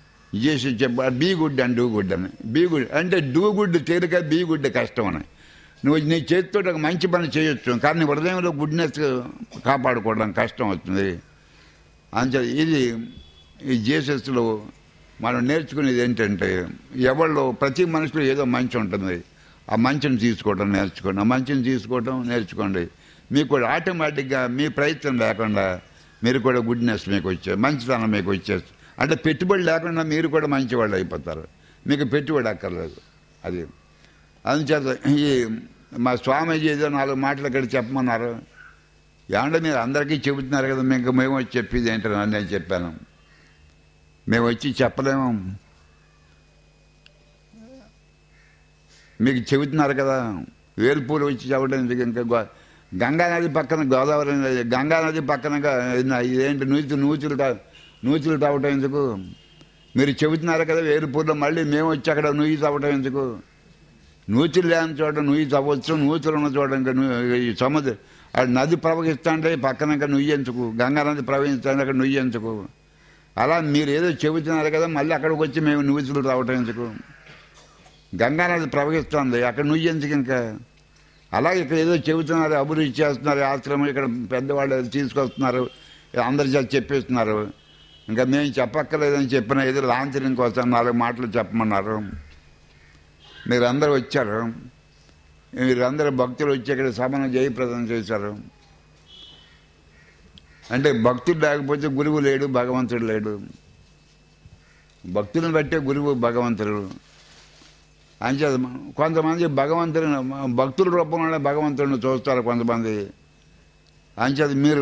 చేసి చెప్ప be good and do good అని బీ గుడ్ అంటే డూ గుడ్ తేలిక బీ గుడ్ కష్టం అని నువ్వు నీ చేతితో ఒక మంచి పని చేయొచ్చు కానీ నీ హృదయంలో గుడ్నెస్ కాపాడుకోవడం కష్టం అవుతుంది అంతే ఇది ఈ జీసస్లో మనం నేర్చుకునేది ఏంటంటే ఎవరిలో ప్రతి మనిషిలో ఏదో మంచి ఉంటుంది ఆ మంచిని తీసుకోవడం నేర్చుకోండి ఆ మంచిని తీసుకోవడం నేర్చుకోండి మీకు కూడా ఆటోమేటిక్గా మీ ప్రయత్నం లేకుండా మీరు కూడా గుడ్నెస్ మీకు వచ్చే మంచితనం మీకు వచ్చేసి అంటే పెట్టుబడి లేకుండా మీరు కూడా మంచివాళ్ళు అయిపోతారు మీకు పెట్టుబడి అక్కర్లేదు అది అందుచేత ఈ మా స్వామీజీ ఏదో నాలుగు మాటలు ఇక్కడ చెప్పమన్నారు ఏమంటే మీరు అందరికీ చెబుతున్నారు కదా మీకు మేము వచ్చి చెప్పేది ఏంటని నేను చెప్పాను మేము వచ్చి చెప్పలేము మీకు చెబుతున్నారు కదా వేల్పూలు వచ్చి చెప్పడం ఎందుకు ఇంకా గో- గంగా నది పక్కన గోదావరి నది గంగా నది పక్కన గా- ఇదేంటి నూతి నూతులు తా- నూతులు తాగటం ఎందుకు మీరు చెబుతున్నారు కదా వేరుపూర్లో మళ్ళీ మేము వచ్చి అక్కడ నుయ్యి తవ్వటం ఎందుకు నూతులు లేని చోట నుయ్యి తవ్వచ్చు నూతులు ఉన్న చోట ఇంకా ను- ఈ సముద్ర ఆ నది ప్రవహిస్తుంటే పక్కన ఇంకా నుయ్యి ఎందుకు గంగా నది ప్రవహిస్తుంటే అక్కడ నుయ్యి ఎందుకు అలా మీరు ఏదో చెబుతున్నారు కదా మళ్ళీ అక్కడికి వచ్చి మేము నూతులు రావటం ఎందుకు గంగా నది ప్రవహిస్తుంది అక్కడ నుయ్యి ఎందుకు ఇంకా అలాగే ఇక్కడ ఏదో చెబుతున్నారు అభివృద్ధి చేస్తున్నారు ఆశ్రమం ఇక్కడ పెద్దవాళ్ళు ఏదో తీసుకొస్తున్నారు అందరి చేత చెప్పేస్తున్నారు ఇంకా మేము చెప్పక్కర్లేదని చెప్పిన ఏదో లాంఛనం కోసం నాలుగు మాటలు చెప్పమన్నారు మీరందరూ వచ్చారు మీరందరూ భక్తులు వచ్చి ఇక్కడ సభను జయప్రదం చేశారు అంటే భక్తుడు లేకపోతే గురువు లేడు భగవంతుడు లేడు భక్తులను బట్టే గురువు భగవంతుడు అంచేత కొంతమంది భగవంతుని భక్తుల రూపంలోనే భగవంతుడిని చూస్తారు కొంతమంది అంచేత మీరు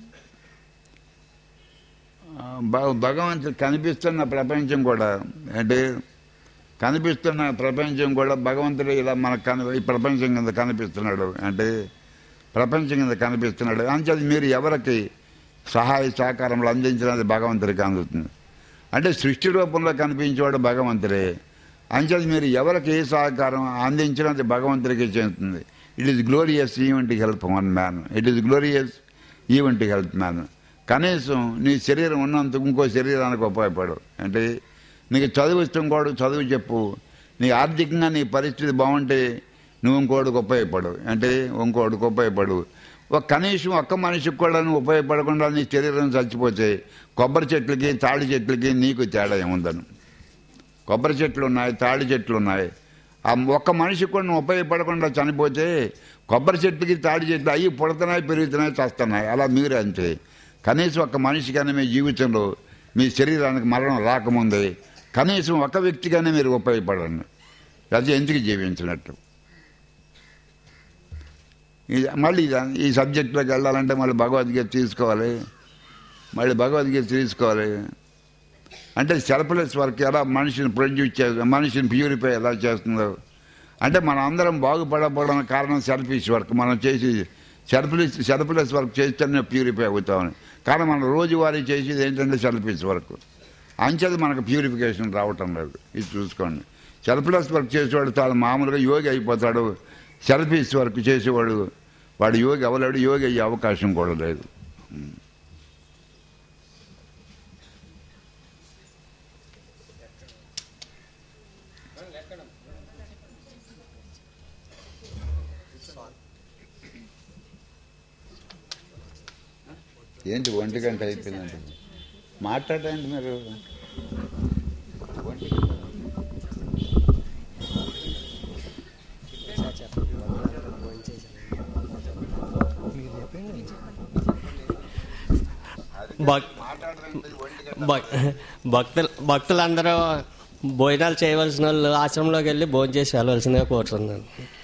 ఆ, భ- భగవంతుడు కనిపిస్తున్న ప్రపంచం కూడా అంటే కనిపిస్తున్న ప్రపంచం కూడా భగవంతుడు ఇలా మనకు కని ఈ ప్రపంచం కింద కనిపిస్తున్నాడు అంటే ప్రపంచం కింద కనిపిస్తున్నాడు అంచేది మీరు ఎవరికి సహాయ సహకారములు అందించినది భగవంతుడికి అందుతుంది అంటే సృష్టి రూపంలో కనిపించేవాడు భగవంతుడే అంచేది మీరు ఎవరికి ఏ సహకారం అందించినది భగవంతుడికి చెందుతుంది it is glorious event help one man it is glorious event help man కనీసం నీ శరీరం ఉన్నందుకు ఇంకో శరీరానికి ఉపయోగపడు అంటే నీకు చదువు ఇష్టం కూడా చదువు చెప్పు నీ ఆర్థికంగా నీ పరిస్థితి బాగుంటే నువ్వు ఇంకోటికి ఉపయోగపడు అంటే ఇంకోటికి ఉపయోగపడు ఒక కనీసం ఒక్క మనిషికి కూడా నువ్వు ఉపయోగపడకుండా నీ శరీరం చచ్చిపోతే కొబ్బరి చెట్లకి తాడి చెట్లకి నీకు తేడా ఏముందను కొబ్బరి చెట్లు ఉన్నాయి తాడి చెట్లు ఉన్నాయి ఆ ఒక్క మనిషికి కూడా నువ్వు ఉపయోగపడకుండా చనిపోతే కొబ్బరి చెట్లకి తాడి చెట్లు అవి పుడుతున్నాయి పెరుగుతున్నాయి చస్తున్నాయి అలా మీరు అంతే కనీసం ఒక మనిషికైనా మీ జీవితంలో మీ శరీరానికి మరణం రాకముందే కనీసం ఒక వ్యక్తిగానే మీరు ఉపయోగపడండి అది ఎందుకు జీవించినట్టు ఇది- మళ్ళీ ఇది- ఈ సబ్జెక్టులోకి వెళ్ళాలంటే మళ్ళీ భగవద్గీత తీసుకోవాలి మళ్ళీ భగవద్గీత తీసుకోవాలి అంటే సెల్ఫ్లెస్ వర్క్ ఎలా మనిషిని ప్రొడ్యూస్ చేస్తుంది మనిషిని ప్యూరిఫై ఎలా చేస్తుందో అంటే మన అందరం బాగుపడకపోవడానికి కారణం సెల్ఫిష్ వర్క్ మనం చేసి సెల్ఫ్లెస్ సెల్ఫ్లెస్ వర్క్ చేస్తేనే ప్యూరిఫై అవుతామని కానీ మనం రోజువారీ చేసేది ఏంటంటే సెల్ఫిష్ వర్క్ అంచేది మనకు ప్యూరిఫికేషన్ రావటం లేదు ఇది చూసుకోండి సెల్ఫ్లెస్ వర్క్ చేసేవాడు చాలా మామూలుగా యోగి అయిపోతాడు సెల్ఫిష్ వర్క్ చేసేవాడు వాడు యోగి అవ్వలేడు యోగి అయ్యే అవకాశం కూడా లేదు ఏంటి ఒంటి గంట అయిపోయిందండి మాట్లాడండి మీరు ఒంటి గంట. భక్ మాట్లాడరండి, ఒంటి గంట. భక్- భక్తులు భక్తులందరూ భోజనాలు చేయవలసిన వాళ్ళు ఆశ్రమంలోకి వెళ్ళి భోజనం చేసి వెళ్ళవలసిందిగా కోరుతున్నాను